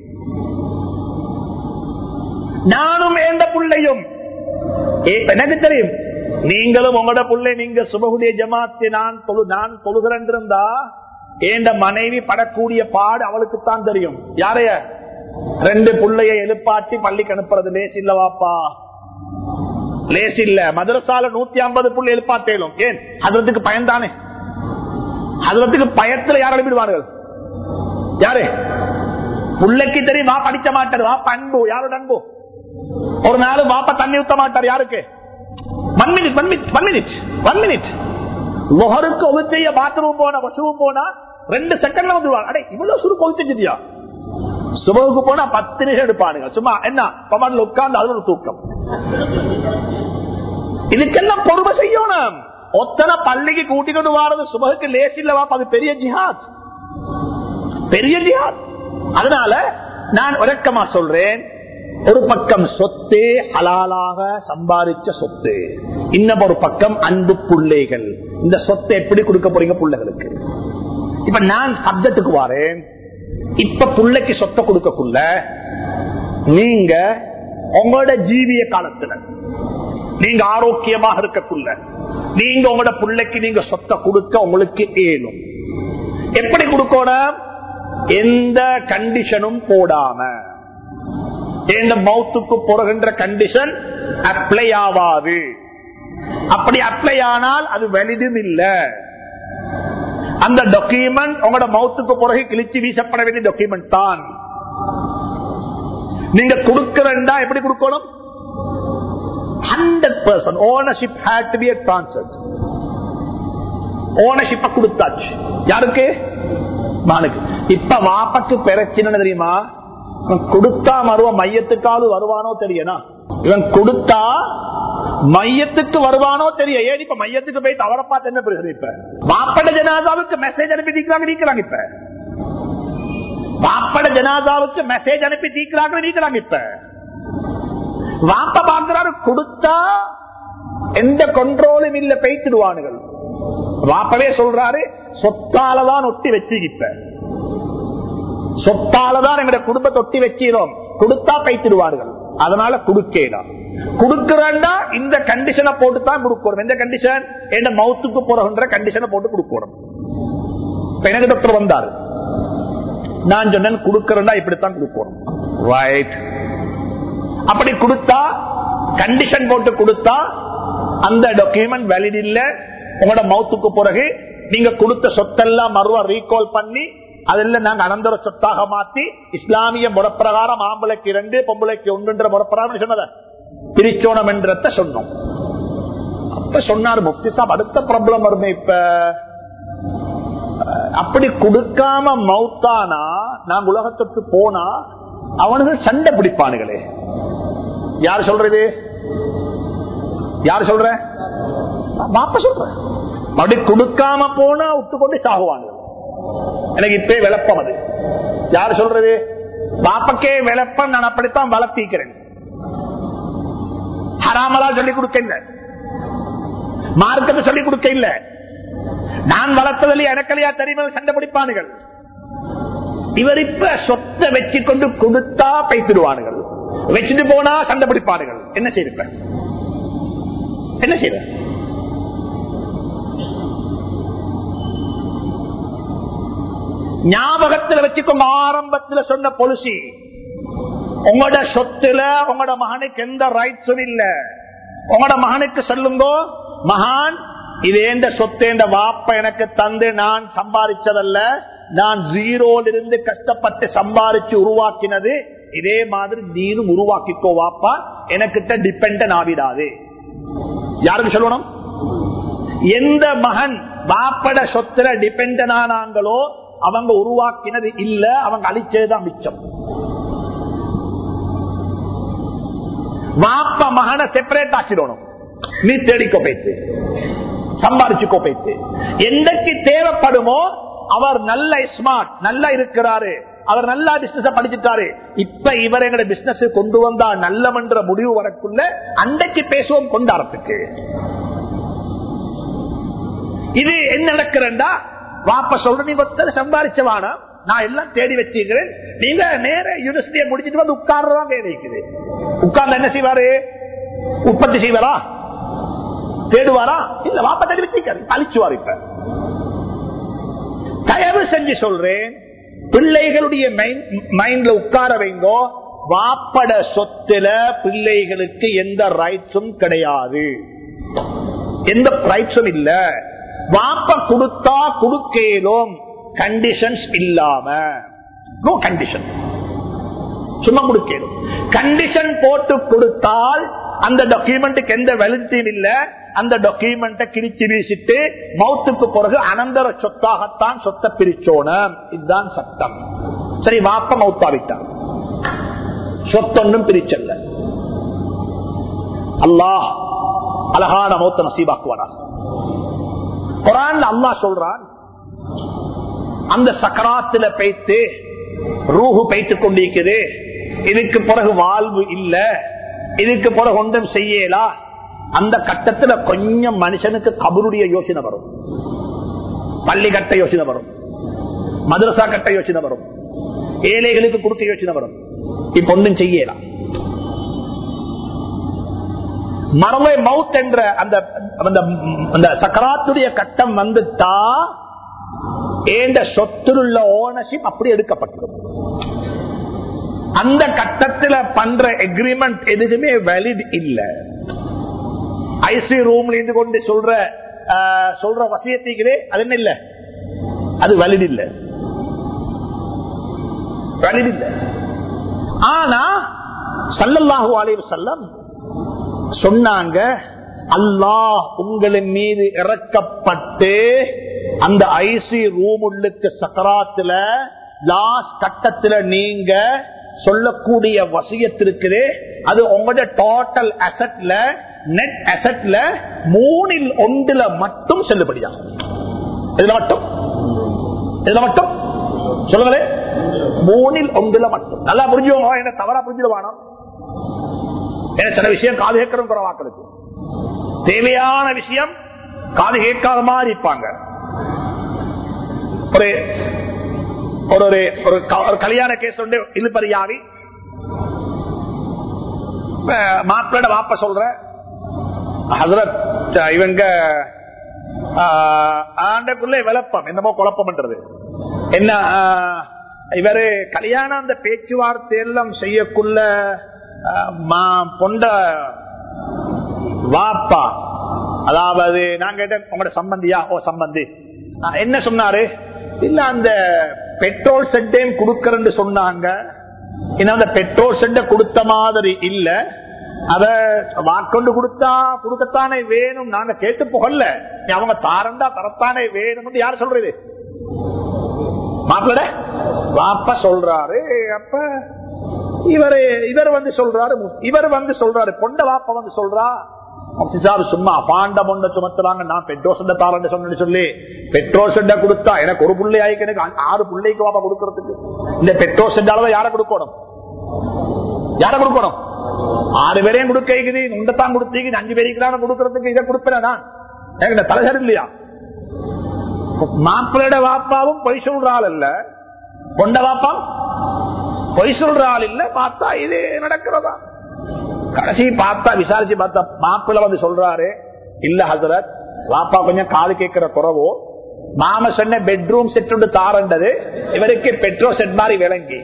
நானும் எந்த புள்ளையும் ஏ, எனக்கு தெரியும் நீங்களும் உங்களோட புள்ளை நீங்க சுபகுடைய ஜமாத்தை நான் தொழு நான் தொழுகிறேன் இருந்தா ஏண்ட மனைவி படக்கூடிய பாடு அவளுக்கு தான் தெரியும் யாரைய ரெண்டு புள்ளைய எழுப்பாட்டி பள்ளிக்கு அனுப்புறது லேஸ் இல்லவாப்பா லேஸ் இல்ல மதுரசால நூத்தி ஐம்பது புள்ளி எழுப்பாத்தேலும் ஏன் அதற்கு பயன்தானே அதற்கு பயத்துல யார் எழுப்பிடுவார்கள் யாரு புள்ளைக்கு தெரியும் வா படிக்க மாட்டார் வா பண்பு யாரோட அன்பு ஒரு நாள் வாப்பா தண்ணி ஊத்த மாட்டார் யாருக்கு one minute one minute one minute one minute லொஹருக்கு ஒதுச்செய்ய பாத்ரூம் போனா வசுவும் போனா ரெண்டு செகண்ட்ல வந்துருவாங்க அடே இவ்வளவு சுருக்கு ஒதுச்சியா சுபகுக்கு போனா பத்து நிமிஷம் எடுப்பானுங்க சும்மா என்ன பமாட்டில் உட்கார்ந்து அது ஒரு தூக்கம் இதுக்கெல்லாம் பொறுமை செய்யணும் ஒத்தனை பள்ளிக்கு கூட்டிக் கொண்டு வாரது சுபகுக்கு லேஸ் இல்லவா அது பெரிய ஜிஹாத் பெரிய ஜிஹாத் அதனால நான் உறக்கமா சொல்றேன் ஒரு பக்கம் சொத்து ஹலாலாக சம்பாதிச்ச சொத்து இன்னும் ஒரு பக்கம் அன்பு பிள்ளைகள் இந்த சொத்தை எப்படி கொடுக்க போறீங்க பிள்ளைகளுக்கு இப்ப நான் சப்ஜெக்டுக்கு வரேன் இப்ப பிள்ளைக்கு சொத்தை கொடுக்கக்குள்ள நீங்க உங்களோட ஜீவிய காலத்துல நீங்க ஆரோக்கியமாக இருக்கக்குள்ள நீங்க உங்களோட பிள்ளைக்கு நீங்க சொத்தை கொடுக்க உங்களுக்கு ஏலும் எப்படி கொடுக்கணும் எந்த கண்டிஷனும் போடாம இந்த மவுத்துக்கு போகின்ற கண்டிஷன் அப்ளை ஆவாது அப்படி அப்ளை ஆனால் அது வெளிதும் இல்ல அந்த டாக்குமெண்ட் உங்களோட மவுத்துக்கு பிறகு கிழிச்சு வீசப்பட வேண்டிய டாக்குமெண்ட் தான் நீங்க கொடுக்கிறண்டா எப்படி கொடுக்கணும் hundred percent ownership had to be transfer ஓனர்ஷிப்ப கொடுத்தாச்சு யாருக்கு மகனுக்கு இப்ப வாப்பக்கு பிரச்சனை தெரியுமா இவன் கொடுத்தா மறுவ மையத்துக்காலும் வருவானோ தெரியனா இவன் கொடுத்தா மையத்துக்கு வருவானோ தெரிய ஏன் இப்ப மையத்துக்கு போய் தவற பார்த்து என்ன பிரச்சனை இப்ப வாப்பட ஜனாதாவுக்கு மெசேஜ் அனுப்பி நீக்கிறாங்க நீக்கிறாங்க இப்ப வாப்பட ஜனாதாவுக்கு மெசேஜ் அனுப்பி தீக்கிறாங்க நீக்கிறாங்க இப்ப வாப்ப பாக்குறாரு கொடுத்தா எந்த கண்ட்ரோலும் இல்ல பெய்த்துடுவானுகள் வாப்பவே சொல்றாரு சொத்தாலதான் ஒட்டி வச்சுக்கிப்ப சொத்தாலதான் எங்க குடும்பத்தை ஒட்டி வச்சிடும் கொடுத்தா பைத்திடுவார்கள் அதனால கொடுக்கலாம் கொடுக்கிறா இந்த கண்டிஷனை போட்டு தான் கொடுக்கணும் எந்த கண்டிஷன் என்ன மவுத்துக்கு போறன்ற கண்டிஷனை போட்டு கொடுக்கணும் இப்ப எனக்கு டாக்டர் வந்தாரு நான் சொன்னேன் கொடுக்கிறேன்டா இப்படித்தான் கொடுக்கணும் ரைட் அப்படி கொடுத்தா கண்டிஷன் போட்டு கொடுத்தா அந்த டாக்குமெண்ட் வேலிட் இல்ல உங்களோட மவுத்துக்கு பிறகு நீங்க கொடுத்த சொத்தெல்லாம் மறுவா ரீகால் பண்ணி அதெல்லாம் நாங்க அனந்தர சொத்தாக மாத்தி இஸ்லாமிய முறப்பிரகாரம் ஆம்பளைக்கு இரண்டு பொம்பளைக்கு ஒன்றுன்ற முறப்பிரகாரம் சொன்னத பிரிச்சோணம் என்றத சொன்னோம் அப்ப சொன்னார் முக்தி சாப் அடுத்த ப்ராப்ளம் வருமே இப்ப அப்படி கொடுக்காம மவுத்தானா நாங்க உலகத்துக்கு போனா அவனுகள் சண்டை பிடிப்பானுங்களே யார் சொல்றது யார் சொல்ற பாப்ப சொல்ற அப்படி கொடுக்காம போனா விட்டு கொண்டு சாகுவானுங்க எனக்கு இப்பே விளப்பம் அது யார் சொல்றது பாப்பக்கே விளப்பம் நான் அப்படித்தான் வளர்த்திக்கிறேன் ஹராமலா சொல்லிக் கொடுக்க இல்ல மார்க்கத்தை சொல்லிக் கொடுக்க இல்ல நான் வளர்த்ததில் எனக்கலையா தெரியுமா சண்டை பிடிப்பானுகள் இவர் இப்ப சொத்தை வச்சு கொண்டு கொடுத்தா பைத்திடுவானுகள் வச்சுட்டு போனா சண்டை பிடிப்பானுகள் என்ன செய்திருப்ப என்ன செய்வ ஞாபகத்தில் வச்சுக்கோங்க ஆரம்பத்தில் சொன்ன பொலிசி உங்களோட சொத்துல உங்களோட மகனுக்கு எந்த ரைட்ஸும் இல்ல உங்களோட மகனுக்கு சொல்லுங்க மகான் இது எந்த சொத்து என்ற வாப்ப எனக்கு தந்து நான் சம்பாதிச்சதல்ல நான் ஜீரோல இருந்து கஷ்டப்பட்டு சம்பாதிச்சு உருவாக்கினது இதே மாதிரி நீனும் உருவாக்கிக்கோ வாப்பா எனக்கிட்ட டிபெண்ட் ஆவிடாது யாருக்கு சொல்லணும் எந்த மகன் வாப்பட சொத்துல டிபெண்ட் ஆனாங்களோ அவங்க உருவாக்கினது இல்ல அவங்க அழிச்சதுதான் மிச்சம் வாப்ப மகனை செப்பரேட் ஆக்கிடணும் நீ தேடிக்கோ போயிட்டு சம்பாரிச்சுக்கோ போயிட்டு எந்தக்கு தேவைப்படுமோ அவர் நல்ல ஸ்மார்ட் நல்லா இருக்கிறாரு அவர் நல்லா பிசினஸ் படிச்சுட்டாரு இப்ப இவர் எங்க பிசினஸ் கொண்டு வந்தா நல்லமன்ற முடிவு வரக்குள்ள அன்றைக்கு பேசுவோம் கொண்டாடத்துக்கு இது என்ன நடக்கிறா வாப்ப சொல்ற நீங்க சம்பாதிச்சவானா நான் எல்லாம் தேடி வச்சுக்கிறேன் நீங்க நேர யூனிவர்சிட்டியை முடிச்சிட்டு வந்து உட்கார்றதான் வேலைக்குது உட்கார்ந்து என்ன செய்வாரு உற்பத்தி செய்வாரா தேடுவாரா இல்ல வாப்ப தேடி வச்சிருக்காரு அழிச்சுவார் இப்ப தயவு செஞ்சு சொல்றேன் பிள்ளைகளுடைய மைண்ட்ல உட்கார வைங்கோ வாப்பட சொத்துல பிள்ளைகளுக்கு எந்த ரைட்ஸும் கிடையாது எந்த ரைட்ஸும் இல்ல வாப்ப கொடுத்தா கொடுக்கலும் கண்டிஷன்ஸ் இல்லாம நோ கண்டிஷன் சும்மா கொடுக்கணும் கண்டிஷன் போட்டு கொடுத்தால் அந்த டாக்குமெண்ட்டுக்கு எந்த வெலிட்டியும் இல்ல அந்த டாக்குமெண்ட்டை கிழிச்சு வீசிட்டு மௌத்துக்கு பிறகு அனந்தர சொத்தாகத்தான் சொத்தை பிரிச்சோணும் இதுதான் சட்டம் சரி வாப்ப மௌத்தாவிட்டான் சொத்தொன்னும் பிரிச்சல்ல அல்லாஹ் அழகான மௌத்த நசீபாக்குவானா குரான் அல்லாஹ் சொல்றான் அந்த சக்கராத்துல பைத்து ரூஹு பைத்து கொண்டிருக்குது இதுக்கு பிறகு வாழ்வு இல்ல இதுக்கு பிறகு ஒன்றும் செய்யலா அந்த கட்டத்துல கொஞ்சம் மனுஷனுக்கு கபருடைய யோசனை வரும் பள்ளி கட்ட யோசனை வரும் மதரசா கட்ட யோசனை வரும் ஏழைகளுக்கு கொடுக்க யோசனை வரும் இப்ப ஒன்றும் செய்யலாம் மரவை மவுத் என்ற அந்த அந்த சக்கராத்துடைய கட்டம் வந்துட்டா ஏண்ட சொத்தில் உள்ள ஓனர்ஷிப் அப்படி எடுக்கப்பட்டிருக்கும் அந்த கட்டத்தில் பண்ற எக்ரிமெண்ட் எதுவுமே வேலிட் இல்ல ஐசி ரூம்ல இருந்து கொண்டு சொல்ற ஆஹ், சொல்ற வசியத்தீங்களே அது என்ன இல்ல அது வேலிட் இல்ல வேலிட் இல்ல ஆனா சல்லல்லாஹு அலைஹி வஸல்லம் சொன்னாங்க அல்லாஹ் உங்களின் மீது இறக்கப்பட்டு அந்த ஐசி ரூம் உள்ளுக்கு சக்கராத்துல லாஸ்ட் கட்டத்துல நீங்க சொல்லக்கூடிய வசியத்திருக்குது அது உங்களோட டோட்டல் அசட்ல நெட் அசட்ல மூணில் ஒன்றுல மட்டும் செல்லுபடியாகும் இதுல மட்டும் இதுல மட்டும் சொல்லுங்களே மூணில் ஒன்றுல மட்டும் நல்லா புரிஞ்சுவோம் என்ன தவறா புரிஞ்சுடுவானோ ஏன்னா சில விஷயம் காது கேட்கறோம் குறவாக்களுக்கு தேவையான விஷயம் காது கேட்காத மாதிரி இருப்பாங்க ஒரு ஒரு ஒரு- ஒரு க- ஒரு கல்யாண கேஸ் உண்டு இழுப்பறியாவி மாப்பிளோட வாப்ப சொல்ற ஹசரத் இவங்க ஆஹ், ஆண்டக்குள்ளே விளப்பம் என்னமோ குழப்பம்ன்றது என்ன ஆஹ், இவரு கல்யாணம் அந்த பேச்சுவார்த்தை எல்லாம் செய்யக்குள்ள ஆஹ், மா- பொண்ட வாப்பா அதாவது நான் கேட்டேன் உங்களோட சம்பந்தியா ஓ சம்பந்தி ஆஹ், என்ன சொன்னாரு இல்ல அந்த பெட்ரோல் செட்டையும் கொடுக்கறன்னு சொன்னாங்க இன்னும் அந்த பெட்ரோல் செட்டை கொடுத்த மாதிரி இல்ல அத வாக்கொண்டு கொடுத்தா கொடுக்கத்தானே வேணும் நாங்க கேட்டு போகல நீ அவங்க தாரண்டா தரத்தானே வேணும் யார் சொல்றது மாப்பிளட வாப்பா சொல்றாரு அப்ப இவரு இவர் வந்து சொல்றாரு இவர் வந்து சொல்றாரு பொண்ட வாப்பா வந்து சொல்றா சார் சும்மா பாண்ட பொண்ட சுமத்துறாங்க நான் பெட்ரோல் செட்ட தாரன்னு சொன்னு சொல்லி பெட்ரோல் செட்ட கொடுத்தா எனக்கு ஒரு புள்ளை ஆயிக்கு எனக்கு ஆ- ஆறு பிள்ளைக்கு வாப்பா கொடுக்கறதுக்கு இந்த பெட்ரோல் செட்டால யார கொடுக்கணும் யார கொடுக்கணும் ஆறு பேரையும் கொடுக்க இருக்குது உண்டத்தான் கொடுத்தீங்க அஞ்சு பேருக்கு கொடுக்கறதுக்கு இதை கொடுப்பேன் நான் எனக்கு இந்த தலைசரி இல்லையா மாப்பிள்ளையோட வாப்பாவும் பொய் சொல்ற ஆள் இல்ல கொண்ட வாப்பாம் பொய் சொல்ற ஆள் இல்ல பார்த்தா இது நடக்கிறதா கடைசி பார்த்தா விசாரிச்சு பார்த்தா மாப்பிள்ளை வந்து சொல்றாரு இல்ல ஹசரத் வாப்பா கொஞ்சம் காது கேட்கிற குறவோ மாம சொன்ன பெட்ரூம் செட் தாரண்டது இவருக்கு பெட்ரோல் செட் மாதிரி விளங்கி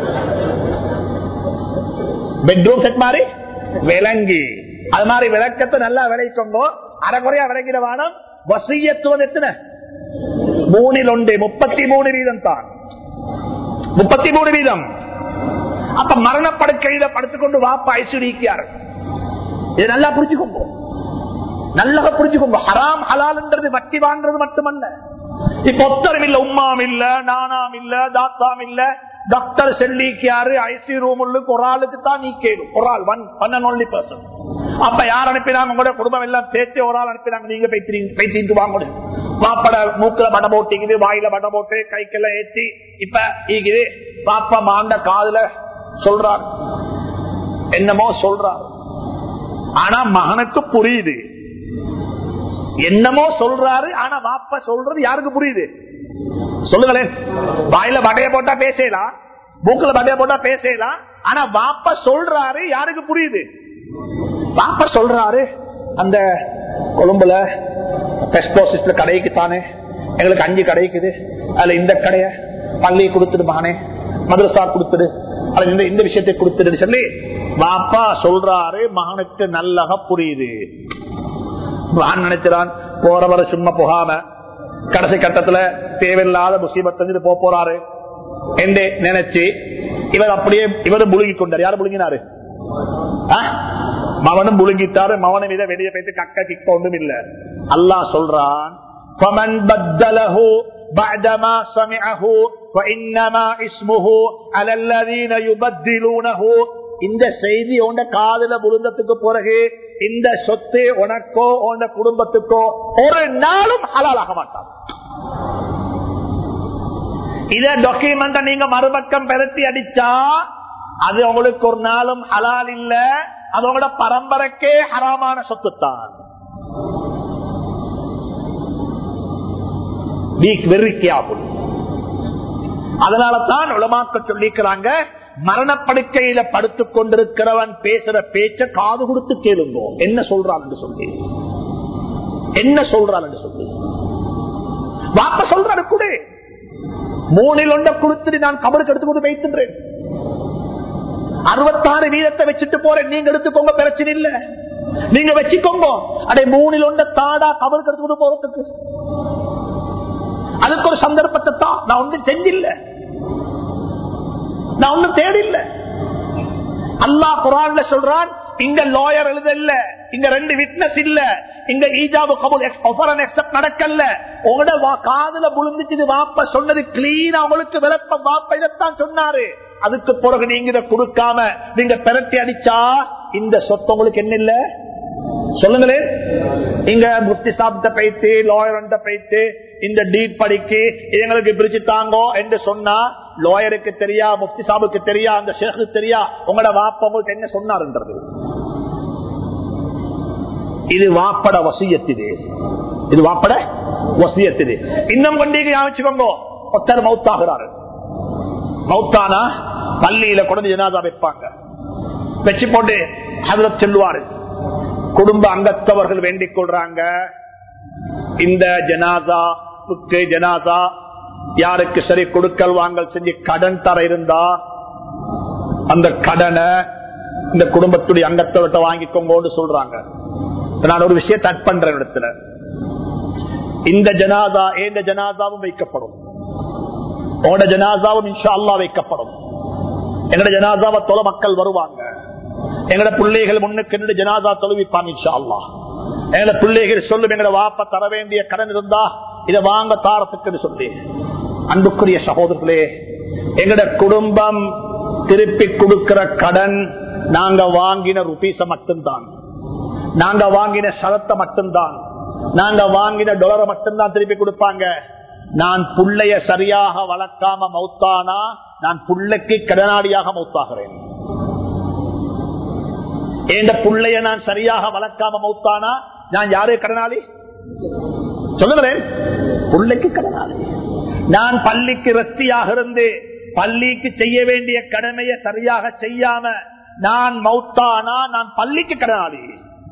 பெட்ரூம் செட் மாதிரி விளங்கி அது மாதிரி விளக்கத்தை நல்லா விளைக்கொண்டோ அரைக்குறையா விளங்கிட வானம் வசியத்துவம் எத்தனை மூணில் ஒன்று முப்பத்தி மூணு வீதம் தான் முப்பத்தி மூணு வீதம் அப்ப மரணப்படுக்கையில படுத்துக்கொண்டு வாப்பா ஐஸ்வரிக்கார் இது நல்லா புரிஞ்சுக்கோங்க நல்லா புரிஞ்சுக்கோங்க ஹராம் ஹலால்ன்றது வட்டி வாங்குறது மட்டுமல்ல இப்ப ஒத்தரம் இல்ல உம்மாம் இல்ல நானாம் இல்ல தாத்தாம் இல்ல டாக்டர் செல்லிக்காரு ஐசி ரூம் உள்ளுக்கு ஒரு ஆளுக்கு தான் நீ கேடும் ஒரு ஆள் one one and only person அப்ப யார் அனுப்பினாங்க உங்களோட குடும்பம் எல்லாம் தேய்ச்சி ஒரு ஆள் அனுப்பினாங்க நீங்க பைத்திட்டு வாங்க மாப்பட மூக்குல பட போட்டிக்குது வாயில பட போட்டு கைக்கெல்லாம் ஏற்றி இப்ப ஈகுது பாப்பா மாண்ட காதுல சொல்றார் என்னமோ சொல்றார் ஆனா மகனுக்கு புரியுது என்னமோ சொல்றாரு ஆனா வாப்பா சொல்றது யாருக்கு புரியுது சொல்லுங்களேன் வாயில படைய போட்டா பேசலாம் மூக்குல படைய போட்டா பேசலாம் ஆனா வாப்பா சொல்றாரு யாருக்கு புரியுது வாப்பா சொல்றாரு அந்த கொழும்புல பெஸ்போசிஸ்ல கடைக்கு தானே எங்களுக்கு அஞ்சு கடைக்குது அதுல இந்த கடைய பள்ளி கொடுத்துடு மகனே மதுரசா கொடுத்துடு அல்லது இந்த இந்த விஷயத்தை கொடுத்துடு சொல்லி வாப்பா சொல்றாரு மகனுக்கு நல்லக புரியுது மகன் நினைக்கிறான் போறவர சும்மா போகாம கடைசி கட்டத்துல தேவையில்லாத முசீபத் செஞ்சுட்டு போக போறாரு என்று நினைச்சு இவர் அப்படியே இவரும் முழுகி கொண்டார் யாரு முழுங்கினாரு ஆ? மவனும் முழுங்கிட்டாரு மவனும் இதை வெளியே போயிட்டு கக்க கிக்க ஒன்றும் இல்ல அல்லாஹ் சொல்றான் فَمَنْ بَدَّلَهُ بَعْدَمَا سَمِعَهُ فَإِنَّمَا اسْمُهُ عَلَى الَّذِينَ يُبَدِّلُونَهُ இந்த செய்தி உண்ட காதல புரிந்தத்துக்கு பிறகு இந்த சொத்து உனக்கோ உண்ட குடும்பத்துக்கோ ஒரு நாளும் ஹலாலாக மாட்டான் இத டாக்குமெண்ட் நீங்க மறுபக்கம் பெருத்தி அடிச்சா அது உங்களுக்கு ஒரு நாளும் ஹலால் இல்ல அது உங்களோட பரம்பரைக்கே ஹராமான சொத்து தான் அதனால தான் உலமாக்க சொல்லிக்கிறாங்க மரணப்படுக்கையில படுத்துக் கொண்டிருக்கிறவன் பேசுற பேச்ச காது கொடுத்து கேளுங்கோ என்ன சொல்றான் என்று சொல்லி என்ன சொல்றான் என்று சொல்லி வாப்ப சொல்றாரு கூட மூணில் ஒன்றை கொடுத்துட்டு நான் கபருக்கு எடுத்துக்கொண்டு வைத்துன்றேன் அறுபத்தாறு வீதத்தை வச்சுட்டு போறேன் நீங்க எடுத்துக்கோங்க பிரச்சனை இல்ல நீங்க வச்சுக்கோங்க அடே மூணில் ஒன்ற தாடா கபருக்கு எடுத்துக்கொண்டு போறதுக்கு அதுக்கு ஒரு சந்தர்ப்பத்தை தான் நான் ஒன்றும் செஞ்சில்ல நான் ஒன்னும் தேடில்ல அல்லாஹ் குரான்ல சொல்றான் இங்க லாயர் எழுதல்ல இங்க ரெண்டு விட்னஸ் இல்ல இங்க ஈஜாபு கபூல் எக்ஸப்ட் நடக்கல உங்களோட வா- காதுல புழுந்துச்சு வாப்ப சொன்னது கிளீனா உங்களுக்கு விளப்பம் வாப்ப இதைத்தான் சொன்னாரு அதுக்கு பிறகு நீங்க இதை கொடுக்காம நீங்க பெரட்டி அடிச்சா இந்த சொத்து உங்களுக்கு என்ன இல்ல சொல்லுங்களேன் இங்க முஃப்தி சாப்ட பைத்து லாயர் பைத்து இந்த டீட் படிக்கு எங்களுக்கு பிரிச்சு தாங்கோ என்று சொன்னா லாயருக்கு தெரியா முஃப்தி சாபுக்கு தெரியா அந்த ஷேக்கு தெரியா உங்களோட வாப்ப உங்களுக்கு என்ன சொன்னாருன்றது இது வாப்பட வசியத்திது இது வாப்பட வசியத்திது இன்னும் கொண்டீங்க ஞாபகம் ஒருத்தர் மௌத்தாகிறாரு மௌத்தானா பள்ளியில கொண்டு ஜனாதா வைப்பாங்க வச்சு போட்டு ஹதரத் செல்வாரு குடும்ப அங்கத்தவர்கள் வேண்டிக் கொள்றாங்க இந்த ஜனாதாவுக்கு ஜனாதா யாருக்கு சரி கொடுக்கல் வாங்கல் செஞ்சு கடன் தர இருந்தா அந்த கடனை இந்த குடும்பத்துடைய அங்கத்தவர்கிட்ட வாங்கிக்கோங்கன்னு சொல்றாங்க நான் ஒரு விஷயத்தை அட் பண்றேன் இடத்துல இந்த ஜனாதா இந்த ஜனாதாவும் வைக்கப்படும் உங்களோட ஜனாதாவும் இன்ஷா அல்லாஹ் வைக்கப்படும் எங்கட ஜனாதாவை தொலை மக்கள் வருவாங்க எங்கட பிள்ளைகள் முன்னுக்கு நின்று ஜனாதா தொழுவிப்பாங்க இன்ஷா அல்லாஹ் எங்கட பிள்ளைகள் சொல்லும் எங்கட வாப்ப தர வேண்டிய கடன் இருந்தா இதை வாங்க தாரத்துக்கு சொல்லி அன்புக்குரிய சகோதரர்களே எங்கட குடும்பம் திருப்பி கொடுக்கிற கடன் நாங்க வாங்கின ருபீஸ மட்டும்தான் நாங்க வாங்கின சரத்தை மட்டும்தான் நாங்க வாங்கின டொலரை மட்டும்தான் திருப்பி கொடுப்பாங்க நான் புள்ளைய சரியாக வளர்க்காம மௌத்தானா நான் புள்ளைக்கு கடனாளியாக மௌத்தாகிறேன் எந்த புள்ளைய நான் சரியாக வளர்க்காம மௌத்தானா நான் யாரு கடனாளி சொல்லுகிறேன் புள்ளைக்கு கடனாளி நான் பள்ளிக்கு ரத்தியாக இருந்து பள்ளிக்கு செய்ய வேண்டிய கடமையை சரியாக செய்யாம நான் மௌத்தானா நான் பள்ளிக்கு கடனாளி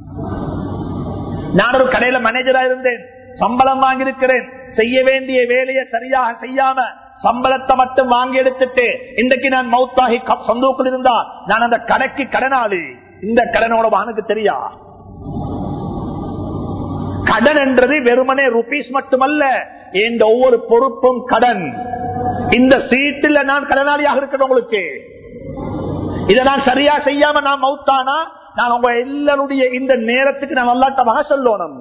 நான் ஒரு கடையில மேனேஜரா இருந்தேன் சம்பளம் வாங்கியிருக்கிறேன் செய்ய வேண்டிய வேலையை சரியாக செய்யாம சம்பளத்தை மட்டும் வாங்கி எடுத்துட்டு இன்றைக்கு நான் மௌத்தாகி க- சந்தோக்கில் இருந்தா நான் அந்த கடைக்கு கடனாளி இந்த கடனோட வானுக்கு தெரியா கடன் என்றது வெறுமனே ருபீஸ் மட்டுமல்ல இந்த ஒவ்வொரு பொறுப்பும் கடன் இந்த சீட்டில் நான் கடனாளியாக இருக்கிறேன் உங்களுக்கு இதை நான் சரியா செய்யாம நான் மௌத்தானா நான் உங்க எல்லாருடைய இந்த நேரத்துக்கு நான் நல்லாட்டமாக சொல்லணும்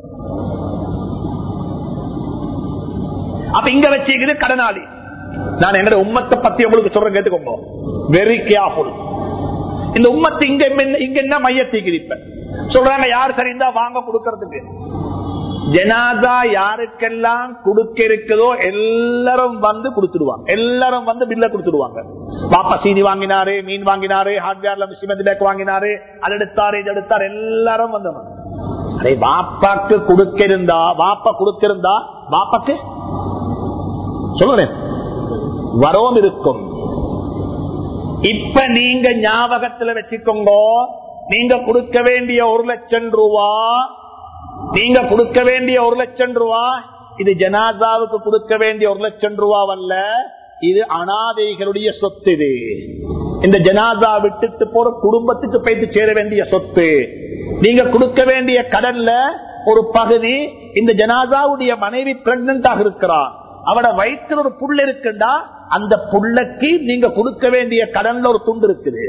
அப்ப இங்க வச்சுக்கிறது கடனாளி நான் எங்க உம்மத்தை பத்தி உங்களுக்கு சொல்றேன் கேட்டுக்கோங்க வெரி கேர்ஃபுல் இந்த உம்மத்து இங்க என்ன- இங்க என்ன மையத்தீங்க சொல்றாங்க யார் சரிந்தா வாங்க கொடுக்கறதுக்கு ஜனாதா யாருக்கெல்லாம் கொடுக்க இருக்குதோ எல்லாரும் வந்து கொடுத்துடுவாங்க எல்லாரும் வந்து பில்ல கொடுத்துடுவாங்க பாப்பா சீனி வாங்கினாரு மீன் வாங்கினாரு ஹார்ட்வேர்ல சிமெண்ட் பேக் வாங்கினாரு அது எடுத்தாரு இது எடுத்தாரு எல்லாரும் வந்தவங்க அதே பாப்பாக்கு கொடுக்க இருந்தா பாப்பா கொடுக்க இருந்தா பாப்பாக்கு சொல்லுறேன் வரோம் இருக்கும் இப்ப நீங்க ஞாபகத்துல வச்சுக்கோங்க நீங்க கொடுக்க வேண்டிய ஒரு லட்சம் ரூபா நீங்க கொடுக்க வேண்டிய ஒரு லட்சம் ரூபா இது ஜனாதாவுக்கு கொடுக்க வேண்டிய ஒரு லட்சம் ரூபாவல்ல இது அனாதைகளுடைய சொத்து இது இந்த ஜனாதா விட்டுட்டு போற குடும்பத்துக்கு போயிட்டு சேர வேண்டிய சொத்து நீங்க கொடுக்க வேண்டிய கடன்ல ஒரு பகுதி இந்த ஜனாதாவுடைய மனைவி பிரெக்னண்டாக இருக்கிறா அவட வயிற்றுல ஒரு புல் இருக்குண்டா அந்த புல்லைக்கு நீங்க கொடுக்க வேண்டிய கடன்ல ஒரு துண்டு இருக்குது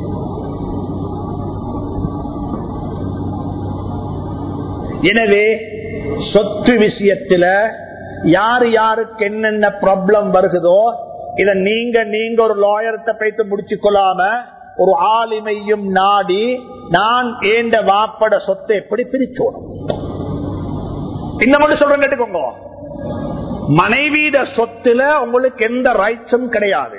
எனவே சொத்து விஷயத்துல யார் யாருக்கு என்னென்ன ப்ராப்ளம் வருகுதோ இத நீங்க நீங்க ஒரு லாயர்கிட்ட போயிட்டு முடிச்சு கொள்ளாம ஒரு ஆளுமையும் நாடி நான் ஏண்ட வாப்பட சொத்தை எப்படி பிரிச்சோணும் இன்னும் மட்டும் சொல்றேன் கேட்டுக்கோங்க மனைவியிட சொத்துல உங்களுக்கு எந்த ரைட்ஸும் கிடையாது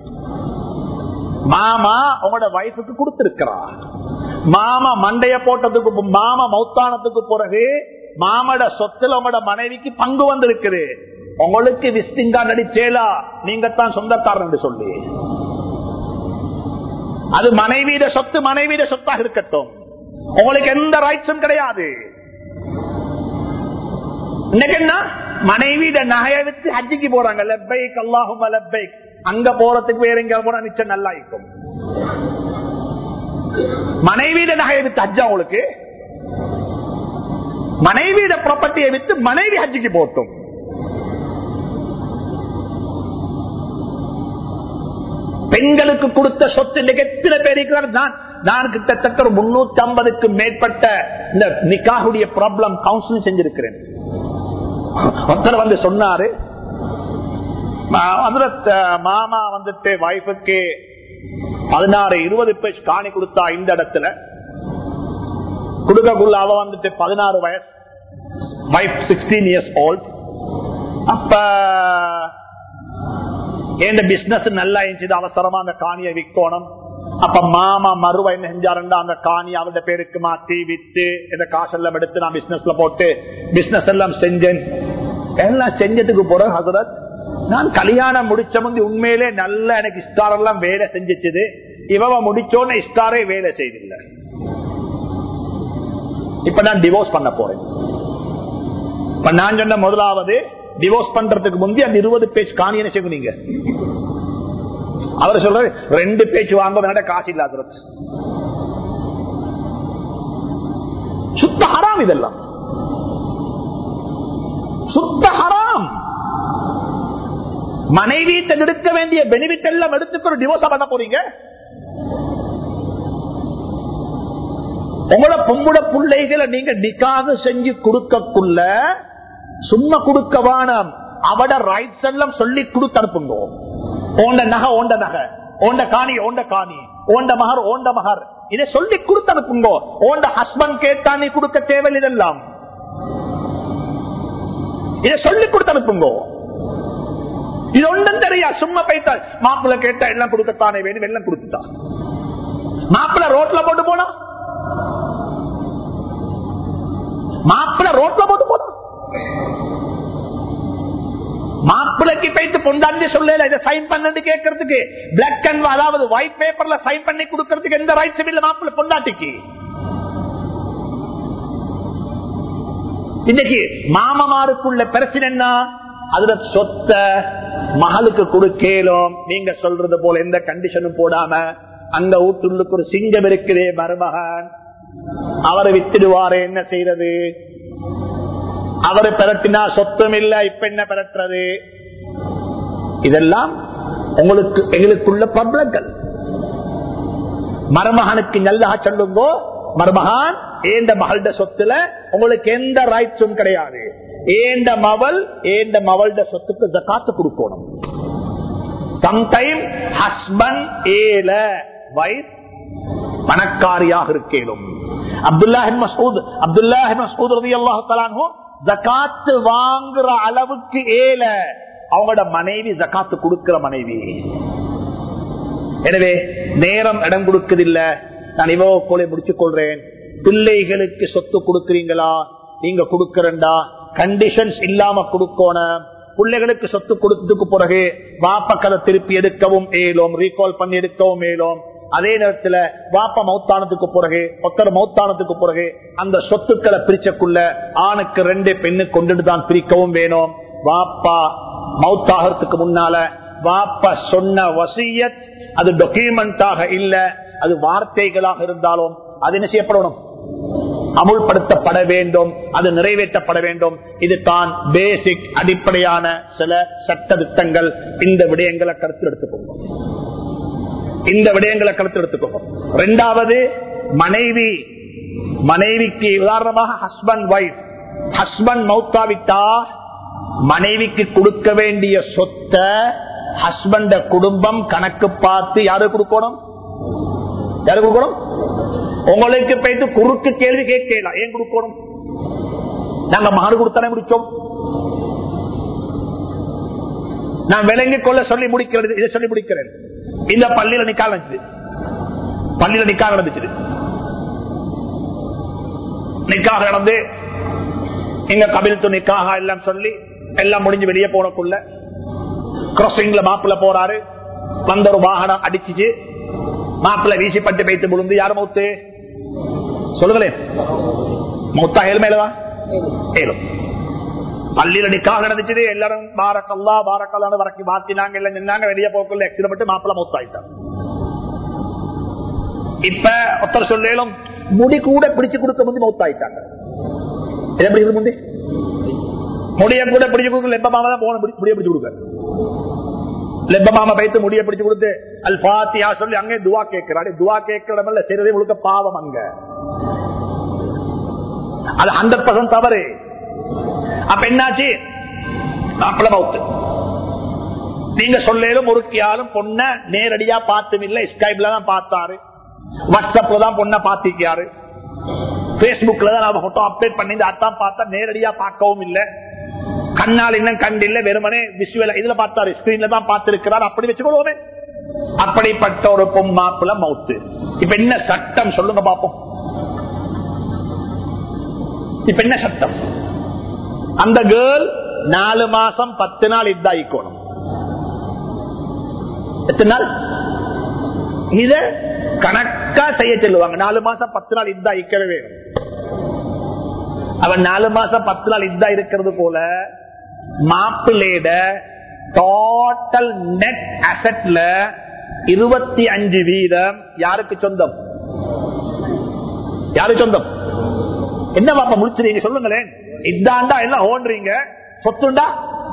மாமா உங்களோட வைஃபுக்கு கொடுத்திருக்கிறார் மாமா மண்டைய போட்டதுக்கு மாமா மௌத்தானத்துக்கு பிறகு மாமட சொத்துல உங்களோட மனைவிக்கு பங்கு வந்திருக்குது உங்களுக்கு விஸ்டிங்கா நடிச்சேலா நீங்க தான் சொந்தக்காரன் என்று சொல்லி அது மனைவியிட சொத்து மனைவியிட சொத்தாக இருக்கட்டும் உங்களுக்கு எந்த ரைட்ஸும் கிடையாது இன்னைக்கு என்ன மனைவியிட நகையை வித்து ஹஜ்ஜிக்கு போறாங்க லெப்பைக் அல்லாஹும் லெப்பைக் அங்க போறதுக்கு வேற எங்க போனா நிச்சயம் நல்லா இருக்கும் மனைவியிட நகையை வித்து ஹஜ்ஜா உங்களுக்கு மனைவியிட ப்ராப்பர்ட்டியை வித்து மனைவி ஹஜ்ஜிக்கு போட்டும் பெண்களுக்கு கொடுத்த சொத்து இன்னைக்கு எத்தனை பேர் இருக்கிறார் நான் நான் கிட்டத்தட்ட ஒரு முன்னூத்தி ஐம்பதுக்கு மேற்பட்ட இந்த நிக்காவுடைய ப்ராப்ளம் கவுன்சிலிங் செஞ்சிருக்கிறேன் ஒருத்தர் வந்து சொன்னாரு மா- ஹஜ்ரத், அஹ், மாமா வந்துட்டு வைஃபுக்கு பதினாறு இருபது பேஜ் காணி கொடுத்தா இந்த இடத்துல குடுக்கக்குள்ள அவ வந்துட்டு பதினாறு வயசு வைஃப் சிக்ஸ்டீன் இயர்ஸ் ஓல்ட் அப்ப என் பிசினஸ் நல்லா இருந்துச்சு அவசரமா அந்த காணியை விற்கணும் அப்ப மாமா மறுவ என்ன செஞ்சாருண்டா அந்த காணி அவருடைய பேருக்கு மாத்தி வித்து இந்த காசெல்லாம் எடுத்து நான் பிசினஸ்ல போட்டு பிசினஸ் எல்லாம் செஞ்சேன் எல்லாம் செஞ்சதுக்கு போற ஹசரத் நான் கல்யாணம் முடிச்ச முந்தி உண்மையிலே நல்ல எனக்கு ஸ்டார் எல்லாம் வேலை செஞ்சிச்சுது இவ முடிச்சோன்னு ஸ்டாரே வேலை செய்தில்லை இப்ப நான் டிவோர்ஸ் பண்ண போறேன் இப்ப நான் சொன்ன முதலாவது டிவோர்ஸ் பண்றதுக்கு முந்தி அந்த இருபது பேஜ் காணி என்ன செய்யும் நீங்க அவர் சொல்றாரு ரெண்டு பேச்சு வாங்க காசு இல்லாத சுத்த ஹராம் இதெல்லாம் சுத்த ஹராம் மனைவி எடுக்க வேண்டிய பெனிஃபிட் எல்லாம் எடுத்துக்கு ஒரு டிவோர்ஸ் பண்ண போறீங்க உங்களோட பொம்புட பிள்ளைகளை நீங்க நிக்காக செஞ்சு கொடுக்கக்குள்ள சும்மா கொடுக்க வேணாம் அவட ரைட்ஸ் எல்லாம் சொல்லி கொடுத்து அனுப்புங்க ஓண்ட நகை ஓண்ட நகை ஓண்ட காணி ஓண்ட காணி ஓண்ட மகர் ஓண்ட மகர் இதை சொல்லி கொடுத்து அனுப்புங்க ஓண்ட ஹஸ்பண்ட் கேட்டா நீ கொடுக்க தேவையில்லை இதெல்லாம் இதை சொல்லி கொடுத்து அனுப்புங்க இது ஒன்றும் தெரியா சும்மா பைத்தா மாப்பிள்ள கேட்டா எல்லாம் கொடுக்கத்தானே வேணும் எல்லாம் கொடுத்துட்டா மாப்பிள்ள ரோட்ல போட்டு போனா மாப்பிள்ள ரோட்ல போட்டு போனா மாப்பிளைக்கு போயிட்டு பொண்டாண்டி சொல்லல இதை சைன் பண்ணு கேட்கறதுக்கு பிளாக் அண்ட் அதாவது ஒயிட் பேப்பர்ல சைன் பண்ணி கொடுக்கறதுக்கு எந்த ரைட்ஸும் இல்ல மாப்பிள்ள பொண்டாட்டிக்கு இன்னைக்கு மாமமாருக்குள்ள பிரச்சனை என்ன அதுல சொத்த மகளுக்கு கொடுக்கலும் நீங்க சொல்றது போல எந்த கண்டிஷனும் போடாம அங்க வீட்டுள்ளுக்கு ஒரு சிங்கம் இருக்குதே மருமகன் அவரை வித்துடுவாரு என்ன செய்யறது அவரை பெரட்டினா சொத்தம் இல்ல இப்ப என்ன பெரட்டுறது இதெல்லாம் உங்களுக்கு எங்களுக்குள்ள பிரபலங்கள் மருமகனுக்கு நல்லா சொல்லுங்கோ மருமகான் ஏந்த மகள சொத்துல உங்களுக்கு எந்த ரைட்ஸும் கிடையாது ஏந்த மவள் ஏந்த மவள்ட சொத்துக்கு ஜக்காத்து கொடுக்கணும் சம்டைம் ஹஸ்பண்ட் ஏல வைஃப் பணக்காரியாக இருக்கேனும் அப்துல்லாஹின் மசூத் அப்துல்லாஹின் மசூத் ரதி அல்லாஹு ஜக்காத்து வாங்குற அளவுக்கு ஏல அவங்களோட மனைவி ஜக்காத்து கொடுக்கிற மனைவி எனவே நேரம் இடம் கொடுக்கதில்ல நான் இவ்வளவு போல முடிச்சுக் கொள்றேன் பிள்ளைகளுக்கு சொத்து கொடுக்கிறீங்களா நீங்க கொடுக்கறண்டா கண்டிஷன்ஸ் இல்லாம கொடுக்கணும் பிள்ளைகளுக்கு சொத்து கொடுத்ததுக்கு பிறகு வாப்பக்கதை திருப்பி எடுக்கவும் ஏலும் ரீகால் பண்ணி எடுக்கவும் ஏலும் அதே நேரத்துல வாப்ப மௌத்தானத்துக்கு பிறகு ஒத்தர் மௌத்தானத்துக்கு பிறகு அந்த சொத்துக்களை பிரிச்சக்குள்ள ஆணுக்கு ரெண்டு பெண்ணு கொண்டுட்டு தான் பிரிக்கவும் வேணும் வாப்பா மௌத்தாகிறதுக்கு முன்னால வாப்பா சொன்ன வசியத் அது டாக்குமெண்டாக இல்ல அது வார்த்தைகளாக இருந்தாலும் அது என்ன செய்யப்படணும் அமுல்படுத்தப்பட வேண்டும் அது நிறைவேற்றப்பட வேண்டும் இது தான் பேசிக் அடிப்படையான சில சட்ட திட்டங்கள் இந்த விடயங்களை கருத்தில் எடுத்துக்கோங்க இந்த விடயங்களை கருத்தில் எடுத்துக்கோங்க ரெண்டாவது மனைவி மனைவிக்கு உதாரணமாக ஹஸ்பண்ட் ஒய்ஃப் ஹஸ்பண்ட் மௌத்தாவிட்டா மனைவிக்கு கொடுக்க வேண்டிய சொத்த ஹஸ்பண்ட குடும்பம் கணக்கு பார்த்து யாரு கொடுக்கணும் யாரு கொடுக்கணும் உங்களுக்கு போயிட்டு குறுக்கு கேள்வி கேட்கலாம் ஏன் கொடுக்கணும் நாங்க மாடு கொடுத்தானே முடிச்சோம் நான் விளங்கிக் கொள்ள சொல்லி முடிக்கிறது இதை சொல்லி முடிக்கிறேன் இந்த பள்ளியில நிக்கால் நடந்துச்சு பள்ளியில நிக்காக நடந்துச்சு நிக்காக நடந்து எங்க கபில் நிக்காக எல்லாம் சொல்லி எல்லாம் முடிஞ்சு வெளியே போனக்குள்ள கிராசிங்ல மாப்பிள்ள போறாரு வந்த ஒரு வாகனம் அடிச்சுச்சு மாப்பிள்ள வீசிப்பட்டு வைத்து விழுந்து யார் மௌத்து சொல்லுங்களேன் மௌத்தா ஏழு மேலவா ஏழும் பள்ளியில நிக்காக நடந்துச்சு எல்லாரும் பாரக்கல்லா பாரக்கல்லான்னு வரக்கி மாத்தினாங்க இல்ல நின்னாங்க வெளியே போக்குள்ள எக்ஸிடம் மட்டும் மாப்பிள்ள மௌத்தாயிட்டாங்க இப்ப ஒருத்தர் சொல்லும் முடி கூட பிடிச்சு கொடுக்க முந்தி மௌத்தாயிட்டாங்க என்ன பிடிக்கிறது முந்தி முடிய கூட பிடிச்சு கொடுக்க லெப்ப மாமா தான் போன முடிய பிடிச்சு கொடுக்க லெப்ப மாமா பைத்து முடிய பிடிச்சு கொடுத்து அல் பாத்தியா சொல்லி அங்கே துவா கேட்கிறாரு துவா கேட்கிறமல்ல செய்யறதே முழுக்க பாவம் அங்க அது ஹண்ட்ரட் பர்சன்ட் தவறு அப்ப என்னாச்சு மாப்பிள மவுத்து நீங்க சொல்லும் ஒருக்கியாலும் பொண்ண நேரடியா பார்த்தும் இல்ல ஸ்கைப்ல தான் பார்த்தாரு வாட்ஸ்அப்ல தான் பொண்ணை பார்த்திருக்காரு பேஸ்புக்ல தான் நம்ம போட்டோ அப்டேட் பண்ணி அதான் பார்த்தா நேரடியா பார்க்கவும் இல்ல கண்ணால் இன்னும் கண்டில்ல வெறுமனே விஷுவல் இதுல பார்த்தாரு ஸ்கிரீன்ல தான் பார்த்திருக்கிறார் அப்படி வச்சுக்கொள்வோமே அப்படிப்பட்ட ஒரு பொம் மாப்பிள மவுத்து இப்ப என்ன சட்டம் சொல்லுங்க பாப்போம் இப்ப என்ன சட்டம் அந்த கேர்ள் நாலு மாசம் பத்து நாள் இதாயிக்கணும் எத்தனை நாள் இத கணக்கா செய்ய சொல்லுவாங்க நாலு மாசம் பத்து நாள் இதா இக்கவே வேணும் அவன் நாலு மாசம் பத்து நாள் இதா இருக்கிறது போல மாப்பிள்ளையிட டோட்டல் நெட் அசட்ல இருபத்தி அஞ்சு வீதம் யாருக்கு சொந்தம் யாருக்கு சொந்தம் என்ன பாப்பா முடிச்சிருங்க சொல்லுங்களேன் இதாண்டா என்ன ஓடுறீங்க சொத்துண்டா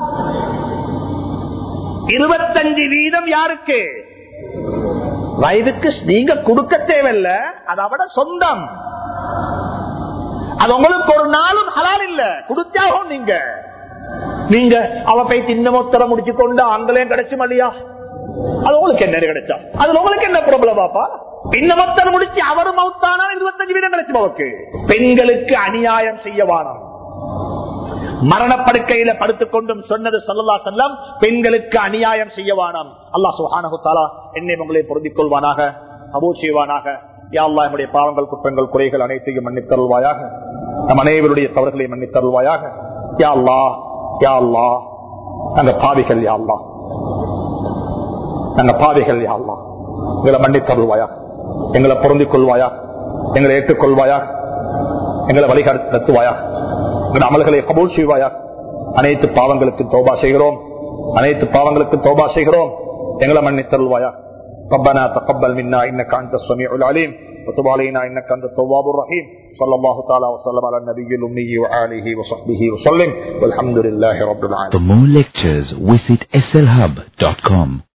இருபத்தஞ்சு வீதம் யாருக்கு வயதுக்கு நீங்க கொடுக்க தேவையில்ல அது அவட சொந்தம் அது உங்களுக்கு ஒரு நாளும் ஹலால் இல்ல கொடுத்தாகும் நீங்க நீங்க அவ போய் தின்னமொத்தர முடிச்சு கொண்டு ஆங்களையும் கிடைச்சு மல்லியா அது உங்களுக்கு என்ன கிடைச்சா அதுல உங்களுக்கு என்ன ப்ராப்ளம் பாப்பா பின்னமொத்தர முடிச்சு அவரு மவுத்தானா இருபத்தஞ்சு வீதம் கிடைச்சு அவருக்கு பெண்களுக்கு அநியாயம் செய்ய வாரம் மரணப்படுக்கையில படுத்துக் கொண்டும் சொன்னது சொல்லலா செல்லம் பெண்களுக்கு அநியாயம் செய்யவானாம் அல்லா சுஹானகுத்தாலா என்னை உங்களை பொருந்திக் கொள்வானாக அபூ செய்வானாக யாழ்லா என்னுடைய பாவங்கள் குற்றங்கள் குறைகள் அனைத்தையும் மன்னித்தருள்வாயாக நம் அனைவருடைய தவறுகளை மன்னித்தருள்வாயாக யாழ்லா யாழ்லா நாங்க பாவிகள் யாழ்லா நாங்க பாவிகள் யாழ்லா எங்களை மன்னித்தருள்வாயாக எங்களை பொருந்திக் கொள்வாயா எங்களை ஏற்றுக்கொள்வாயா எங்களை வழிகாட்டுவாயாக எங்கள் அமல்களை கபூல் செய்வாயா அனைத்து பாவங்களுக்கு தோபா செய்கிறோம் அனைத்து பாவங்களுக்கு தோபா செய்கிறோம் எங்களை மன்னித்தருள்வாயா ربنا تقبل منا انك انت السميع العليم وتب علينا انك انت التواب الرحيم صلى الله تعالى وسلم على النبي الامي واله وصحبه وسلم والحمد لله رب العالمين For more lectures, visit slhub.com.